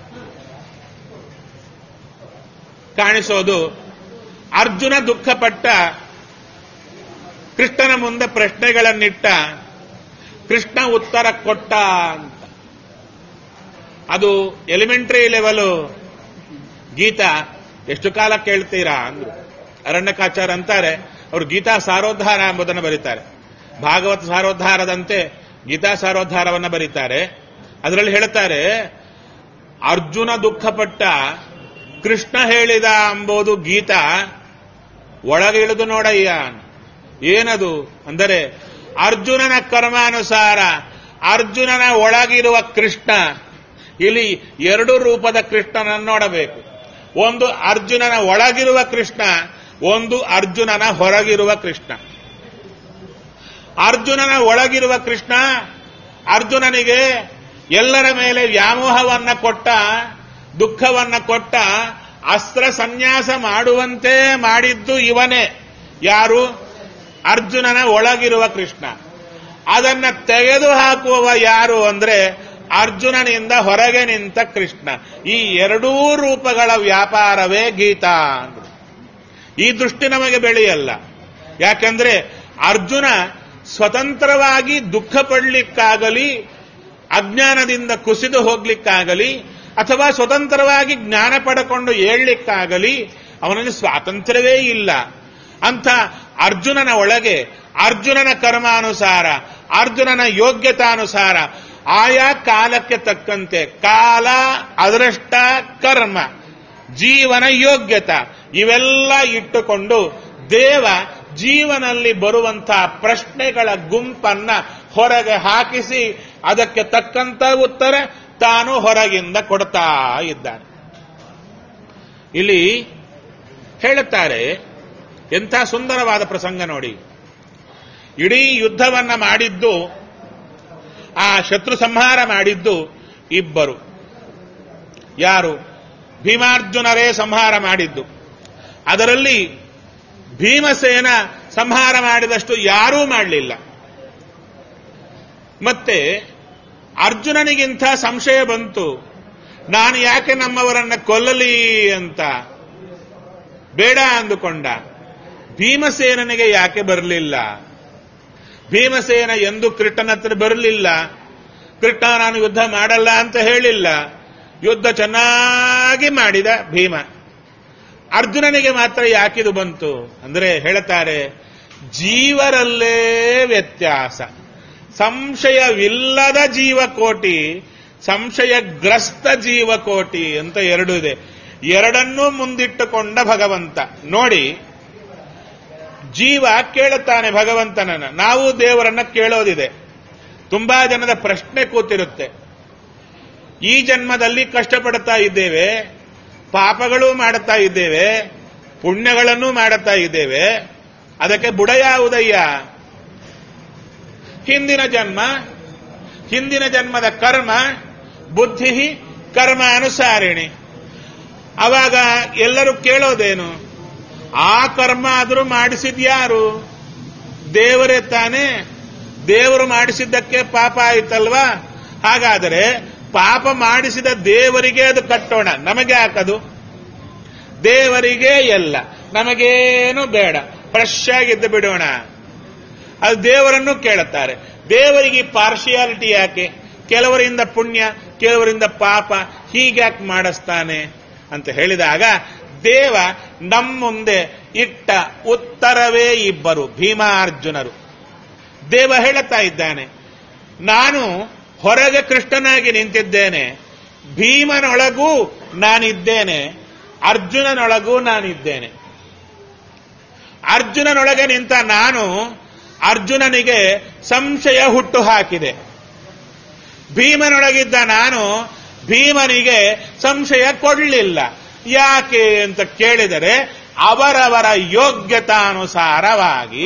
ಕಾಣಿಸೋದು ಅರ್ಜುನ ದುಃಖಪಟ್ಟ ಕೃಷ್ಣನ ಮುಂದೆ ಪ್ರಶ್ನೆಗಳನ್ನಿಟ್ಟ ಕೃಷ್ಣ ಉತ್ತರ ಕೊಟ್ಟ ಅಂತ ಅದು ಎಲಿಮೆಂಟರಿ ಲೆವೆಲ್ ಗೀತಾ ಎಷ್ಟು ಕಾಲ ಕೇಳ್ತೀರಾ ಅಂದ್ರು ಅರಣ್ಯಕಾಚಾರ ಅಂತಾರೆ ಅವರು ಗೀತಾ ಸಾರೋದ್ಧಾರ ಎಂಬುದನ್ನು ಬರೀತಾರೆ ಭಾಗವತ ಸಾರೋದ್ಧಾರದಂತೆ ಗೀತಾ ಸಾರೋದ್ಧಾರವನ್ನ ಬರೀತಾರೆ ಅದರಲ್ಲಿ ಹೇಳುತ್ತಾರೆ ಅರ್ಜುನ ದುಃಖಪಟ್ಟ ಕೃಷ್ಣ ಹೇಳಿದ ಎಂಬುದು ಗೀತ ಒಳಗಿಳಿದು ನೋಡಯ್ಯ ಏನದು ಅಂದರೆ ಅರ್ಜುನನ ಕರ್ಮಾನುಸಾರ ಅರ್ಜುನನ ಒಳಗಿರುವ ಕೃಷ್ಣ ಇಲ್ಲಿ ಎರಡು ರೂಪದ ಕೃಷ್ಣನನ್ನು ನೋಡಬೇಕು ಒಂದು ಅರ್ಜುನನ ಒಳಗಿರುವ ಕೃಷ್ಣ ಒಂದು ಅರ್ಜುನನ ಹೊರಗಿರುವ ಕೃಷ್ಣ ಅರ್ಜುನನ ಒಳಗಿರುವ ಕೃಷ್ಣ ಅರ್ಜುನನಿಗೆ ಎಲ್ಲರ ಮೇಲೆ ವ್ಯಾಮೋಹವನ್ನ ಕೊಟ್ಟ ದುಃಖವನ್ನ ಕೊಟ್ಟ ಅಸ್ತ್ರ ಸನ್ಯಾಸ ಮಾಡುವಂತೆ ಮಾಡಿದ್ದು ಇವನೇ ಯಾರು ಅರ್ಜುನನ ಒಳಗಿರುವ ಕೃಷ್ಣ ಅದನ್ನ ತೆಗೆದು ಹಾಕುವವ ಯಾರು ಅಂದ್ರೆ ಅರ್ಜುನನಿಂದ ಹೊರಗೆ ನಿಂತ ಕೃಷ್ಣ ಈ ಎರಡೂ ರೂಪಗಳ ವ್ಯಾಪಾರವೇ ಗೀತಾ ಅಂದ್ರು ಈ ದೃಷ್ಟಿ ನಮಗೆ ಬೆಳೆಯಲ್ಲ ಯಾಕೆಂದ್ರೆ ಅರ್ಜುನ ಸ್ವತಂತ್ರವಾಗಿ ದುಃಖ ಪಡಲಿಕ್ಕಾಗಲಿ ಅಜ್ಞಾನದಿಂದ ಕುಸಿದು ಹೋಗ್ಲಿಕ್ಕಾಗಲಿ ಅಥವಾ ಸ್ವತಂತ್ರವಾಗಿ ಜ್ಞಾನ ಪಡ್ಕೊಂಡು ಏಳ್ಲಿಕ್ಕಾಗಲಿ ಅವನಲ್ಲಿ ಸ್ವಾತಂತ್ರ್ಯವೇ ಇಲ್ಲ ಅಂತ ಅರ್ಜುನನ ಒಳಗೆ ಅರ್ಜುನನ ಕರ್ಮಾನುಸಾರ ಅರ್ಜುನನ ಯೋಗ್ಯತಾನುಸಾರ ಆಯಾ ಕಾಲಕ್ಕೆ ತಕ್ಕಂತೆ ಕಾಲ ಅದೃಷ್ಟ ಕರ್ಮ ಜೀವನ ಯೋಗ್ಯತ ಇವೆಲ್ಲ ಇಟ್ಟುಕೊಂಡು ದೇವ ಜೀವನಲ್ಲಿ ಬರುವಂತಹ ಪ್ರಶ್ನೆಗಳ ಗುಂಪನ್ನ ಹೊರಗೆ ಹಾಕಿಸಿ ಅದಕ್ಕೆ ತಕ್ಕಂತ ಉತ್ತರ ತಾನು ಹೊರಗಿಂದ ಕೊಡ್ತಾ ಇದ್ದಾನೆ ಇಲ್ಲಿ ಹೇಳುತ್ತಾರೆ ಎಂಥ ಸುಂದರವಾದ ಪ್ರಸಂಗ ನೋಡಿ ಇಡೀ ಯುದ್ಧವನ್ನ ಮಾಡಿದ್ದು ಆ ಶತ್ರು ಸಂಹಾರ ಮಾಡಿದ್ದು ಇಬ್ಬರು ಯಾರು ಭೀಮಾರ್ಜುನರೇ ಸಂಹಾರ ಮಾಡಿದ್ದು ಅದರಲ್ಲಿ ಭೀಮಸೇನ ಸಂಹಾರ ಮಾಡಿದಷ್ಟು ಯಾರೂ ಮಾಡಲಿಲ್ಲ ಮತ್ತೆ ಅರ್ಜುನನಿಗಿಂತ ಸಂಶಯ ಬಂತು ನಾನು ಯಾಕೆ ನಮ್ಮವರನ್ನ ಕೊಲ್ಲಲಿ ಅಂತ ಬೇಡ ಅಂದುಕೊಂಡ ಭೀಮಸೇನನಿಗೆ ಯಾಕೆ ಬರಲಿಲ್ಲ ಭೀಮಸೇನ ಎಂದು ಕೃಷ್ಣನ ಹತ್ರ ಬರಲಿಲ್ಲ ಕೃಷ್ಣ ನಾನು ಯುದ್ಧ ಮಾಡಲ್ಲ ಅಂತ ಹೇಳಿಲ್ಲ ಯುದ್ಧ ಚೆನ್ನಾಗಿ ಮಾಡಿದ ಭೀಮ ಅರ್ಜುನನಿಗೆ ಮಾತ್ರ ಯಾಕಿದು ಬಂತು ಅಂದ್ರೆ ಹೇಳುತ್ತಾರೆ ಜೀವರಲ್ಲೇ ವ್ಯತ್ಯಾಸ ಸಂಶಯವಿಲ್ಲದ ಜೀವಕೋಟಿ ಸಂಶಯಗ್ರಸ್ತ ಜೀವಕೋಟಿ ಅಂತ ಎರಡು ಇದೆ ಎರಡನ್ನೂ ಮುಂದಿಟ್ಟುಕೊಂಡ ಭಗವಂತ ನೋಡಿ ಜೀವ ಕೇಳುತ್ತಾನೆ ಭಗವಂತನನ್ನ ನಾವು ದೇವರನ್ನ ಕೇಳೋದಿದೆ ತುಂಬಾ ಜನದ ಪ್ರಶ್ನೆ ಕೂತಿರುತ್ತೆ ಈ ಜನ್ಮದಲ್ಲಿ ಕಷ್ಟಪಡ್ತಾ ಇದ್ದೇವೆ ಪಾಪಗಳು ಮಾಡುತ್ತಾ ಇದ್ದೇವೆ ಪುಣ್ಯಗಳನ್ನು ಮಾಡುತ್ತಾ ಇದ್ದೇವೆ ಅದಕ್ಕೆ ಬುಡ ಯಾವುದಯ್ಯ ಹಿಂದಿನ ಜನ್ಮ ಹಿಂದಿನ ಜನ್ಮದ ಕರ್ಮ ಬುದ್ಧಿ ಕರ್ಮ ಅನುಸಾರಿಣಿ ಅವಾಗ ಎಲ್ಲರೂ ಕೇಳೋದೇನು ಆ ಕರ್ಮ ಆದರೂ ಮಾಡಿಸಿದ್ಯಾರು ದೇವರೇ ತಾನೇ ದೇವರು ಮಾಡಿಸಿದ್ದಕ್ಕೆ ಪಾಪ ಆಯ್ತಲ್ವಾ ಹಾಗಾದರೆ ಪಾಪ ಮಾಡಿಸಿದ ದೇವರಿಗೆ ಅದು ಕಟ್ಟೋಣ ನಮಗೆ ಹಾಕದು ದೇವರಿಗೆ ಎಲ್ಲ ನಮಗೇನು ಬೇಡ ಫ್ರೆಶ್ ಆಗಿದ್ದು ಬಿಡೋಣ ಅದು ದೇವರನ್ನು ಕೇಳುತ್ತಾರೆ ದೇವರಿಗೆ ಪಾರ್ಶಿಯಾಲಿಟಿ ಯಾಕೆ ಕೆಲವರಿಂದ ಪುಣ್ಯ ಕೆಲವರಿಂದ ಪಾಪ ಹೀಗ್ಯಾಕೆ ಮಾಡಿಸ್ತಾನೆ ಅಂತ ಹೇಳಿದಾಗ ದೇವ ನಮ್ಮ ಮುಂದೆ ಇಟ್ಟ ಉತ್ತರವೇ ಇಬ್ಬರು ಭೀಮಾರ್ಜುನರು ದೇವ ಹೇಳುತ್ತಾ ಇದ್ದಾನೆ ನಾನು ಹೊರಗೆ ಕೃಷ್ಣನಾಗಿ ನಿಂತಿದ್ದೇನೆ ಭೀಮನೊಳಗೂ ನಾನಿದ್ದೇನೆ ಅರ್ಜುನನೊಳಗೂ ನಾನಿದ್ದೇನೆ ಅರ್ಜುನನೊಳಗೆ ನಿಂತ ನಾನು ಅರ್ಜುನನಿಗೆ ಸಂಶಯ ಹುಟ್ಟು ಹಾಕಿದೆ ಭೀಮನೊಳಗಿದ್ದ ನಾನು ಭೀಮನಿಗೆ ಸಂಶಯ ಕೊಡಲಿಲ್ಲ ಯಾಕೆ ಅಂತ ಕೇಳಿದರೆ ಅವರವರ ಯೋಗ್ಯತಾನುಸಾರವಾಗಿ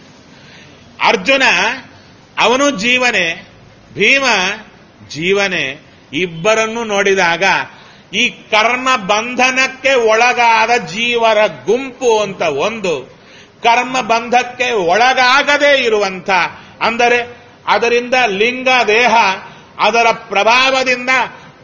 ಅರ್ಜುನ ಅವನು ಜೀವನೇ ಭೀಮ ಜೀವನೇ ಇಬ್ಬರನ್ನು ನೋಡಿದಾಗ ಈ ಕರ್ಮ ಬಂಧನಕ್ಕೆ ಒಳಗಾದ ಜೀವರ ಗುಂಪು ಅಂತ ಒಂದು ಕರ್ಮ ಬಂಧಕ್ಕೆ ಒಳಗಾಗದೇ ಇರುವಂತ ಅಂದರೆ ಅದರಿಂದ ಲಿಂಗ ದೇಹ ಅದರ ಪ್ರಭಾವದಿಂದ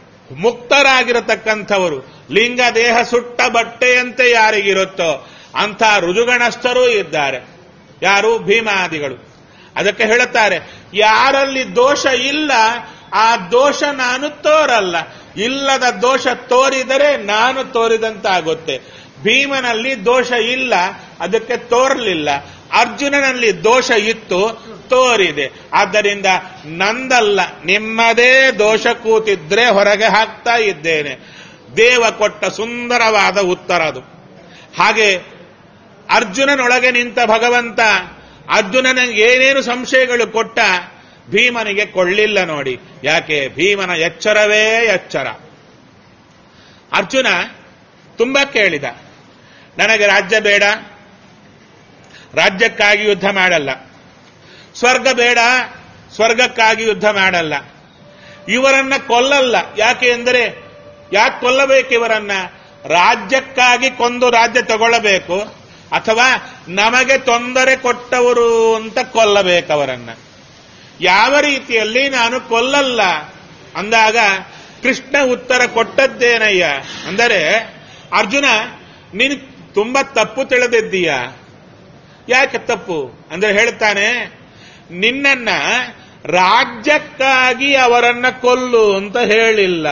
ಮುಕ್ತರಾಗಿರತಕ್ಕಂಥವರು ಲಿಂಗ ದೇಹ ಸುಟ್ಟ ಬಟ್ಟೆಯಂತೆ ಯಾರಿಗಿರುತ್ತೋ ಅಂಥ ರುಜುಗಣಸ್ಥರೂ ಇದ್ದಾರೆ ಯಾರು ಭೀಮಾದಿಗಳು ಅದಕ್ಕೆ ಹೇಳುತ್ತಾರೆ ಯಾರಲ್ಲಿ ದೋಷ ಇಲ್ಲ ಆ ದೋಷ ನಾನು ತೋರಲ್ಲ ಇಲ್ಲದ ದೋಷ ತೋರಿದರೆ ನಾನು ತೋರಿದಂತಾಗುತ್ತೆ ಭೀಮನಲ್ಲಿ ದೋಷ ಇಲ್ಲ ಅದಕ್ಕೆ ತೋರಲಿಲ್ಲ ಅರ್ಜುನನಲ್ಲಿ ದೋಷ ಇತ್ತು ತೋರಿದೆ ಆದ್ದರಿಂದ ನಂದಲ್ಲ ನಿಮ್ಮದೇ ದೋಷ ಕೂತಿದ್ರೆ ಹೊರಗೆ ಹಾಕ್ತಾ ಇದ್ದೇನೆ ದೇವ ಕೊಟ್ಟ ಸುಂದರವಾದ ಉತ್ತರ ಅದು ಹಾಗೆ ಅರ್ಜುನನೊಳಗೆ ನಿಂತ ಭಗವಂತ ಅರ್ಜುನನಿಗೆ ಏನೇನು ಸಂಶಯಗಳು ಕೊಟ್ಟ ಭೀಮನಿಗೆ ಕೊಳ್ಳಿಲ್ಲ ನೋಡಿ ಯಾಕೆ ಭೀಮನ ಎಚ್ಚರವೇ ಎಚ್ಚರ ಅರ್ಜುನ ತುಂಬಾ ಕೇಳಿದ ನನಗೆ ರಾಜ್ಯ ಬೇಡ ರಾಜ್ಯಕ್ಕಾಗಿ ಯುದ್ಧ ಮಾಡಲ್ಲ ಸ್ವರ್ಗ ಬೇಡ ಸ್ವರ್ಗಕ್ಕಾಗಿ ಯುದ್ಧ ಮಾಡಲ್ಲ ಇವರನ್ನ ಕೊಲ್ಲಲ್ಲ ಯಾಕೆ ಎಂದರೆ ಯಾಕೆ ಕೊಲ್ಲಬೇಕು ಇವರನ್ನ ರಾಜ್ಯಕ್ಕಾಗಿ ಕೊಂದು ರಾಜ್ಯ ತಗೊಳ್ಳಬೇಕು ಅಥವಾ ನಮಗೆ ತೊಂದರೆ ಕೊಟ್ಟವರು ಅಂತ ಕೊಲ್ಲಬೇಕು ಅವರನ್ನ ಯಾವ ರೀತಿಯಲ್ಲಿ ನಾನು ಕೊಲ್ಲಲ್ಲ ಅಂದಾಗ ಕೃಷ್ಣ ಉತ್ತರ ಕೊಟ್ಟದ್ದೇನಯ್ಯ ಅಂದರೆ ಅರ್ಜುನ ನೀನು ತುಂಬಾ ತಪ್ಪು ತಿಳಿದಿದ್ದೀಯ ಯಾಕೆ ತಪ್ಪು ಅಂದ್ರೆ ಹೇಳ್ತಾನೆ ನಿನ್ನನ್ನ ರಾಜ್ಯಕ್ಕಾಗಿ ಅವರನ್ನ ಕೊಲ್ಲು ಅಂತ ಹೇಳಿಲ್ಲ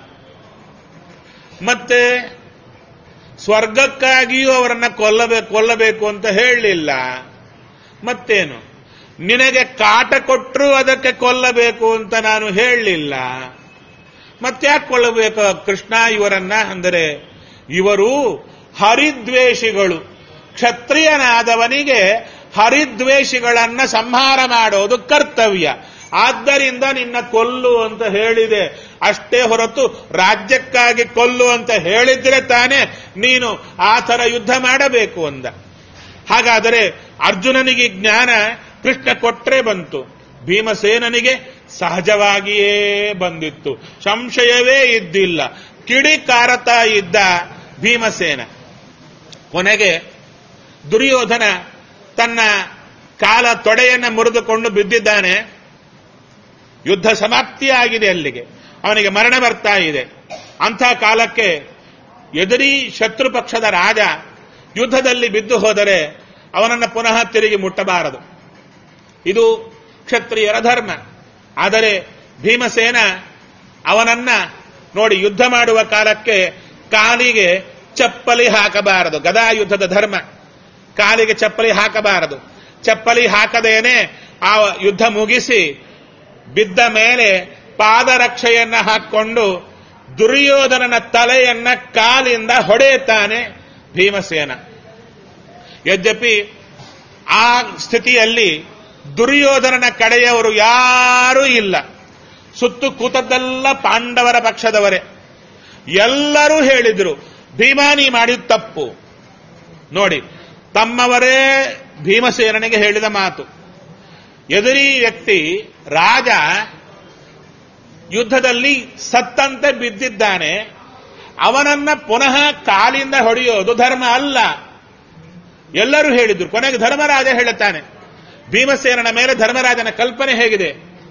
ಮತ್ತೆ ಸ್ವರ್ಗಕ್ಕಾಗಿಯೂ ಅವರನ್ನ ಕೊಲ್ಲಬೇಕು ಕೊಲ್ಲಬೇಕು ಅಂತ ಹೇಳಲಿಲ್ಲ ಮತ್ತೇನು ನಿನಗೆ ಕಾಟ ಕೊಟ್ಟರು ಅದಕ್ಕೆ ಕೊಲ್ಲಬೇಕು ಅಂತ ನಾನು ಹೇಳಲಿಲ್ಲ ಮತ್ತ್ಯಾಕೆ ಕೊಲ್ಲಬೇಕು ಕೃಷ್ಣ ಇವರನ್ನ ಅಂದರೆ ಇವರು ಹರಿದ್ವೇಷಿಗಳು ಕ್ಷತ್ರಿಯನಾದವನಿಗೆ ಹರಿದ್ವೇಷಿಗಳನ್ನ ಸಂಹಾರ ಮಾಡೋದು ಕರ್ತವ್ಯ ಆದ್ದರಿಂದ ನಿನ್ನ ಕೊಲ್ಲು ಅಂತ ಹೇಳಿದೆ ಅಷ್ಟೇ ಹೊರತು ರಾಜ್ಯಕ್ಕಾಗಿ ಕೊಲ್ಲು ಅಂತ ಹೇಳಿದ್ರೆ ತಾನೇ ನೀನು ಆ ಥರ ಯುದ್ಧ ಮಾಡಬೇಕು ಅಂದ ಹಾಗಾದರೆ ಅರ್ಜುನನಿಗೆ ಜ್ಞಾನ ಕೃಷ್ಣ ಕೊಟ್ರೆ ಬಂತು ಭೀಮಸೇನನಿಗೆ ಸಹಜವಾಗಿಯೇ ಬಂದಿತ್ತು ಸಂಶಯವೇ ಇದ್ದಿಲ್ಲ ಕಿಡಿಕಾರತ ಇದ್ದ ಭೀಮಸೇನ ಕೊನೆಗೆ ದುರ್ಯೋಧನ ತನ್ನ ಕಾಲ ತೊಡೆಯನ್ನ ಮುರಿದುಕೊಂಡು ಬಿದ್ದಿದ್ದಾನೆ ಯುದ್ಧ ಸಮಾಪ್ತಿಯಾಗಿದೆ ಅಲ್ಲಿಗೆ ಅವನಿಗೆ ಮರಣ ಬರ್ತಾ ಇದೆ ಅಂಥ ಕಾಲಕ್ಕೆ ಎದುರಿ ಶತ್ರು ಪಕ್ಷದ ರಾಜ ಯುದ್ಧದಲ್ಲಿ ಬಿದ್ದು ಹೋದರೆ ಅವನನ್ನು ಪುನಃ ತಿರುಗಿ ಮುಟ್ಟಬಾರದು ಇದು ಕ್ಷತ್ರಿಯರ ಧರ್ಮ ಆದರೆ ಭೀಮಸೇನ ಅವನನ್ನ ನೋಡಿ ಯುದ್ಧ ಮಾಡುವ ಕಾಲಕ್ಕೆ ಕಾಲಿಗೆ ಚಪ್ಪಲಿ ಹಾಕಬಾರದು ಗದಾ ಯುದ್ಧದ ಧರ್ಮ ಕಾಲಿಗೆ ಚಪ್ಪಲಿ ಹಾಕಬಾರದು ಚಪ್ಪಲಿ ಹಾಕದೇನೆ ಆ ಯುದ್ಧ ಮುಗಿಸಿ ಬಿದ್ದ ಮೇಲೆ ಪಾದರಕ್ಷೆಯನ್ನ ಹಾಕೊಂಡು ದುರ್ಯೋಧನನ ತಲೆಯನ್ನ ಕಾಲಿಂದ ಹೊಡೆಯುತ್ತಾನೆ ಭೀಮಸೇನ ಯದ್ಯಪಿ ಆ ಸ್ಥಿತಿಯಲ್ಲಿ ದುರ್ಯೋಧನನ ಕಡೆಯವರು ಯಾರೂ ಇಲ್ಲ ಸುತ್ತು ಕೂತದ್ದೆಲ್ಲ ಪಾಂಡವರ ಪಕ್ಷದವರೇ ಎಲ್ಲರೂ ಹೇಳಿದ್ರು ಭೀಮಾನಿ ಮಾಡಿದ ತಪ್ಪು ನೋಡಿ ತಮ್ಮವರೇ ಭೀಮಸೇನನಿಗೆ ಹೇಳಿದ ಮಾತು ಎದುರಿ ವ್ಯಕ್ತಿ ರಾಜ ಯುದ್ಧದಲ್ಲಿ ಸತ್ತಂತೆ ಬಿದ್ದಿದ್ದಾನೆ ಅವನನ್ನ ಪುನಃ ಕಾಲಿಂದ ಹೊಡೆಯೋದು ಧರ್ಮ ಅಲ್ಲ ಎಲ್ಲರೂ ಹೇಳಿದ್ರು ಕೊನೆಗೆ ಧರ್ಮರಾಜ ಹೇಳುತ್ತಾನೆ ಭೀಮಸೇನನ ಮೇಲೆ ಧರ್ಮರಾಜನ ಕಲ್ಪನೆ ಹೇಗಿದೆ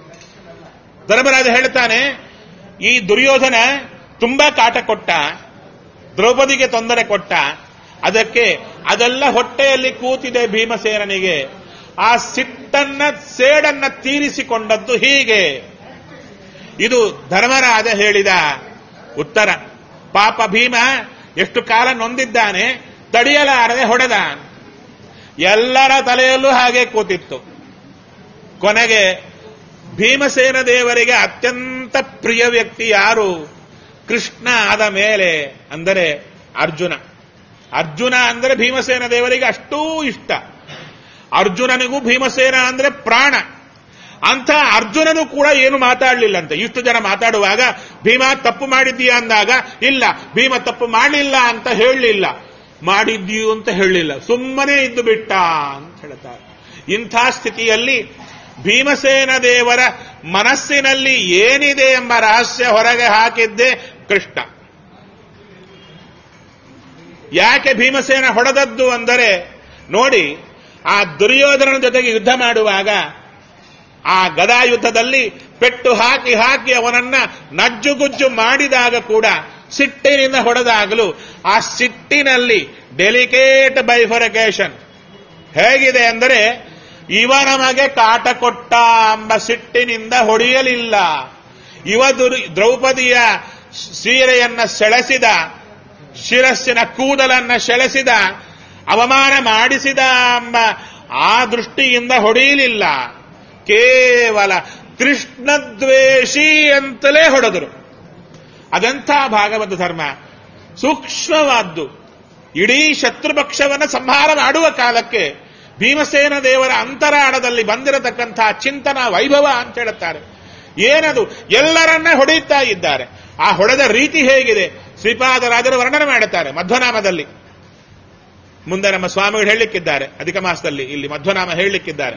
ಧರ್ಮರಾಜ ಹೇಳುತ್ತಾನೆ ಈ ದುರ್ಯೋಧನ ತುಂಬಾ ಕಾಟ ಕೊಟ್ಟ ದ್ರೌಪದಿಗೆ ತೊಂದರೆ ಕೊಟ್ಟ ಅದಕ್ಕೆ ಅದೆಲ್ಲ ಹೊಟ್ಟೆಯಲ್ಲಿ ಕೂತಿದೆ ಭೀಮಸೇನನಿಗೆ ಆ ಸಿಟ್ಟನ್ನ ಸೇಡನ್ನ ತೀರಿಸಿಕೊಂಡದ್ದು ಹೀಗೆ ಇದು ಧರ್ಮರಾಜ ಹೇಳಿದ ಉತ್ತರ ಪಾಪ ಭೀಮ ಎಷ್ಟು ಕಾಲ ನೊಂದಿದ್ದಾನೆ ತಡೆಯಲಾರದೆ ಹೊಡೆದ ಎಲ್ಲರ ತಲೆಯಲ್ಲೂ ಹಾಗೆ ಕೂತಿತ್ತು ಕೊನೆಗೆ ಭೀಮಸೇನ ದೇವರಿಗೆ ಅತ್ಯಂತ ಪ್ರಿಯ ವ್ಯಕ್ತಿ ಯಾರು ಕೃಷ್ಣ ಆದ ಮೇಲೆ ಅಂದರೆ ಅರ್ಜುನ ಅರ್ಜುನ ಅಂದರೆ ಭೀಮಸೇನ ದೇವರಿಗೆ ಅಷ್ಟೂ ಇಷ್ಟ ಅರ್ಜುನನಿಗೂ ಭೀಮಸೇನ ಅಂದ್ರೆ ಪ್ರಾಣ ಅಂಥ ಅರ್ಜುನನು ಕೂಡ ಏನು ಮಾತಾಡಲಿಲ್ಲಂತೆ ಇಷ್ಟು ಜನ ಮಾತಾಡುವಾಗ ಭೀಮ ತಪ್ಪು ಮಾಡಿದ್ದೀಯಾ ಅಂದಾಗ ಇಲ್ಲ ಭೀಮ ತಪ್ಪು ಮಾಡಲಿಲ್ಲ ಅಂತ ಹೇಳಲಿಲ್ಲ ಮಾಡಿದ್ದೀಯು ಅಂತ ಹೇಳಲಿಲ್ಲ ಸುಮ್ಮನೆ ಇದ್ದು ಬಿಟ್ಟ ಅಂತ ಹೇಳ್ತಾರೆ ಇಂಥ ಸ್ಥಿತಿಯಲ್ಲಿ ಭೀಮಸೇನ ದೇವರ ಮನಸ್ಸಿನಲ್ಲಿ ಏನಿದೆ ಎಂಬ ರಹಸ್ಯ ಹೊರಗೆ ಹಾಕಿದ್ದೇ ಕೃಷ್ಣ ಯಾಕೆ ಭೀಮಸೇನ ಹೊಡೆದದ್ದು ಅಂದರೆ ನೋಡಿ ಆ ದುರ್ಯೋಧನನ ಜೊತೆಗೆ ಯುದ್ಧ ಮಾಡುವಾಗ ಆ ಗದಾ ಯುದ್ಧದಲ್ಲಿ ಪೆಟ್ಟು ಹಾಕಿ ಹಾಕಿ ಅವನನ್ನ ನಜ್ಜುಗುಜ್ಜು ಮಾಡಿದಾಗ ಕೂಡ ಸಿಟ್ಟಿನಿಂದ ಹೊಡೆದಾಗಲೂ ಆ ಸಿಟ್ಟಿನಲ್ಲಿ ಡೆಲಿಕೇಟ್ ಬೈಫರಿಕೇಶನ್ ಹೇಗಿದೆ ಅಂದರೆ ಇವ ನಮಗೆ ಕಾಟ ಕೊಟ್ಟ ಎಂಬ ಸಿಟ್ಟಿನಿಂದ ಹೊಡೆಯಲಿಲ್ಲ ಇವ ದುರ್ ದ್ರೌಪದಿಯ ಸೀರೆಯನ್ನ ಸೆಳೆಸಿದ ಶಿರಸ್ಸಿನ ಕೂದಲನ್ನ ಸೆಳೆಸಿದ ಅವಮಾನ ಮಾಡಿಸಿದ ಎಂಬ ಆ ದೃಷ್ಟಿಯಿಂದ ಹೊಡೆಯಲಿಲ್ಲ ಕೇವಲ ಕೃಷ್ಣದ್ವೇಷಿ ಅಂತಲೇ ಹೊಡೆದರು ಅದೆಂಥ ಭಾಗವತ ಧರ್ಮ ಸೂಕ್ಷ್ಮವಾದ್ದು ಇಡೀ ಶತ್ರುಪಕ್ಷವನ್ನು ಸಂಹಾರ ಮಾಡುವ ಕಾಲಕ್ಕೆ ಭೀಮಸೇನ ದೇವರ ಅಂತರಾಳದಲ್ಲಿ ಬಂದಿರತಕ್ಕಂತಹ ಚಿಂತನ ವೈಭವ ಅಂತ ಹೇಳುತ್ತಾರೆ ಏನದು ಎಲ್ಲರನ್ನ ಹೊಡೆಯುತ್ತಾ ಇದ್ದಾರೆ ಆ ಹೊಡೆದ ರೀತಿ ಹೇಗಿದೆ ಶ್ರೀಪಾದರಾಜರು ವರ್ಣನೆ ಮಾಡುತ್ತಾರೆ ಮಧ್ವನಾಮದಲ್ಲಿ ಮುಂದೆ ನಮ್ಮ ಸ್ವಾಮಿಗಳು ಹೇಳಲಿಕ್ಕಿದ್ದಾರೆ ಅಧಿಕ ಮಾಸದಲ್ಲಿ ಇಲ್ಲಿ ಮಧ್ವನಾಮ ಹೇಳಲಿಕ್ಕಿದ್ದಾರೆ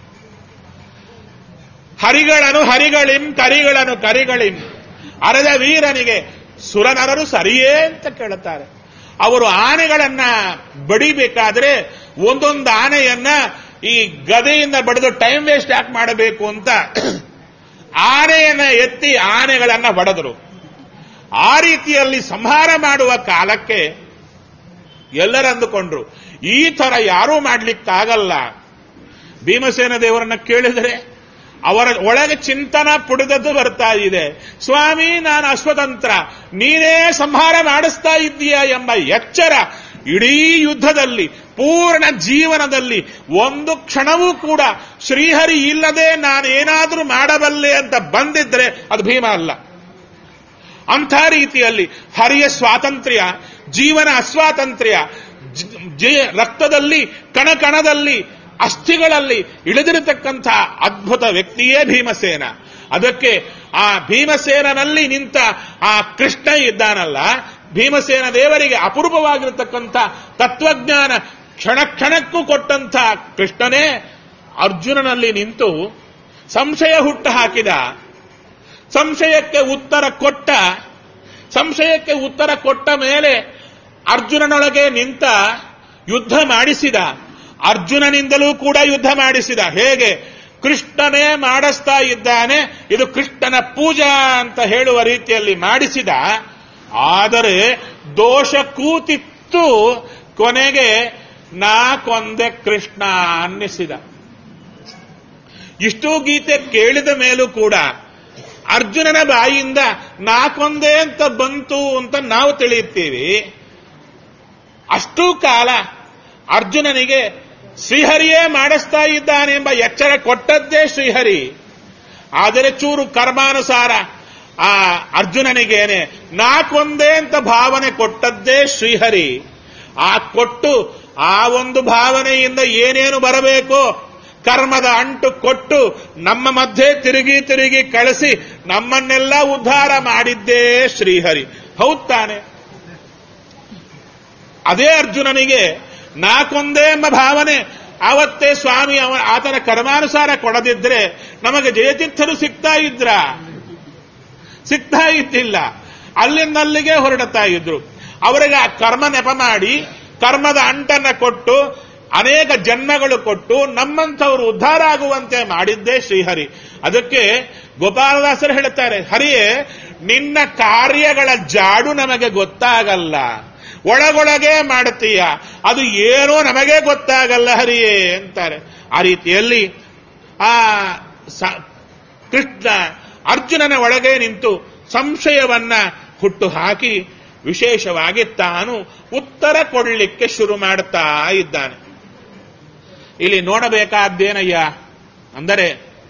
ಹರಿಗಳನು ಹರಿಗಳಿಂ ಕರಿಗಳನು ಕರಿಗಳಿಂ ಅರದ ವೀರನಿಗೆ ಸುರನರರು ಸರಿಯೇ ಅಂತ ಕೇಳುತ್ತಾರೆ ಅವರು ಆನೆಗಳನ್ನ ಬಡಿಬೇಕಾದ್ರೆ ಒಂದೊಂದು ಆನೆಯನ್ನ ಈ ಗದೆಯಿಂದ ಬಡಿದು ಟೈಮ್ ವೇಸ್ಟ್ ಯಾಕೆ ಮಾಡಬೇಕು ಅಂತ ಆನೆಯನ್ನ ಎತ್ತಿ ಆನೆಗಳನ್ನ ಬಡದರು ಆ ರೀತಿಯಲ್ಲಿ ಸಂಹಾರ ಮಾಡುವ ಕಾಲಕ್ಕೆ ಎಲ್ಲರಂದುಕೊಂಡ್ರು ಈ ತರ ಯಾರೂ ಮಾಡ್ಲಿಕ್ಕಾಗಲ್ಲ ಭೀಮಸೇನ ದೇವರನ್ನ ಕೇಳಿದರೆ ಅವರ ಒಳಗೆ ಚಿಂತನ ಪುಡಿದದ್ದು ಬರ್ತಾ ಇದೆ ಸ್ವಾಮಿ ನಾನು ಅಸ್ವತಂತ್ರ ನೀನೇ ಸಂಹಾರ ಮಾಡಿಸ್ತಾ ಇದ್ದೀಯ ಎಂಬ ಎಚ್ಚರ ಇಡೀ ಯುದ್ಧದಲ್ಲಿ ಪೂರ್ಣ ಜೀವನದಲ್ಲಿ ಒಂದು ಕ್ಷಣವೂ ಕೂಡ ಶ್ರೀಹರಿ ಇಲ್ಲದೆ ನಾನೇನಾದ್ರೂ ಮಾಡಬಲ್ಲೆ ಅಂತ ಬಂದಿದ್ರೆ ಅದು ಭೀಮ ಅಲ್ಲ ಅಂಥ ರೀತಿಯಲ್ಲಿ ಹರಿಯ ಸ್ವಾತಂತ್ರ್ಯ ಜೀವನ ಅಸ್ವಾತಂತ್ರ್ಯ ಜ- ಜಿ- ರಕ್ತದಲ್ಲಿ ಕಣಕಣದಲ್ಲಿ ಅಸ್ಥಿಗಳಲ್ಲಿ ಇಳಿದಿರತಕ್ಕಂಥ ಅದ್ಭುತ ವ್ಯಕ್ತಿಯೇ ಭೀಮಸೇನ ಅದಕ್ಕೆ ಆ ಭೀಮಸೇನಲ್ಲಿ ನಿಂತ ಆ ಕೃಷ್ಣ ಇದ್ದಾನಲ್ಲ ಭೀಮಸೇನ ದೇವರಿಗೆ ಅಪೂರ್ವವಾಗಿರತಕ್ಕಂಥ ತತ್ವಜ್ಞಾನ ಕ್ಷಣ ಕ್ಷಣಕ್ಕೂ ಕೊಟ್ಟಂಥ ಕೃಷ್ಣನೇ ಅರ್ಜುನನಲ್ಲಿ ನಿಂತು ಸಂಶಯ ಹುಟ್ಟು ಹಾಕಿದ ಸಂಶಯಕ್ಕೆ ಉತ್ತರ ಕೊಟ್ಟ ಸಂಶಯಕ್ಕೆ ಉತ್ತರ ಕೊಟ್ಟ ಮೇಲೆ ಅರ್ಜುನನೊಳಗೆ ನಿಂತ ಯುದ್ಧ ಮಾಡಿಸಿದ ಅರ್ಜುನನಿಂದಲೂ ಕೂಡ ಯುದ್ಧ ಮಾಡಿಸಿದ ಹೇಗೆ ಕೃಷ್ಣನೇ ಮಾಡಿಸ್ತಾ ಇದ್ದಾನೆ ಇದು ಕೃಷ್ಣನ ಪೂಜಾ ಅಂತ ಹೇಳುವ ರೀತಿಯಲ್ಲಿ ಮಾಡಿಸಿದ ಆದರೆ ದೋಷ ಕೂತಿತ್ತು ಕೊನೆಗೆ ನಾ ಕೊಂದೆ ಕೃಷ್ಣ ಅನ್ನಿಸಿದ ಇಷ್ಟೂ ಗೀತೆ ಕೇಳಿದ ಮೇಲೂ ಕೂಡ ಅರ್ಜುನನ ಬಾಯಿಯಿಂದ ನಾಕೊಂದೇ ಅಂತ ಬಂತು ಅಂತ ನಾವು ತಿಳಿಯುತ್ತೀವಿ ಅಷ್ಟೂ ಕಾಲ ಅರ್ಜುನನಿಗೆ ಶ್ರೀಹರಿಯೇ ಮಾಡಿಸ್ತಾ ಇದ್ದಾನೆ ಎಂಬ ಎಚ್ಚರ ಕೊಟ್ಟದ್ದೇ ಶ್ರೀಹರಿ ಆದರೆ ಚೂರು ಕರ್ಮಾನುಸಾರ ಆ ಅರ್ಜುನನಿಗೇನೆ ನಾಕೊಂದೇ ಅಂತ ಭಾವನೆ ಕೊಟ್ಟದ್ದೇ ಶ್ರೀಹರಿ ಆ ಕೊಟ್ಟು ಆ ಒಂದು ಭಾವನೆಯಿಂದ ಏನೇನು ಬರಬೇಕೋ ಕರ್ಮದ ಅಂಟು ಕೊಟ್ಟು ನಮ್ಮ ಮಧ್ಯೆ ತಿರುಗಿ ತಿರುಗಿ ಕಳಿಸಿ ನಮ್ಮನ್ನೆಲ್ಲ ಉದ್ಧಾರ ಮಾಡಿದ್ದೇ ಶ್ರೀಹರಿ ಹೌದ್ ತಾನೆ ಅದೇ ಅರ್ಜುನನಿಗೆ ನಾಕೊಂದೇ ಎಂಬ ಭಾವನೆ ಆವತ್ತೇ ಸ್ವಾಮಿ ಅವ ಆತನ ಕರ್ಮಾನುಸಾರ ಕೊಡದಿದ್ರೆ ನಮಗೆ ಜಯತೀರ್ಥರು ಸಿಗ್ತಾ ಇದ್ರ ಸಿಗ್ತಾ ಇದ್ದಿಲ್ಲ ಅಲ್ಲಿಂದಲ್ಲಿಗೆ ಹೊರಡುತ್ತಾ ಇದ್ರು ಅವರಿಗೆ ಆ ಕರ್ಮ ನೆಪ ಮಾಡಿ ಕರ್ಮದ ಅಂಟನ್ನ ಕೊಟ್ಟು ಅನೇಕ ಜನ್ಮಗಳು ಕೊಟ್ಟು ನಮ್ಮಂಥವರು ಉದ್ಧಾರ ಆಗುವಂತೆ ಮಾಡಿದ್ದೇ ಶ್ರೀಹರಿ ಅದಕ್ಕೆ ಗೋಪಾಲದಾಸರು ಹೇಳುತ್ತಾರೆ ಹರಿಯೇ ನಿನ್ನ ಕಾರ್ಯಗಳ ಜಾಡು ನಮಗೆ ಗೊತ್ತಾಗಲ್ಲ ಒಳಗೊಳಗೆ ಮಾಡುತ್ತೀಯ ಅದು ಏನೋ ನಮಗೆ ಗೊತ್ತಾಗಲ್ಲ ಹರಿಯೇ ಅಂತಾರೆ ಆ ರೀತಿಯಲ್ಲಿ ಆ ಸ- ಕೃಷ್ಣ ಅರ್ಜುನನ ಒಳಗೆ ನಿಂತು ಸಂಶಯವನ್ನ ಹುಟ್ಟು ಹಾಕಿ ವಿಶೇಷವಾಗಿ ತಾನು ಉತ್ತರ ಕೊಡಲಿಕ್ಕೆ ಶುರು ಮಾಡುತ್ತಾ ಇದ್ದಾನೆ ಇಲ್ಲಿ ನೋಡಬೇಕಾದ್ದೇನಯ್ಯ ಅಂದರೆ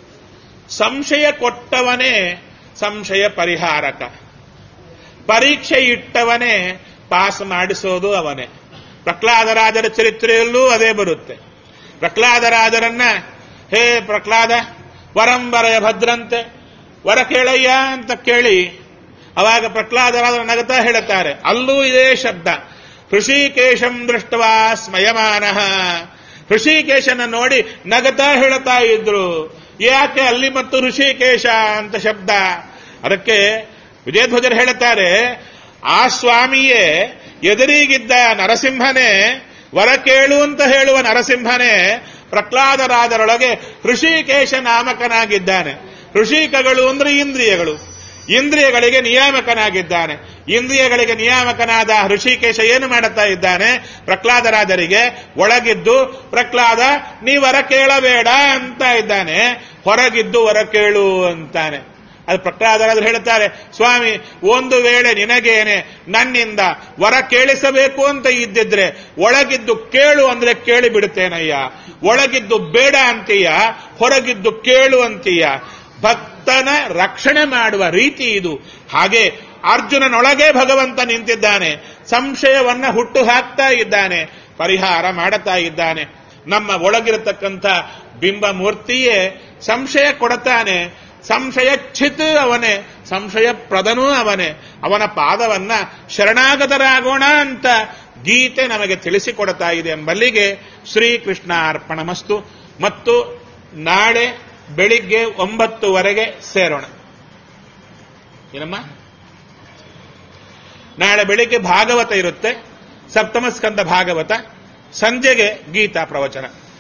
ಸಂಶಯ ಕೊಟ್ಟವನೇ ಸಂಶಯ ಪರಿಹಾರಕ ಪರೀಕ್ಷೆ ಇಟ್ಟವನೇ ಪಾಸ್ ಮಾಡಿಸೋದು ಅವನೇ ಪ್ರಹ್ಲಾದರಾಜರ ಚರಿತ್ರೆಯಲ್ಲೂ ಅದೇ ಬರುತ್ತೆ ಪ್ರಹ್ಲಾದರಾಜರನ್ನ ಹೇ ಪ್ರಹ್ಲಾದ ವರಂಬರಯ ಭದ್ರಂತೆ ವರ ಕೇಳಯ್ಯ ಅಂತ ಕೇಳಿ ಅವಾಗ ಪ್ರಹ್ಲಾದರಾಜರ ನಗತಾ ಹೇಳುತ್ತಾರೆ ಅಲ್ಲೂ ಇದೇ ಶಬ್ದ ಹೃಷಿಕೇಶಂ ದೃಷ್ಟವಾ ಸ್ಮಯಮಾನಃ ಹೃಷಿಕೇಶನ ನೋಡಿ ನಗತಾ ಹೇಳುತ್ತಾ ಇದ್ರು ಯಾಕೆ ಅಲ್ಲಿ ಮತ್ತು ಋಷಿಕೇಶ ಅಂತ ಶಬ್ದ ಅದಕ್ಕೆ ವಿಜಯಧ್ವಜರು ಹೇಳುತ್ತಾರೆ ಆ ಸ್ವಾಮಿಯೇ ಎದುರಿಗಿದ್ದ ನರಸಿಂಹನೇ ವರ ಕೇಳು ಅಂತ ಹೇಳುವ ನರಸಿಂಹನೇ ಪ್ರಹ್ಲಾದರಾದರೊಳಗೆ ಋಷಿಕೇಶ ನಾಮಕನಾಗಿದ್ದಾನೆ ಋಷಿಕಗಳು ಅಂದ್ರೆ ಇಂದ್ರಿಯಗಳು ಇಂದ್ರಿಯಗಳಿಗೆ ನಿಯಾಮಕನಾಗಿದ್ದಾನೆ ಇಂದ್ರಿಯಗಳಿಗೆ ನಿಯಾಮಕನಾದ ಋಷಿಕೇಶ ಏನು ಮಾಡುತ್ತಾ ಇದ್ದಾನೆ ಪ್ರಹ್ಲಾದರಾಜರಿಗೆ ಒಳಗಿದ್ದು ಪ್ರಹ್ಲಾದ ನೀ ವರ ಕೇಳಬೇಡ ಅಂತ ಇದ್ದಾನೆ ಹೊರಗಿದ್ದು ವರ ಕೇಳು ಅಂತಾನೆ ಅದು ಪ್ರಹ್ಲಾದರಾಜರು ಹೇಳುತ್ತಾರೆ ಸ್ವಾಮಿ ಒಂದು ವೇಳೆ ನಿನಗೇನೆ ನನ್ನಿಂದ ವರ ಕೇಳಿಸಬೇಕು ಅಂತ ಇದ್ದಿದ್ರೆ ಒಳಗಿದ್ದು ಕೇಳು ಅಂದ್ರೆ ಕೇಳಿ ಬಿಡುತ್ತೇನಯ್ಯ ಒಳಗಿದ್ದು ಬೇಡ ಅಂತೀಯ ಹೊರಗಿದ್ದು ಕೇಳು ಅಂತೀಯ ಭಕ್ತನ ರಕ್ಷಣೆ ಮಾಡುವ ರೀತಿ ಇದು ಹಾಗೆ ಅರ್ಜುನನೊಳಗೆ ಭಗವಂತ ನಿಂತಿದ್ದಾನೆ ಸಂಶಯವನ್ನ ಹುಟ್ಟು ಹಾಕ್ತಾ ಇದ್ದಾನೆ ಪರಿಹಾರ ಮಾಡುತ್ತಾ ಇದ್ದಾನೆ ನಮ್ಮ ಒಳಗಿರತಕ್ಕಂಥ ಬಿಂಬ ಮೂರ್ತಿಯೇ ಸಂಶಯ ಕೊಡುತ್ತಾನೆ ಸಂಶಯ ಚಿತ್ ಅವನೇ ಸಂಶಯ ಪ್ರದನೂ ಅವನೇ ಅವನ ಪಾದವನ್ನ ಶರಣಾಗತರಾಗೋಣ ಅಂತ ಗೀತೆ ನಮಗೆ ತಿಳಿಸಿಕೊಡ್ತಾ ಇದೆ ಎಂಬಲ್ಲಿಗೆ ಶ್ರೀಕೃಷ್ಣ ಅರ್ಪಣಮಸ್ತು ಮತ್ತು ನಾಳೆ ಬೆಳಿಗ್ಗೆ ಒಂಬತ್ತುವರೆಗೆ ಸೇರೋಣ ಏನಮ್ಮ ನಾಳೆ ಬೆಳಿಗ್ಗೆ ಭಾಗವತ ಇರುತ್ತೆ ಸಪ್ತಮ ಸ್ಕಂದ ಭಾಗವತ ಸಂಜೆಗೆ ಗೀತಾ ಪ್ರವಚನ